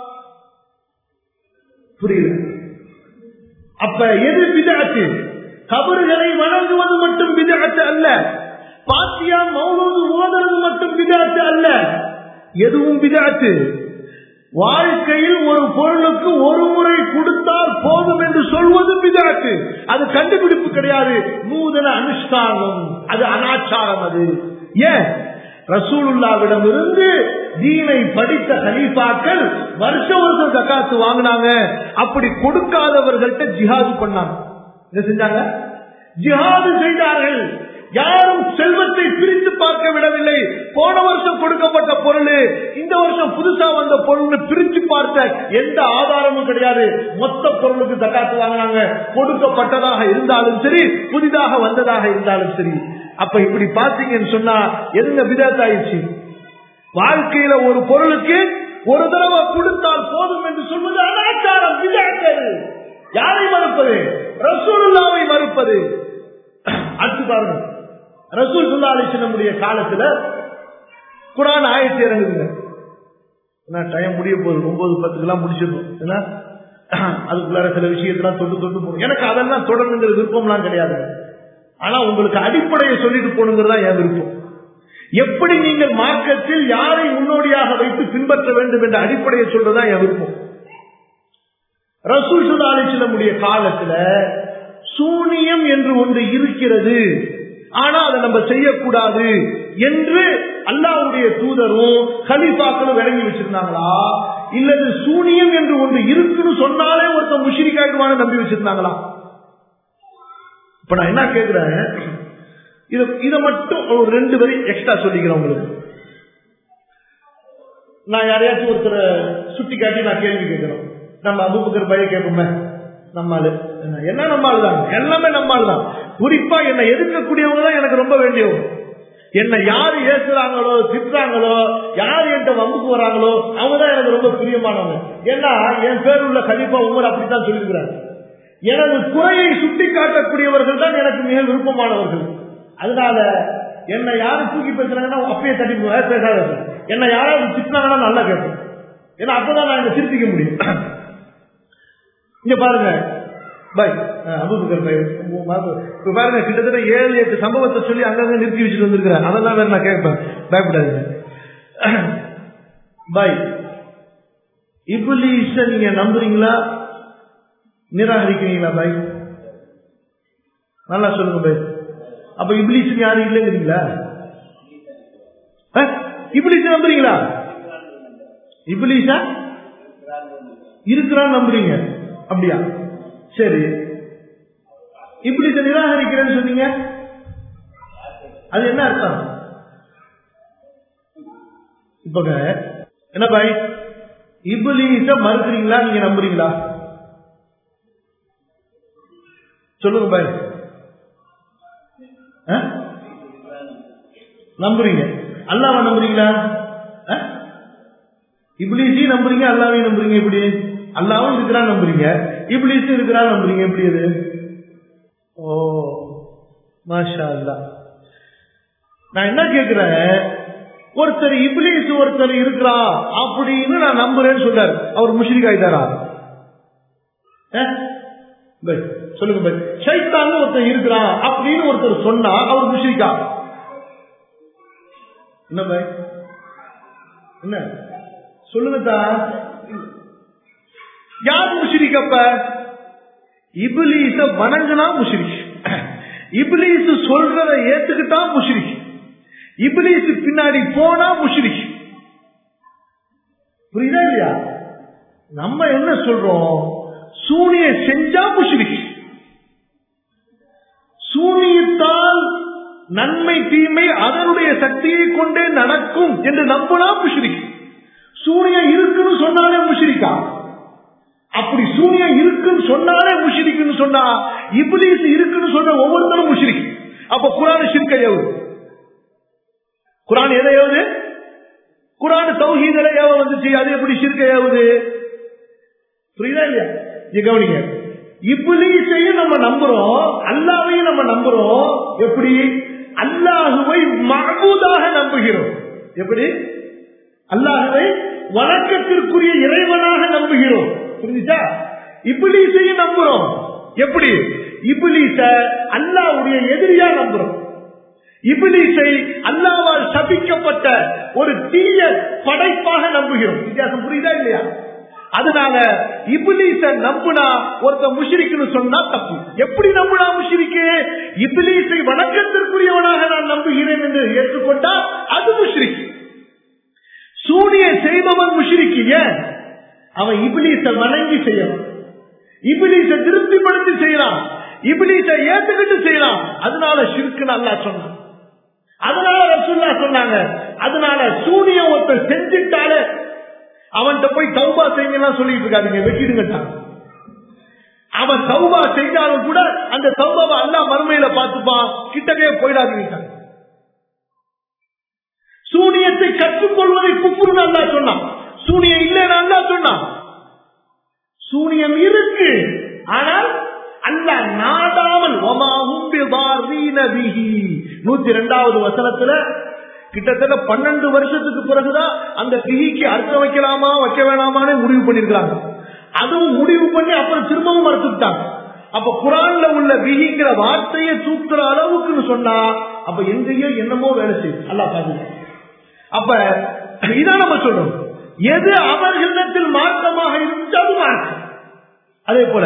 S1: புரியல அப்ப எது விதாச்சு கபறுகளை வணங்குவது மட்டும் விதாச்சு அல்ல பாத்தியா மௌனது ஓதுறது மட்டும் விதாச்சு அல்ல எதுவும் விதாச்சு வாழ்க்கையில் ஒரு பொருளுக்கு ஒரு முறை கொடுத்தால் போதும் என்று சொல்வது பிதாக்கு அது கண்டுபிடிப்பு கிடையாது நூதன அனுஷ்டானம் அது அனாச்சாரம் அது ஏன் ரசூலுல்லாவிடம் இருந்து தீனை படித்த கலீஃபாக்கள் வருஷ வருஷம் தக்காத்து வாங்கினாங்க அப்படி கொடுக்காதவர்கள்ட்ட ஜிஹாது பண்ணாங்க என்ன செஞ்சாங்க ஜிஹாது செய்தார்கள் யாரும் செல்வத்தை பிரித்து பார்க்க விடவில்லை போன வருஷம் கொடுக்கப்பட்ட பொருள் இந்த வருஷம் புதுசா வந்த பொருள் பிரிச்சு பார்த்த எந்த ஆதாரமும் கிடையாது மொத்த பொருளுக்கு தக்காத்து வாங்கினாங்க கொடுக்கப்பட்டதாக இருந்தாலும் சரி புதிதாக வந்ததாக இருந்தாலும் சரி அப்ப இப்படி பாத்தீங்கன்னு சொன்னா என்ன விதத்தாயிடுச்சு வாழ்க்கையில ஒரு பொருளுக்கு ஒரு தடவை கொடுத்தால் போதும் என்று சொல்வது அனாச்சாரம் விளையாட்டது யாரை மறுப்பது ரசூலுல்லாவை மறுப்பது அடுத்து பாருங்க ரசூல் சுல்லா நம்முடைய காலத்துல குரான் ஆயிரத்தி இறங்குதுங்க டைம் முடிய போகுது ஒன்பது பத்துக்கெல்லாம் முடிச்சிடணும் அதுக்குள்ளார சில விஷயத்தெல்லாம் தொட்டு தொட்டு போகணும் எனக்கு அதெல்லாம் தொடர்ந்துங்கிற விருப்பம்லாம் கிடையாது ஆனா உங்களுக்கு அடிப்படையை சொல்லிட்டு போகணுங்கிறதா என் விருப்பம் எப்படி நீங்கள் மார்க்கத்தில் யாரை முன்னோடியாக வைத்து பின்பற்ற வேண்டும் என்ற அடிப்படையை சொல்றதா என் விருப்பம் ரசூல் சுல்லா நம்முடைய காலத்துல சூனியம் என்று ஒன்று இருக்கிறது ஆனா அதை நம்ம செய்யக்கூடாது என்று அல்லாவுடைய தூதரும் கலிபாக்களும் விளங்கி வச்சிருந்தாங்களா இல்லது சூனியம் என்று ஒன்று இருக்குன்னு சொன்னாலே ஒருத்தன் முஷிரிக்காயிடுவான நம்பி வச்சிருந்தாங்களா இப்ப நான் என்ன கேட்கிறேன் இத இதை மட்டும் ஒரு ரெண்டு வரி எக்ஸ்ட்ரா சொல்லிக்கிறேன் உங்களுக்கு நான் யாரையாச்சும் ஒருத்தரை சுட்டி காட்டி நான் கேள்வி கேட்கிறோம் நம்ம அபுபக்கர் பைய கேட்போமே நம்மாளு என்ன நம்மாள் தான் எல்லாமே நம்மாள் தான் குறிப்பா என்னை எதிர்க்கக்கூடியவங்க தான் எனக்கு ரொம்ப வேண்டியவங்க என்னை யாரு ஏசுறாங்களோ திட்டுறாங்களோ யார் என்கிட்ட வம்புக்கு வராங்களோ அவங்க தான் எனக்கு ரொம்ப பிரியமானவங்க ஏன்னா என் பேர் உள்ள கண்டிப்பா உமர் அப்படித்தான் சொல்லியிருக்கிறாங்க எனது குறையை சுட்டி காட்டக்கூடியவர்கள் தான் எனக்கு மிக விருப்பமானவர்கள் அதனால என்னை யாரு தூக்கி பேசுறாங்கன்னா அப்பயே தட்டி பேசாத என்னை யாராவது திட்டினாங்கன்னா நல்லா கேட்பேன் ஏன்னா அப்பதான் நான் இங்க திருப்பிக்க முடியும் இங்க பாருங்க பாய் அபுபக்கர் பாய் இப்ப பாருங்க கிட்டத்தட்ட ஏழு எட்டு சம்பவத்தை சொல்லி அங்கங்க நிறுத்தி வச்சுட்டு வந்திருக்கிறேன் அதெல்லாம் வேற நான் கேட்பேன் பயப்படாதீங்க பாய் இப்லீஸ நீங்க நம்புறீங்களா நிராகரிக்கிறீங்களா பாய் நல்லா சொல்லுங்க பாய் அப்ப இப்லீஸ் யாரும் இல்லைங்கிறீங்களா இப்லீஸ் நம்புறீங்களா இப்லீஸா இருக்கிறான்னு நம்புறீங்க அப்படியா சரி இப்படி நிராகரிக்கிறேன்னு சொன்னீங்க அது என்ன அர்த்தம் இப்ப என்ன பாய் இபுலீச மறுக்கிறீங்களா நீங்க நம்புறீங்களா சொல்லுங்க பாய் நம்புறீங்க அல்லாம நம்புறீங்களா இப்ளீஸையும் நம்புறீங்க அல்லாவையும் நம்புறீங்க எப்படி அல்லாவும் இருக்கிறான் நம்புறீங்க இப்ளீஸும் இருக்கிறான் நம்புறீங்க எப்படி அது ஓ மாஷா அல்லா நான் என்ன கேக்குறேன் ஒருத்தர் இப்ளீஸ் ஒருத்தர் இருக்கிறா அப்படின்னு நான் நம்புறேன்னு சொல்றாரு அவர் முஷ்ரிக் ஆயிட்டாரா அஹ்? பை, சொல்லுங்க பை சைத்தான் ஒருத்தர் இருக்கிறான் அப்படின்னு ஒருத்தர் சொன்னா அவர் முஷ்ரிக்கா என்ன பை என்ன சொல்லுங்கதா யார் முஷ்ரிக் அப்ப இபிலீச வணங்கினா முஷ்ரிக் இபிலீஸ் சொல்றத ஏத்துக்கிட்டா முஷ்ரிக் இபிலீஸ் பின்னாடி போனா முஷ்ரிக் புரியுதா இல்லையா நம்ம என்ன சொல்றோம் சூனிய செஞ்சா முஷ்ரிக் சூனியத்தால் நன்மை தீமை அதனுடைய சக்தியை கொண்டே நடக்கும் என்று நம்பினா முஷ்ரிக் சூனியம் இருக்குன்னு சொன்னாலே முஷ்ரிக்கா அப்படி சூனியம் இருக்குன்னு சொன்னாலே முஷ்ரிக்குன்னு சொன்னா இப்லீஸ் இருக்குன்னு சொன்ன ஒவ்வொருத்தரும் முஷ்ரிக் அப்ப குரான் ஷிர்க எவ்வளவு குரான் எதை ஏவுது குரான் தௌஹீதல ஏவ வந்துச்சு அது எப்படி ஷிர்க ஏவுது புரியுதா இல்லையா இங்க கவனிங்க இப்லீஸையும் நம்ம நம்புறோம் அல்லாவையும் நம்ம நம்புறோம் எப்படி அல்லாஹுவை மகபூதாக நம்புகிறோம் எப்படி அல்லாஹுவை வணக்கத்திற்குரிய இறைவனாக நம்புகிறோம் புரிஞ்சுச்சா இப்லீஸையும் நம்புறோம் எப்படி இப்லீஸ அல்லாவுடைய எதிரியா நம்புறோம் இபிலிசை அல்லாவால் சபிக்கப்பட்ட ஒரு தீய படைப்பாக நம்புகிறோம் வித்தியாசம் புரியுதா இல்லையா அதனால இபிலிச நம்புனா ஒருத்த முஷிரிக்குன்னு சொன்னா தப்பு எப்படி நம்புனா முஷிரிக்கு இபிலிசை வணக்கத்திற்குரியவனாக நான் நம்புகிறேன் என்று ஏற்றுக்கொண்டா அது முஷிரிக்கு சூனிய செய்பவன் முஷிரிக்கு ஏன் அவன் இபிலிச வணங்கி செய்யணும் இபிலிச திருப்திப்படுத்தி செய்யலாம் இபிலிச ஏத்துக்கிட்டு செய்யலாம் அதனால ஷிர்க்கு நல்லா சொன்னான் அதனால ரசுல்லா சொன்னாங்க அதனால சூனிய ஒருத்தர் செஞ்சுட்டாலே அவன்கிட்ட போய் தௌபா செய்யலாம் சொல்லிட்டு இருக்காதீங்க வெட்டிடுங்கட்டான் அவன் தௌபா செய்தாலும் கூட அந்த தௌபாவை அல்லா மறுமையில பார்த்துப்பான் கிட்டவே போயிடாதீங்க சூனியத்தை கற்றுக்கொள்வதை குப்புன்னு அல்லா சொன்னான் சூனியம் இல்லைன்னு அல்லா சொன்னான் சூனியம் இருக்கு ஆனால் அல்ல நாடாமல் நூத்தி ரெண்டாவது வசனத்துல கிட்டத்தட்ட பன்னெண்டு வருஷத்துக்கு பிறகுதான் அந்த பிகிக்கு அர்த்தம் வைக்கலாமா வைக்க வேணாமான்னு முடிவு பண்ணிருக்காங்க அதுவும் முடிவு பண்ணி அப்புறம் திரும்பவும் மறுத்துட்டாங்க அப்ப குரான்ல உள்ள விகிங்கிற வார்த்தையை தூக்குற அளவுக்குன்னு சொன்னா அப்ப எங்கேயோ என்னமோ வேலை செய்யும் அல்லா பாருங்க அப்ப இதான் நம்ம சொல்றோம் எது அவர்களிடத்தில் மாற்றமாக இருந்துச்சு அது மாற்றம் அதே போல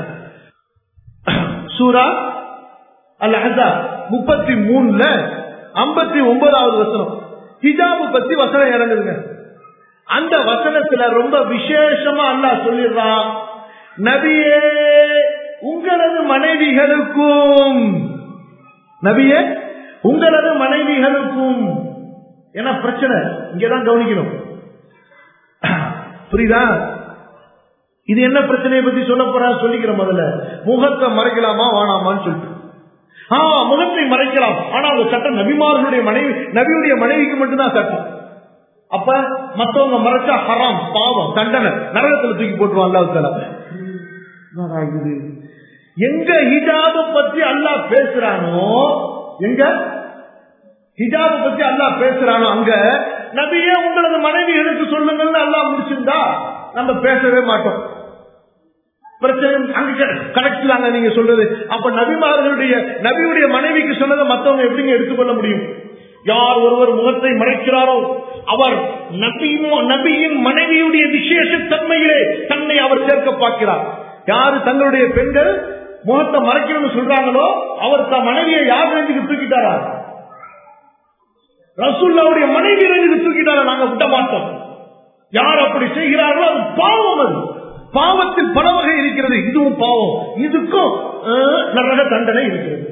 S1: சூரா அல் அஹாப் முப்பத்தி மூணுல ஐம்பத்தி ஒன்பதாவது வசனம் ஹிஜாபு பத்தி வசனம் இறங்குதுங்க அந்த வசனத்துல ரொம்ப விசேஷமா அல்லாஹ் சொல்லிடுறான் நபியே உங்களது மனைவிகளுக்கும் நபியே உங்களது மனைவிகளுக்கும் என்ன பிரச்சனை இங்கதான் கவனிக்கணும் புரியுதா இது என்ன பிரச்சனையை பத்தி சொல்ல போறா சொல்லிக்கிறேன் முதல்ல முகத்தை மறைக்கலாமா வானாமான்னு சொல்லிட்டு ஆ முகத்தை மறைக்கலாம் ஆனா அந்த சட்டம் நபிமார்களுடைய மனைவி நபியுடைய மனைவிக்கு மட்டும்தான் சட்டம் அப்ப மத்தவங்க மறைச்சா ஹராம் பாவம் தண்டனை நரகத்துல தூக்கி போட்டுருவாங்க இது எங்க ஹிஜாப பத்தி அல்லாஹ் பேசுறானோ எங்க ஹிஜாப பத்தி அல்லாஹ் பேசுறானோ அங்க நபியே உங்களது மனைவிகளுக்கு சொல்லுங்கள்னு அல்லாஹ் முடிச்சிருந்தா நம்ம பேசவே மாட்டோம் பிரச்சனை அங்க கரெக்டாங்க நீங்க சொல்றது அப்ப நபிமார்களுடைய நபியுடைய மனைவிக்கு சொன்னதை மத்தவங்க எப்படிங்க எடுத்துக்கொள்ள முடியும் யார் ஒருவர் முகத்தை மறைக்கிறாரோ அவர் நபியும் நபியின் மனைவியுடைய விசேஷ தன்மையிலே தன்னை அவர் சேர்க்க பார்க்கிறார் யாரு தங்களுடைய பெண்கள் முகத்தை மறைக்கணும்னு சொல்றாங்களோ அவர் தன் மனைவியை யார் ரேஞ்சுக்கு தூக்கிட்டாரா ரசூல்லாவுடைய மனைவி ரேஞ்சுக்கு தூக்கிட்டாரா நாங்க விட்ட மாட்டோம் யார் அப்படி செய்கிறார்களோ அது பாவம் அது பாவத்தில் பல வகை இருக்கிறது இதுவும் பாவம் இதுக்கும் நரக தண்டனை இருக்கிறது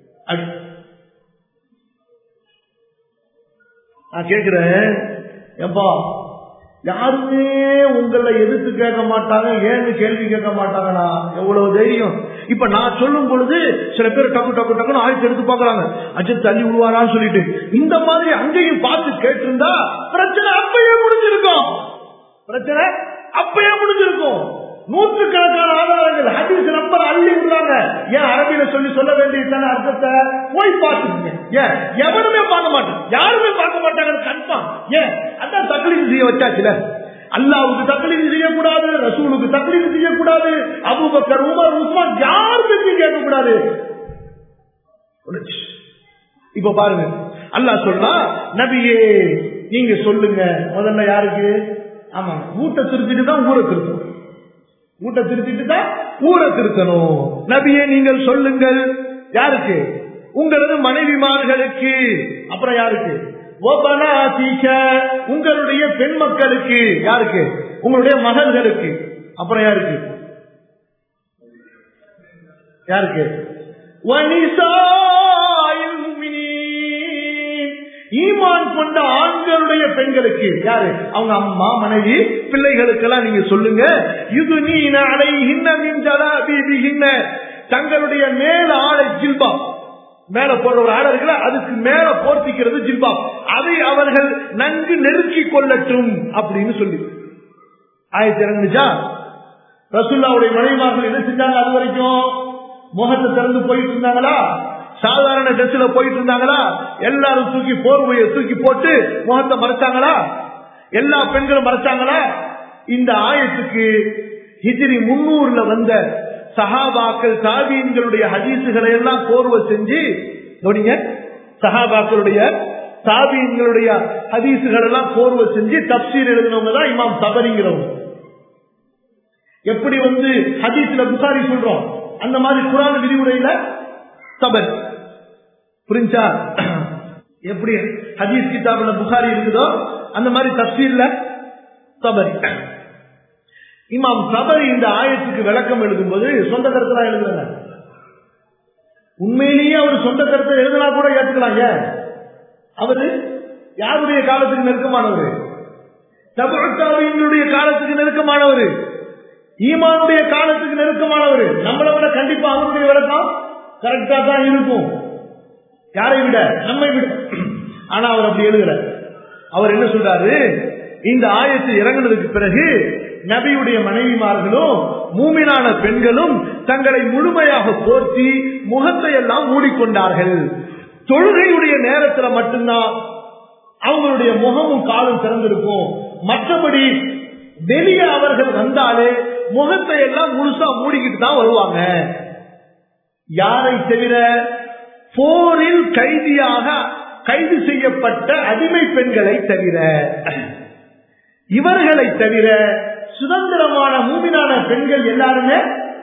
S1: நான் கேக்குறேன் எப்பா யாருமே உங்களை எதிர்த்து கேட்க மாட்டாங்க ஏன்னு கேள்வி கேட்க மாட்டாங்கடா எவ்வளவு தைரியம் இப்ப நான் சொல்லும் பொழுது சில பேர் டக்கு டக்கு டக்குன்னு ஆயுத்து எடுத்து பாக்குறாங்க அஜித் தள்ளி விடுவாரான்னு சொல்லிட்டு இந்த மாதிரி அங்கேயும் பார்த்து கேட்டிருந்தா பிரச்சனை அப்பயே முடிஞ்சிருக்கும் பிரச்சனை அப்பயே முடிஞ்சிருக்கும் நூற்றுக்கணக்கான ஆதாரங்கள் ஹதீஸ் நம்பர் அள்ளி விடுறாங்க ஏன் அரபியில சொல்லி சொல்ல வேண்டியதான அர்த்தத்தை போய் பார்த்துக்கங்க ஏன் எவனுமே பார்க்க மாட்டான் யாருமே பார்க்க மாட்டாங்கன்னு கன்ஃபார்ம் ஏன் அதான் தக்லீது செய்ய வச்சாச்சுல அல்லாவுக்கு தக்லீது செய்யக்கூடாது ரசூலுக்கு தக்லீது செய்யக்கூடாது அபூபக்கர் உமர் உஸ்மான் யாருக்கு கேட்கக்கூடாது இப்ப பாருங்க அல்லாஹ் சொல்றா நபியே நீங்க சொல்லுங்க முதல்ல யாருக்கு ஆமா ஊட்ட திருத்திட்டு தான் ஊரை திருத்தணும் ஊட்ட திருத்திட்டு தான் ஊரை திருத்தணும் நபியே நீங்கள் சொல்லுங்கள் யாருக்கு உங்களது மனைவிமார்களுக்கு அப்புறம் யாருக்கு ஒபனாசிக, உங்களுடைய பெண் மக்களுக்கு யாருக்கு உங்களுடைய மகள்களுக்கு அப்புறம் யாருக்கு யாருக்கு வனிசாயில் முஃமினீன். ஈமான் கொண்ட ஆண்களுடைய பெண்களுக்கு யாரு அவங்க அம்மா மனைவி பிள்ளைகளுக்கெல்லாம் நீங்க சொல்லுங்க இது நீ நாளை ஹின்ன தங்களுடைய மேல ஆடை ஜில்பா மேல போடுற ஒரு ஆடை இருக்குல்ல அதுக்கு மேல போர்த்திக்கிறது ஜில்பா அதை அவர்கள் நன்கு நெருக்கிக் கொள்ளட்டும் அப்படின்னு சொல்லி ஆயிரத்தி இறங்குச்சா ரசுல்லாவுடைய மனைவிமார்கள் என்ன செஞ்சாங்க அது வரைக்கும் முகத்தை திறந்து போயிட்டு இருந்தாங்களா சாதாரண ட்ரெஸ்ல போயிட்டு இருந்தாங்களா எல்லாரும் தூக்கி போர்வையை தூக்கி போட்டு முகத்தை மறைச்சாங்களா எல்லா பெண்களும் மறைச்சாங்களா இந்த ஆயத்துக்கு ஹிஜ்ரி முன்னூறுல வந்த சஹாபாக்கள் தாபீன்களுடைய ஹதீசுகளை எல்லாம் கோர்வை செஞ்சு கவனிங்க சஹாபாக்களுடைய தாபீன்களுடைய ஹதீசுகள் எல்லாம் கோர்வை செஞ்சு தப்சீர் எழுதினவங்க தான் இமாம் தபரிங்கிறவங்க எப்படி வந்து ஹதீஸ்ல புகாரி சொல்றோம் அந்த மாதிரி குரான் விரிவுரையில தபர் புரிஞ்சா எப்படி ஹதீஸ் கிதாபுல புகாரி இருக்குதோ அந்த மாதிரி தப்சீல்ல தபரி இமாம் தபரி இந்த ஆயத்துக்கு விளக்கம் எழுதும்போது சொந்த கருத்துல எழுதுறாங்க உண்மையிலேயே அவர் சொந்த கருத்தை எழுதினா கூட ஏத்துக்கலாங்க அவரு யாருடைய காலத்துக்கு நெருக்கமானவர் தபுத்தாவியினுடைய காலத்துக்கு நெருக்கமானவர் ஈமானுடைய காலத்துக்கு நெருக்கமானவர் நம்மளை விட கண்டிப்பா அவருடைய விளக்கம் கரெக்டா தான் இருக்கும் யாரை விட நம்மை விட ஆனா அவர் அப்படி எழுதுற அவர் என்ன சொல்றாரு இந்த ஆயத்து இறங்கினதுக்கு பிறகு நபியுடைய மனைவிமார்களும் மூமினான பெண்களும் தங்களை முழுமையாக போர்த்தி முகத்தை எல்லாம் மூடிக்கொண்டார்கள் தொழுகையுடைய நேரத்துல மட்டும்தான் அவங்களுடைய முகமும் காலும் திறந்திருக்கும் மற்றபடி வெளியே அவர்கள் வந்தாலே முகத்தை எல்லாம் முழுசா மூடிக்கிட்டு தான் வருவாங்க யாரை தவிர போரில் கைதியாக கைது செய்யப்பட்ட அடிமை பெண்களை தவிர இவர்களை தவிர சுதந்திரமான மூமினான பெண்கள் எல்லாருமே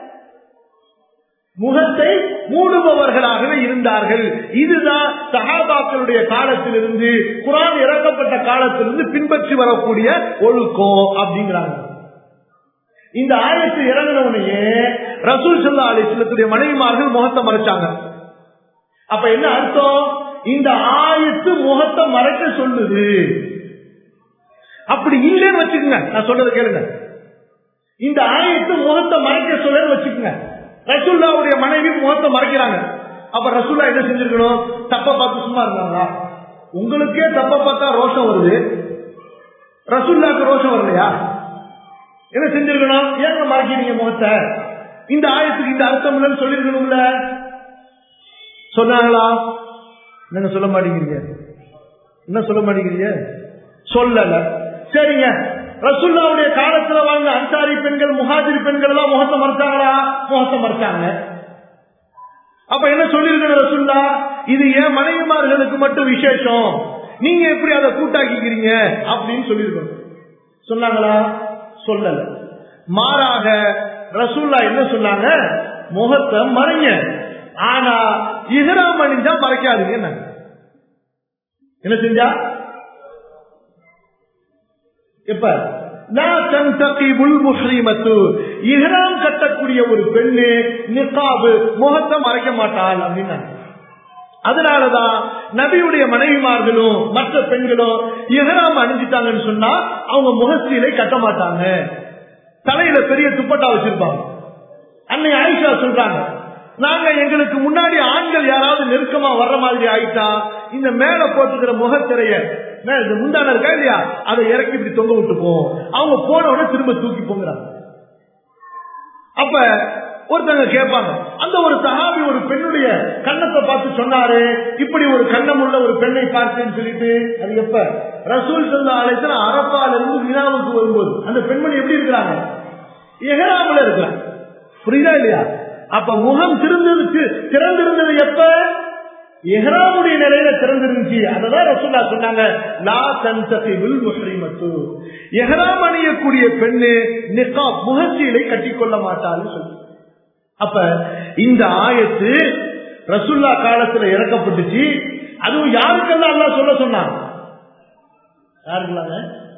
S1: முகத்தை மூடுபவர்களாகவே இருந்தார்கள் இதுதான் சஹாபாக்களுடைய காலத்திலிருந்து குரான் இறக்கப்பட்ட காலத்திலிருந்து பின்பற்றி வரக்கூடிய ஒழுக்கம் அப்படிங்கிறாங்க இந்த ஆயத்து இறங்கினவுடனே ரசூல் சல்லா அலிஸ்லத்துடைய மனைவிமார்கள் முகத்தை மறைச்சாங்க அப்ப என்ன அர்த்தம் இந்த ஆயத்து முகத்தை மறைக்க சொல்லுது அப்படி இல்லைன்னு வச்சுக்கோங்க நான் சொல்றது கேளுங்க இந்த ஆயத்து முகத்தை மறைக்க சொல்லன்னு வச்சுக்கோங்க ரசூல்லாவுடைய மனைவி முகத்தை மறைக்கிறாங்க அப்ப ரசூல்லா என்ன செஞ்சிருக்கணும் தப்ப பார்த்து சும்மா இருந்தாங்களா உங்களுக்கே தப்ப பார்த்தா ரோஷம் வருது ரசூல்லாக்கு ரோஷம் வரலையா என்ன செஞ்சிருக்கணும் ஏங்க மறைக்கிறீங்க முகத்தை இந்த ஆயத்துக்கு இந்த அர்த்தம் இல்லைன்னு சொல்லிருக்கணும்ல சொன்னாங்களா என்னங்க சொல்ல மாட்டேங்கிறீங்க என்ன சொல்ல மாட்டேங்கிறீங்க சொல்லல சரிங்க ரசுல்லாவுடைய காலத்துல வாழ்ந்த அன்சாரி பெண்கள் முஹாஜிரி பெண்கள் எல்லாம் முகத்தை மறைச்சாங்களா முகத்தை மறைச்சாங்க அப்ப என்ன சொல்லிருக்கணும் ரசுல்லா இது ஏன் மனைவிமார்களுக்கு மட்டும் விசேஷம் நீங்க எப்படி அதை கூட்டாக்கிக்கிறீங்க அப்படின்னு சொல்லியிருக்கணும் சொன்னாங்களா சொல்லல மாறாக ரசூல்லா என்ன சொன்னாங்க முகத்தை மறைங்க ஆனா இஹ்ராம் அணிஞ்சா மறைக்காதீங்க என்ன செஞ்சா இப்ப இஹ்ராம் கட்டக்கூடிய ஒரு பெண்ணு நிக்காபு முகத்தை மறைக்க மாட்டாள் அப்படின்னா அதனாலதான் நபியுடைய மனைவிமார்களும் மற்ற பெண்களும் இஹ்ராம் அணிஞ்சிட்டாங்கன்னு சொன்னா அவங்க முகஸ்தீலை கட்ட மாட்டாங்க தலையில பெரிய துப்பட்டா வச்சிருப்பாங்க அன்னை ஆயிஷா சொல்றாங்க நாங்க எங்களுக்கு முன்னாடி ஆண்கள் யாராவது நெருக்கமா வர்ற மாதிரி ஆயிட்டா இந்த மேல போட்டுக்கிற முகத்திரைய என்ன, இது முந்தான இருக்கா இல்லையா அதை இறக்கி இப்படி தொங்க விட்டுப்போம் அவங்க போன உடனே திரும்ப தூக்கி போங்கிறாங்க அப்ப ஒருத்தங்க கேட்பாங்க அந்த ஒரு சஹாபி ஒரு பெண்ணுடைய கண்ணத்தை பார்த்து சொன்னாரு இப்படி ஒரு கண்ணம் உள்ள ஒரு பெண்ணை பார்த்தேன்னு சொல்லிட்டு அது எப்ப ரசூல் சொன்ன ஆலயத்துல அரப்பால இருந்து வினாவுக்கு வரும்போது அந்த பெண்மணி எப்படி இருக்கிறாங்க எகராமல இருக்கிறாங்க புரியுதா இல்லையா அப்ப முகம் திறந்தது திறந்திருந்தது எப்ப எஹ்ராமுடைய நிலையில திறந்திருந்துச்சு அததான் ரசூல்லா சொன்னாங்க லா தன்சகிபுல் முஹ்ரிமத்து எஹ்ராம் அணியக்கூடிய பெண்ணு நிகாப் முகச்சீலை கட்டிக்கொள்ள மாட்டாள்னு சொல்லி அப்ப இந்த ஆயத்து ரசுல்லா காலத்துல இறக்கப்பட்டுச்சு அதுவும் யாருக்கெல்லாம் அல்லாஹ் சொல்ல சொன்னான் யாருக்கெல்லாங்க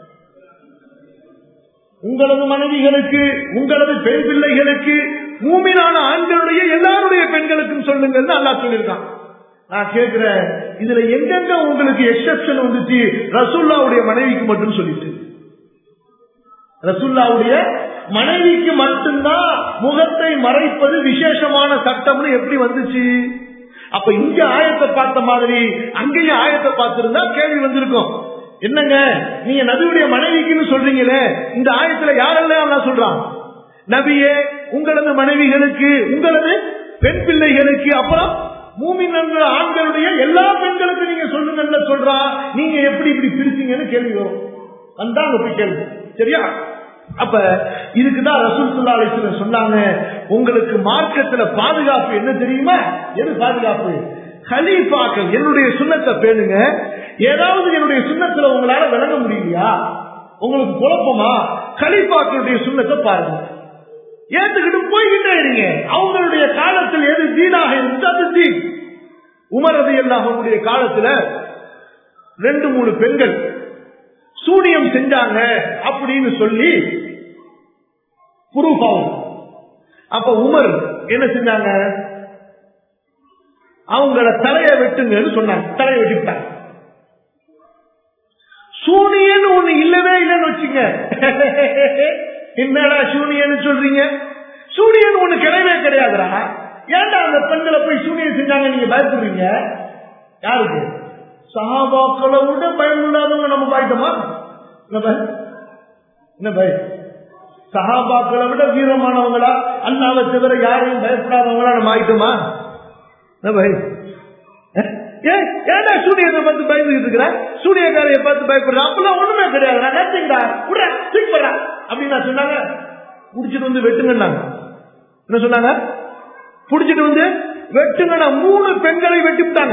S1: உங்களது மனைவிகளுக்கு உங்களது பெண் பிள்ளைகளுக்கு மூமினான ஆண்களுடைய எல்லாருடைய பெண்களுக்கும் சொல்லுங்கன்னு அல்லாஹ் சொல்லியிருக்கான் நான் கேட்கிறேன் இதுல எங்கெங்க உங்களுக்கு எக்ஸப்ஷன் வந்துச்சு ரசூல்லாவுடைய மனைவிக்கு மட்டும் சொல்லிட்டு ரசூல்லாவுடைய மனைவிக்கு மட்டும்தான் முகத்தை மறைப்பது விசேஷமான சட்டம்னு எப்படி வந்துச்சு அப்ப இங்க ஆயத்தை பார்த்த மாதிரி அங்கேயும் ஆயத்தை பார்த்திருந்தா கேள்வி வந்திருக்கும் என்னங்க நீங்க நபியுடைய மனைவிக்குன்னு சொல்றீங்களே இந்த ஆயத்துல யாரெல்லாம் அல்லாஹ் சொல்றான் நபியே உங்களது மனைவிகளுக்கு உங்களது பெண் பிள்ளைகளுக்கு அப்புறம் மூமின் என்ற ஆண்களுடைய எல்லா பெண்களுக்கும் நீங்க சொல்லுங்கன்னு சொல்றா நீங்க எப்படி இப்படி பிரிச்சீங்கன்னு கேள்வி வரும் வந்தா அங்க போய் கேள்வி சரியா அப்ப இதுக்குதான் ரசூல் சுல்லா அலிஸ்வரர் சொன்னாங்க உங்களுக்கு மார்க்கத்துல பாதுகாப்பு என்ன தெரியுமா எது பாதுகாப்பு கலீஃபாக்கள் என்னுடைய சுண்ணத்தை பேணுங்க ஏதாவது என்னுடைய சுண்ணத்துல உங்களால விளங்க முடியலையா உங்களுக்கு குழப்பமா கலீஃபாக்களுடைய சுண்ணத்தை பாருங்க ஏத்துக்கிட்டு போய்கிட்டே இருங்க அவங்களுடைய காலத்தில் எது தீனாக இருந்துச்சு அது தீன் உமரது அவங்களுடைய காலத்துல ரெண்டு மூணு பெண்கள் சூனியம் செஞ்சாங்க அப்படின்னு சொல்லி ப்ரூஃப் ஆகும் அப்ப உமர் என்ன செஞ்சாங்க அவங்கள தலைய வெட்டுங்கன்னு சொன்னாங்க தலைய வெட்டிவிட்டாங்க சூனியன்னு ஒண்ணு இல்லவே இல்லைன்னு வச்சுங்க என்னடா சூனியன்னு சொல்றீங்க சூனியன் ஒண்ணு கிடையவே கிடையாதுடா ஏன்டா அந்த பெண்களை போய் சூனியம் செஞ்சாங்க நீங்க பயப்படுறீங்க யாருக்கு சகாபாக்களை விட பயம் இல்லாதவங்க நம்ம பாயிட்டோமா என்ன பய என்ன பய சகாபாக்களை விட வீரமானவங்களா அண்ணாவை தவிர யாரையும் பயப்படாதவங்களா நம்ம ஆயிட்டோமா என்ன பய ஏன்டா சூரியனை பார்த்து பயந்துகிட்டு இருக்கிற சூரியக்காரைய பார்த்து பயப்படுற அப்பெல்லாம் ஒண்ணுமே கிடையாது நான் நினைச்சுங்கடா விட தூக்கிப்படுறா அப்படின்னு நான் சொன்னாங்க புடிச்சிட்டு வந்து வெட்டுங்கன்னாங்க என்ன சொன்னாங்க புடிச்சிட்டு வந்து வெட்டுங்கண்ணா மூணு பெண்களை வெட்டிவிட்டாங்க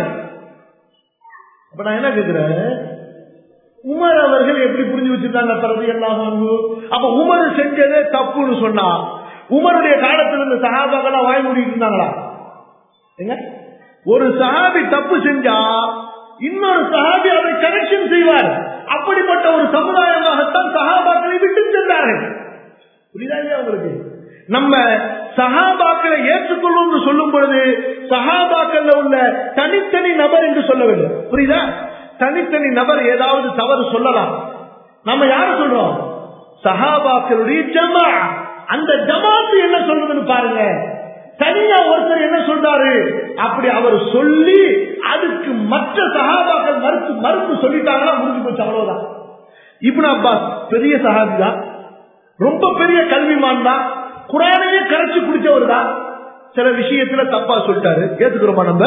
S1: அப்ப நான் என்ன கேக்குறேன் உமர் அவர்கள் எப்படி புரிஞ்சு வச்சிருந்தாங்க பிறகு எல்லாம் அப்ப உமர் செஞ்சதே தப்புன்னு சொன்னா உமருடைய காலத்தில் இருந்த சகாபாக்கெல்லாம் வாய் மூடிட்டு இருந்தாங்களா எங்க ஒரு சஹாபி தப்பு செஞ்சா இன்னொரு சஹாபி அதை கரெக்ஷன் செய்வார் அப்படிப்பட்ட ஒரு சமுதாயமாகத்தான் சஹாபாக்களை விட்டு சென்றார்கள் புரியுதா இல்லையா உங்களுக்கு நம்ம சஹாபாக்களை ஏற்றுக்கொள்ளும் சொல்லும் பொழுது சஹாபாக்கள்ல உள்ள தனித்தனி நபர் என்று சொல்ல வேண்டும் புரியுதா தனித்தனி நபர் ஏதாவது தவறு சொல்லலாம் நம்ம யார சொல்றோம் சஹாபாக்களுடைய ஜமா அந்த ஜமாத்து என்ன சொல்றதுன்னு பாருங்க தனியா ஒருத்தர் என்ன சொல்றாரு அப்படி அவர் சொல்லி அதுக்கு மற்ற சகாபாக்கள் மறுத்து மறுத்து சொல்லிட்டாங்கன்னா முடிஞ்சு போச்சு அவ்வளவுதான் இப்னு அப்பாஸ் பெரிய சஹாபி தான் ரொம்ப பெரிய கல்விமான் தான் குரானையே கரைச்சு குடிச்சவர் தான் சில விஷயத்துல தப்பா சொல்லிட்டாரு ஏத்துக்கிறோமா நம்ம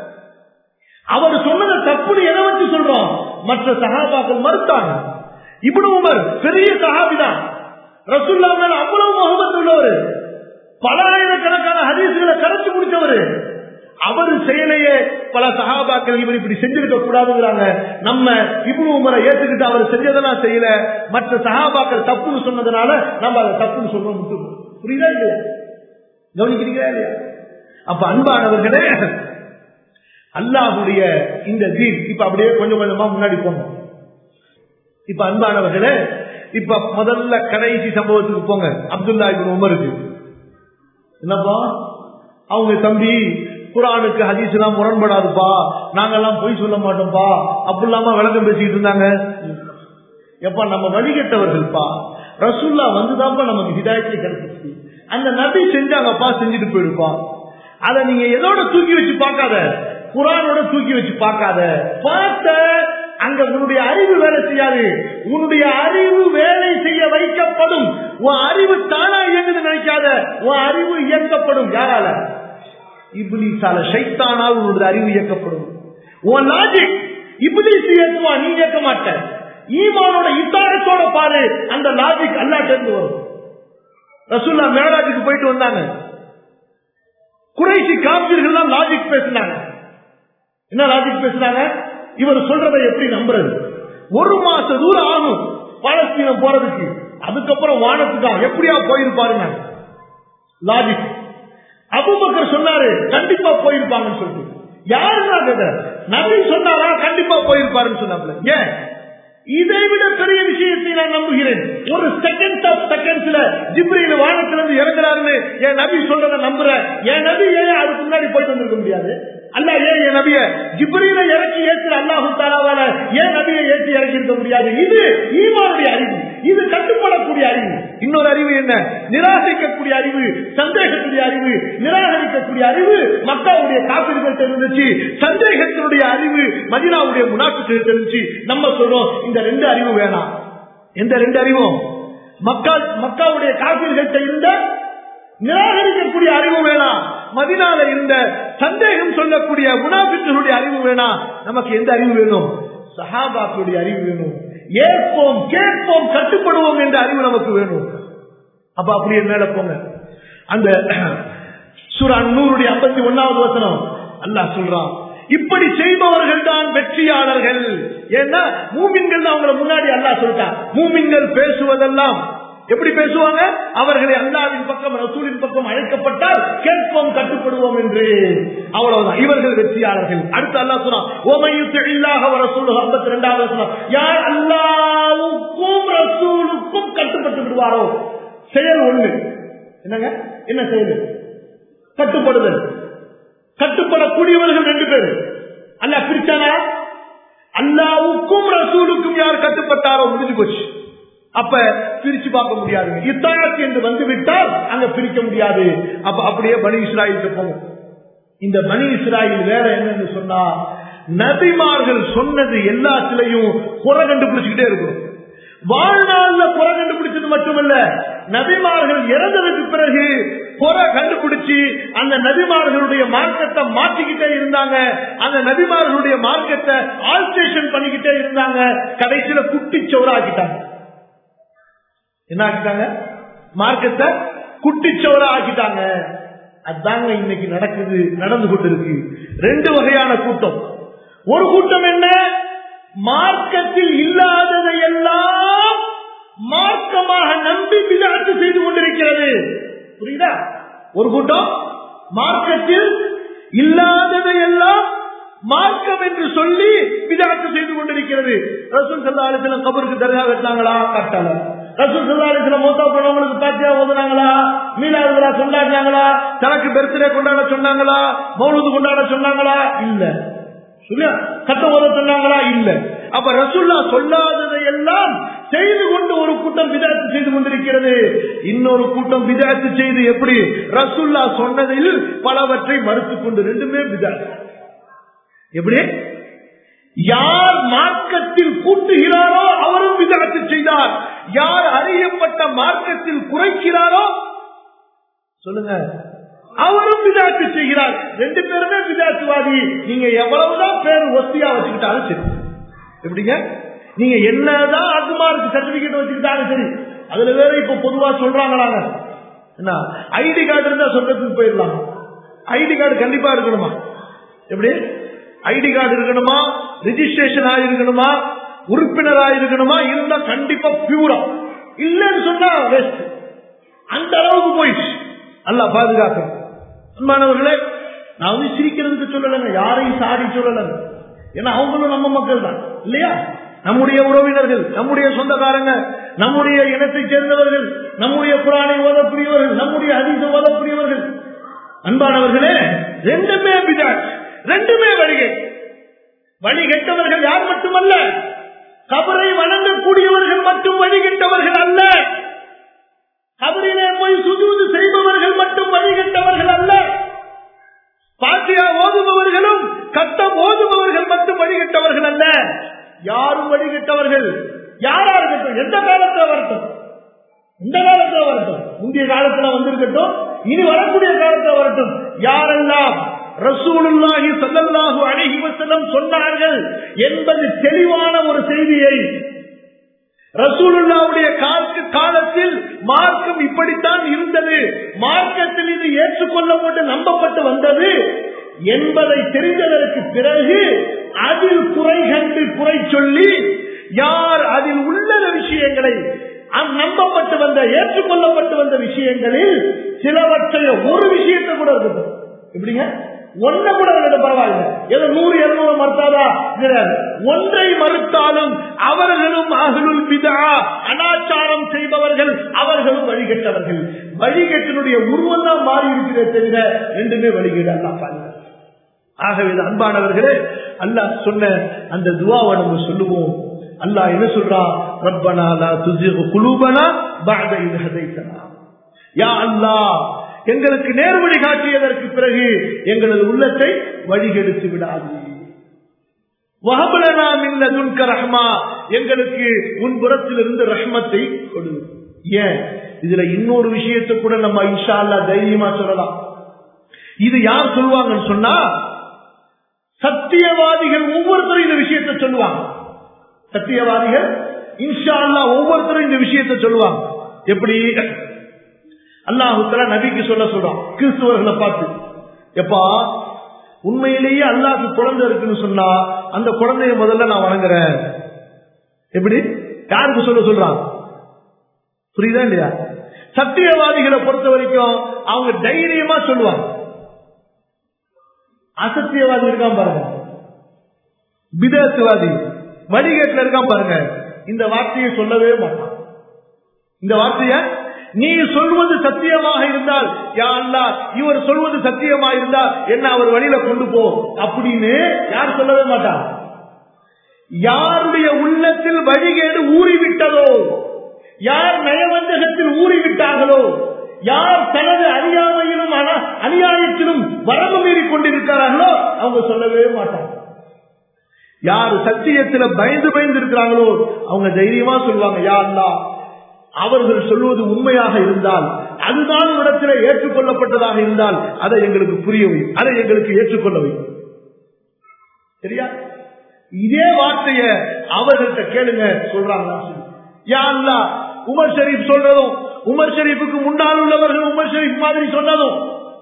S1: அவர் சொன்னதை தப்புன்னு எதை வச்சு சொல்றோம் மற்ற சகாபாக்கள் மறுத்தாங்க இப்னு உமர் பெரிய சஹாபி தான் ரசுல்லா மேல அவ்வளவு முகமது உள்ளவர் பல ஆயிரக்கணக்கான ஹதீசுகளை கரைச்சு முடிச்சவரு அவர் செயலையே பல சகாபாக்கள் இவர் இப்படி செஞ்சிருக்க கூடாதுங்கிறாங்க நம்ம இவ்வளவு உமரை ஏத்துக்கிட்டு அவர் செஞ்சதெல்லாம் செய்யல மற்ற சகாபாக்கள் தப்புன்னு சொன்னதுனால நம்ம அதை தப்புன்னு சொல்றோம் விட்டுருவோம். புரியுதா இல்லையா கவனிக்கிறீங்களா இல்லையா அப்ப அன்பானவர்களே அல்லாஹுடைய இந்த தீன் இப்ப அப்படியே கொஞ்சம் கொஞ்சமா முன்னாடி போங்க இப்ப அன்பானவர்களே இப்ப முதல்ல கடைசி சம்பவத்துக்கு போங்க அப்துல்லா இபின் உமருக்கு என்னப்பா அவங்க தம்பி குரானுக்கு ஹதீஸ் எல்லாம் முரண்படாதுப்பா நாங்கெல்லாம் பொய் சொல்ல மாட்டோம்ப்பா அப்படிலாம விளக்கம் பேசிட்டு இருந்தாங்க எப்பா நம்ம வழிகட்டவர்கள்ப்பா ரசுல்லா வந்துதான்ப்பா நமக்கு ஹிதாயத்தை கிடைச்சிச்சு அந்த நபி செஞ்சாங்கப்பா செஞ்சுட்டு போயிடுப்பா அதை நீங்க எதோட தூக்கி வச்சு பார்க்காத குரானோட தூக்கி வச்சு பார்க்காத பார்த்த அங்க உன்னுடைய அறிவு வேலை செய்யாது உன்னுடைய அறிவு வேலை செய்ய வைக்கப்படும் உன் அறிவு தானா இயங்குது நினைக்காத உன் அறிவு இயக்கப்படும் யாரால இப்லீஸால ஷைத்தானால் உன்னுடைய அறிவு இயக்கப்படும் உன் லாஜிக் இப்லீஸ் இயக்குவா நீ இயக்க மாட்ட ஈமானோட இத்தாரத்தோட பாரு அந்த லாஜிக் அல்லாட்ட இருந்து வரும் ரசூல்லா மேராஜுக்கு போயிட்டு வந்தாங்க குறைசி காப்பீர்கள் தான் லாஜிக் பேசினாங்க என்ன லாஜிக் பேசுறாங்க இவர் சொல்றதை எப்படி நம்புறது ஒரு மாச தூரம் ஆகும் பாலஸ்தீனம் போறதுக்கு அதுக்கப்புறம் வானத்துக்கா எப்படியா போயிருப்பாருங்க லாஜிக் அபுபக்கர் சொன்னாரு கண்டிப்பா போயிருப்பாங்கன்னு சொல்லிட்டு யாருன்னா கேட்ட நபி சொன்னாரா கண்டிப்பா போயிருப்பாருன்னு சொன்னாப்ல ஏன் இதை விட பெரிய விஷயத்தை நான் நம்புகிறேன் ஒரு செகண்ட் ஆஃப் செகண்ட்ஸ்ல ஜிப்ரியில வானத்திலிருந்து இறங்குறாருன்னு என் நபி சொல்றத நம்புறேன் என் நபி ஏன் அதுக்கு முன்னாடி போயிட்டு வந்திருக்க முடியாது அல்ல ஏன் என் நபிய ஜிப்ரியில இறக்கி ஏற்று அல்லாஹு தாலாவால ஏன் நபியை ஏற்றி இறக்கி இருக்க முடியாது இது ஈமானுடைய அறிவு இது கட்டுப்படக்கூடிய அறிவு இன்னொரு அறிவு என்ன நிராகரிக்கக்கூடிய அறிவு சந்தேகத்துடைய அறிவு நிராகரிக்கக்கூடிய அறிவு மக்காவுடைய காப்பீடுகள் இருந்துச்சு சந்தேகத்தினுடைய அறிவு மதினாவுடைய முனாக்கு இருந்துச்சு நம்ம சொல்றோம் இந்த ரெண்டு அறிவு வேணாம் எந்த ரெண்டு அறிவும் மக்கா மக்காவுடைய காப்பீடுகள் இருந்த நிராகரிக்கக்கூடிய அறிவு வேணாம் மதினால இருந்த சந்தேகம் சொல்லக்கூடிய முனாபித்தனுடைய அறிவு வேணாம் நமக்கு எந்த அறிவு வேணும் சஹாபாக்களுடைய அறிவு வேணும் ஏற்போம் கேட்போம் கட்டுப்படுவோம் என்ற அறிவு நமக்கு வேணும் அப்ப அப்படியே மேல போங்க அந்த சுரா நூறுடைய ஐம்பத்தி ஒன்னாவது வசனம் அல்லாஹ் சொல்றான் இப்படி செய்பவர்கள் தான் வெற்றியாளர்கள் ஏன்னா மூமின்கள் தான் அவங்களை முன்னாடி அல்லாஹ் சொல்லிட்டான் மூமின்கள் பேசுவதெல்லாம் எப்படி பேசுவாங்க அவர்களை அல்லாவின் பக்கம் ரசூலின் பக்கம் அழைக்கப்பட்டால் கேட்போம் கட்டுப்படுவோம் என்று அவ்வளவுதான் இவர்கள் வெற்றியாளர்கள் அடுத்து அல்லா சொன்னான் ஓமையுத்து இல்லாக ரசூல் ஐம்பத்தி ரெண்டாவது சொன்னான் யார் அல்லாவுக்கும் ரசூலுக்கும் கட்டுப்பட்டு விடுவாரோ செயல் ஒண்ணு என்னங்க என்ன செயல் கட்டுப்படுதல் கட்டுப்படக்கூடியவர்கள் ரெண்டு பேர் அல்ல பிரிச்சானா அல்லாவுக்கும் ரசூலுக்கும் யார் கட்டுப்பட்டாரோ முடிஞ்சு போச்சு அப்ப பிரிச்சு பார்க்க முடியாது இத்தாயத்து என்று வந்து விட்டால் அங்க பிரிக்க முடியாது அப்ப அப்படியே பனி இஸ்ராயில் போகும் இந்த பனி இஸ்ராயில் வேற என்னன்னு சொன்னா நபிமார்கள் சொன்னது எல்லாத்திலையும் குறை கண்டுபிடிச்சுக்கிட்டே இருக்கும் வாழ்நாள்ல குறை கண்டுபிடிச்சது மட்டுமல்ல நபிமார்கள் இறந்ததுக்கு பிறகு குறை கண்டுபிடிச்சு அந்த நபிமார்களுடைய மார்க்கத்தை மாற்றிக்கிட்டே இருந்தாங்க அந்த நபிமார்களுடைய மார்க்கத்தை ஆல்ட்ரேஷன் பண்ணிக்கிட்டே இருந்தாங்க கடைசியில குட்டிச்சோரா ஆக்கிட்டாங்க என்ன ஆக்கிட்டாங்க மார்க்கத்தை குட்டிச்சோரா ஆக்கிட்டாங்க அதாங்க இன்னைக்கு நடக்குது நடந்து கொண்டு இருக்கு ரெண்டு வகையான கூட்டம் ஒரு கூட்டம் என்ன மார்க்கத்தில் இல்லாததை எல்லாம் மார்க்கமாக நம்பி விளையாட்டு செய்து கொண்டிருக்கிறது புரியுதா ஒரு கூட்டம் மார்க்கத்தில் இல்லாததை எல்லாம் மார்க்கம் என்று சொல்லி விதாட்டு செய்து கொண்டிருக்கிறது ரசூல் சல்லாலத்துல கபருக்கு தர்கா வெட்டாங்களா கட்டல ரசூல் சல்லாலத்துல மூத்தா போனவங்களுக்கு பாத்தியா ஓதுனாங்களா மீனாதுகளா கொண்டாடினாங்களா தனக்கு பர்த்டே கொண்டாட சொன்னாங்களா மௌலுது கொண்டாட சொன்னாங்களா இல்ல கட்ட ஓத சொன்னாங்களா இல்ல அப்ப ரசுல்லா சொல்லாததை எல்லாம் செய்து கொண்டு ஒரு கூட்டம் விதாத்து செய்து கொண்டிருக்கிறது இன்னொரு கூட்டம் விதாத்து செய்து எப்படி ரசுல்லா சொன்னதில் பலவற்றை மறுத்துக் கொண்டு ரெண்டுமே விதாத்து எப்படி யார் மார்க்கத்தில் கூட்டுகிறாரோ அவரும் விதத்து செய்தார் யார் அறியப்பட்ட மார்க்கத்தில் குறைக்கிறாரோ சொல்லுங்க அவரும் விதாத்து செய்கிறார் ரெண்டு பேருமே விதாத்துவாதி நீங்க எவ்வளவுதான் பேர் ஒத்தியா வச்சுக்கிட்டாலும் சரி எப்படிங்க நீங்க என்னதான் அகுமாருக்கு சர்டிபிகேட் வச்சுக்கிட்டாலும் சரி அதுல வேற இப்ப பொதுவா சொல்றாங்களாங்க என்ன ஐடி கார்டு இருந்தா சொந்தத்துக்கு போயிடலாம் ஐடி கார்டு கண்டிப்பா இருக்கணுமா எப்படி ஐடி கார்டு இருக்கணுமா ரிஜிஸ்ட்ரேஷன் ஆயிருக்கணுமா உறுப்பினர் ஆயிருக்கணுமா இருந்தா கண்டிப்பா பியூரா இல்லன்னு சொன்னா வேஸ்ட் அந்த அளவுக்கு போயிடுச்சு நல்லா பாதுகாக்கணும் அன்பானவர்களே நான் வந்து சிரிக்கிறதுக்கு சொல்லலைங்க யாரையும் சாடி சொல்லலைங்க ஏன்னா அவங்களும் நம்ம மக்கள் தான் இல்லையா நம்முடைய உறவினர்கள் நம்முடைய சொந்தக்காரங்க நம்முடைய இனத்தை சேர்ந்தவர்கள் நம்முடைய புராணை ஓதக்கூடியவர்கள் நம்முடைய அதிக ஓதக்கூடியவர்கள் அன்பானவர்களே ரெண்டுமே பிதாட் ரெண்டுமே வழிகை வழிகெட்டவர்கள் யார் மட்டுமல்ல கபரை வணங்கக்கூடியவர்கள் மட்டும் வழிகெட்டவர்கள் அல்ல கபரிலே போய் சுஜூது செய்பவர்கள் மட்டும் வழிகெட்டவர்கள் அல்ல பாத்தியா ஓதுபவர்களும் கட்டம் ஓதுபவர்கள் மட்டும் வழிகட்டவர்கள் அல்ல நபிமார்கள் யாரா இருக்கட்டும் எந்த காலத்துல வரட்டும் இந்த காலத்துல வரட்டும் முந்தைய காலத்துல வந்திருக்கட்டும் இனி வரக்கூடிய காலத்துல வரட்டும் யாரெல்லாம் ரசூலுல்லாஹி ஸல்லல்லாஹு அலைஹி வஸல்லம் சொன்னார்கள் என்பது தெளிவான ஒரு செய்தியை ரசூலுல்லாவுடைய காலத்து காலத்தில் மார்க்கம் இப்படித்தான் இருந்தது மார்க்கத்தில் இது ஏற்றுக்கொள்ளப்பட்டு நம்பப்பட்டு வந்தது என்பதை தெரிந்ததற்கு பிறகு அதில் குறை கண்டு குறை சொல்லி யார் அதில் உள்ள விஷயங்களை அந் நம்பப்பட்டு வந்த ஏற்றுக்கொள்ளப்பட்டு வந்த விஷயங்களில் சிலவற்றைய ஒரு விஷயத்தை கூட இருக்குது எப்படிங்க ஒன்ன கூட இருக்கட்டும் பரவாயில்ல ஏதோ நூறு இருநூறு மறுத்தாதா கிடையாது ஒன்றை மறுத்தாலும் அவர்களும் அகலுள் பிதா அனாச்சாரம் செய்பவர்கள் அவர்களும் வழிகட்டவர்கள் வழிகட்டினுடைய உருவம் தான் மாறி இருக்கிறதே தவிர ரெண்டுமே வழிகேடு அல்லா பாருங்க ஆகவே அன்பானவர்களே அல்லாஹ் சொன்ன அந்த துவாவை நம்ம சொல்லுவோம் அல்லாஹ் என்ன சொல்றா ரப்பனா லா துஸிகு குலூபனா பஅத இத் ஹதைதனா யா அல்லாஹ் எங்களுக்கு நேர்வழி காட்டியதற்கு பிறகு எங்களது உள்ளத்தை வழிகெடுத்து விடாது வஹபலனா மின் லதுன்க ரஹ்மா எங்களுக்கு உன் புறத்திலிருந்து ரஹ்மத்தை கொடு ஏன் இதுல இன்னொரு விஷயத்தை கூட நம்ம இன்ஷா அல்லாஹ் தைரியமா சொல்லலாம் இது யார் சொல்லுவாங்கன்னு சொன்னா சத்தியவாதிகள் ஒவ்வொருத்தரும் இந்த விஷயத்தை சொல்லுவாங்க சத்தியவாதிகள் இன்ஷா அல்லா ஒவ்வொருத்தரும் இந்த விஷயத்தை சொல்லுவாங்க எப்படி அல்லாஹுத்தலா நபிக்கு சொல்ல சொல்றான் கிறிஸ்துவர்களை பார்த்து எப்பா உண்மையிலேயே அல்லாஹ்க்கு குழந்தை இருக்குன்னு சொன்னா அந்த குழந்தைய முதல்ல நான் வணங்குறேன் எப்படி யாருக்கு சொல்ல சொல்றான் புரியுதா இல்லையா சத்தியவாதிகளை பொறுத்த வரைக்கும் அவங்க தைரியமா சொல்லுவாங்க அசத்தியவாதி இருக்கான் பாருங்க விதத்துவாதி வழிகேட்டில் இருக்கான் பாருங்க இந்த வார்த்தையை சொல்லவே மாட்டான் இந்த வார்த்தைய நீ சொல்வது சத்தியமாக இருந்தால் யா அல்லா இவர் சொல்வது சத்தியமாக இருந்தால் என்ன அவர் வழியில கொண்டு போ அப்படின்னு யார் சொல்லவே மாட்டான் யாருடைய உள்ளத்தில் வழிகேடு ஊறிவிட்டதோ யார் நயவஞ்சகத்தில் ஊறிவிட்டார்களோ யார் தனது அறியாமையிலும் அன- அநியாயத்திலும் வரம்பு மீறி கொண்டிருக்கிறார்களோ அவங்க சொல்லவே மாட்டாங்க யார் சத்தியத்துல பயந்து பயந்து இருக்கிறாங்களோ அவங்க தைரியமா சொல்லுவாங்க யா அல்லாஹ் அவர்கள் சொல்வது உண்மையாக இருந்தால் அதுதான் இடத்துல ஏற்றுக்கொள்ளப்பட்டதாக இருந்தால் அதை எங்களுக்கு புரிய வை அதை எங்களுக்கு ஏற்றுக்கொள்ள வை சரியா இதே வார்த்தைய அவர்கள்ட்ட கேளுங்க சொல்றாங்க யா அல்லாஹ் உமர் ஷரீப் சொல்றதும் உமர் ஷரீஃபுக்கு முன்னால் உள்ளவர்கள் உமர் ஷரீப் மாதிரி சொன்னதும்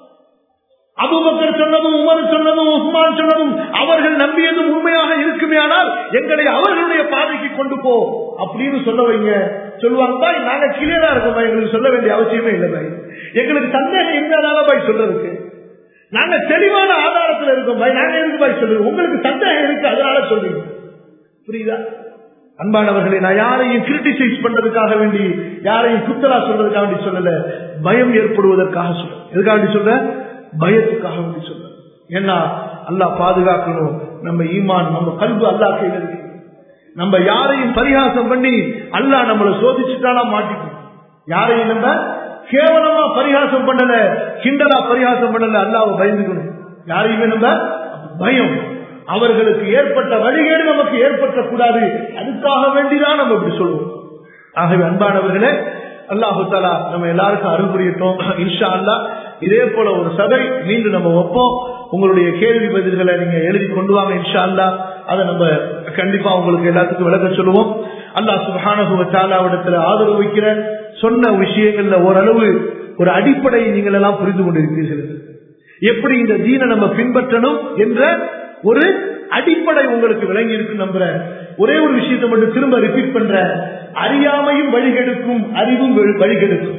S1: அபுபக்கர் சொன்னதும் உமர் சொன்னதும் உஸ்மான் சொன்னதும் அவர்கள் நம்பியதும் உண்மையாக இருக்குமே ஆனால் எங்களை அவர்களுடைய பாதைக்கு கொண்டு போ அப்படின்னு சொல்ல வைங்க சொல்லுவாங்க பாய் நாங்க கிளியரா இருக்கோம் பாய் எங்களுக்கு சொல்ல வேண்டிய அவசியமே இல்லை பாய் எங்களுக்கு சந்தேகம் இருந்தாலும் பாய் சொல்றதுக்கு நாங்க தெளிவான ஆதாரத்துல இருக்கோம் பாய் நாங்க எதுக்கு பாய் சொல்லுவோம் உங்களுக்கு சந்தேகம் இருக்கு அதனால சொல்றீங்க புரியுதா அன்பானவர்களை நான் யாரையும் கிரிட்டிசைஸ் பண்றதுக்காக வேண்டி யாரையும் குத்தலா சொல்றதுக்காக வேண்டி சொல்லல பயம் ஏற்படுவதற்காக சொல்ல எதுக்காக வேண்டி சொல்ற பயத்துக்காக வேண்டி சொல்ல ஏன்னா அல்லாஹ் பாதுகாக்கணும் நம்ம ஈமான் நம்ம கல்வி அல்லாஹ் கையில் இருக்கு நம்ம யாரையும் பரிகாசம் பண்ணி அல்லாஹ் நம்மளை சோதிச்சுட்டானா மாட்டிக்கும் யாரையும் நம்ம கேவலமா பரிகாசம் பண்ணல கிண்டலா பரிகாசம் பண்ணல அல்லாஹ் பயந்துக்கணும் யாரையுமே நம்ம பயம் அவர்களுக்கு ஏற்பட்ட வழிகேடு நமக்கு ஏற்பட்ட கூடாது அதுக்காக வேண்டிதான் நம்ம இப்படி சொல்லுவோம் ஆகவே அன்பானவர்களே அல்லாஹு தாலா நம்ம எல்லாருக்கும் அருள் புரியட்டும் இன்ஷா அல்லா இதே போல ஒரு சபை மீண்டும் நம்ம வைப்போம் உங்களுடைய கேள்வி பதில்களை நீங்க எழுதி கொண்டு வாங்க இன்ஷா அல்லா அதை நம்ம கண்டிப்பா உங்களுக்கு எல்லாத்துக்கும் விளக்க சொல்லுவோம் அல்லாஹ் சுபஹானஹு தாலாவிடத்துல ஆதரவு வைக்கிற சொன்ன விஷயங்கள்ல ஓரளவு ஒரு அடிப்படையை நீங்கள் எல்லாம் புரிந்து கொண்டிருக்கிறீர்கள் எப்படி இந்த தீனை நம்ம பின்பற்றணும் என்ற ஒரு அடிப்படை உங்களுக்கு விளங்கி இருக்கு நம்புறேன் ஒரே ஒரு விஷயத்தை மட்டும் திரும்ப ரிப்பீட் பண்ற அறியாமையும் வழிகெடுக்கும் அறிவும் வழி- வழிகெடுக்கும்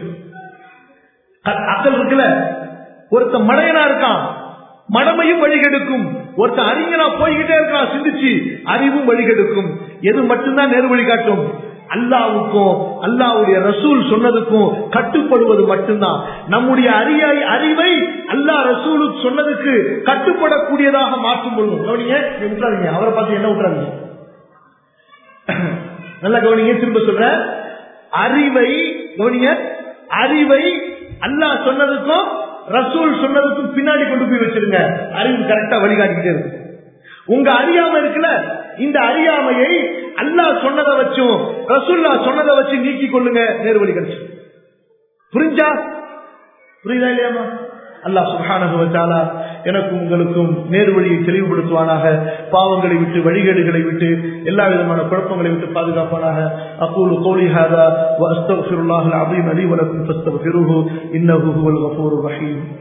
S1: அ- அக்கல் இருக்குல்ல ஒருத்தன் மடையனா இருக்கான் மடமையும் வழிகெடுக்கும் ஒருத்தன் அறிஞனா போய்கிட்டே இருக்கான் சிந்திச்சு அறிவும் வழிகெடுக்கும் எது மட்டும்தான் நேர் வழிகாட்டும் அல்லாவுக்கும் அல்லாவுடைய ரசூல் சொன்னதுக்கும் கட்டுப்படுவது மட்டும்தான் நம்முடைய அறிய அறிவை அல்லாஹ் ரசூலுக்கு சொன்னதுக்கு கட்டுப்படக்கூடியதாக மாற்றும் பொழுது கவனிங்க நீங்க விட்டுறாதீங்க அவரை பார்த்து என்ன விட்டுறாதீங்க நல்ல கவனிங்க திரும்ப சொல்ற அறிவை கவனிங்க அறிவை அல்லாஹ் சொன்னதுக்கும் ரசூல் சொன்னதுக்கும் பின்னாடி கொண்டு போய் வச்சிருங்க அறிவு கரெக்டா வழிகாட்டிக்கிட்டே இருக்கு உங்க அறியாமை இருக்குல்ல இந்த அறியாமையை அல்லாஹ் சொன்னதை வச்சும் ரசூல்லா சொன்னதை வச்சு நீக்கி கொள்ளுங்க நேர்வழி கிடைச்சு புரிஞ்சா புரியுதா இல்லையாமா அல்லாஹ் சுப்ஹானஹு வ தஆலா எனக்கும் உங்களுக்கும் நேர்வழியை தெளிவுபடுத்துவானாக பாவங்களை விட்டு வழிகேடுகளை விட்டு எல்லா விதமான குழப்பங்களை விட்டு பாதுகாப்பானாக அகூலு கோலி ஹாதா வ அஸ்தக்ஃபிருல்லாஹல் அஸீம் லி வ லக்கும் ஃபஸ்தக்ஃபிருஹு இன்னஹு ஹுவல் கஃபூருர் ரஹீம்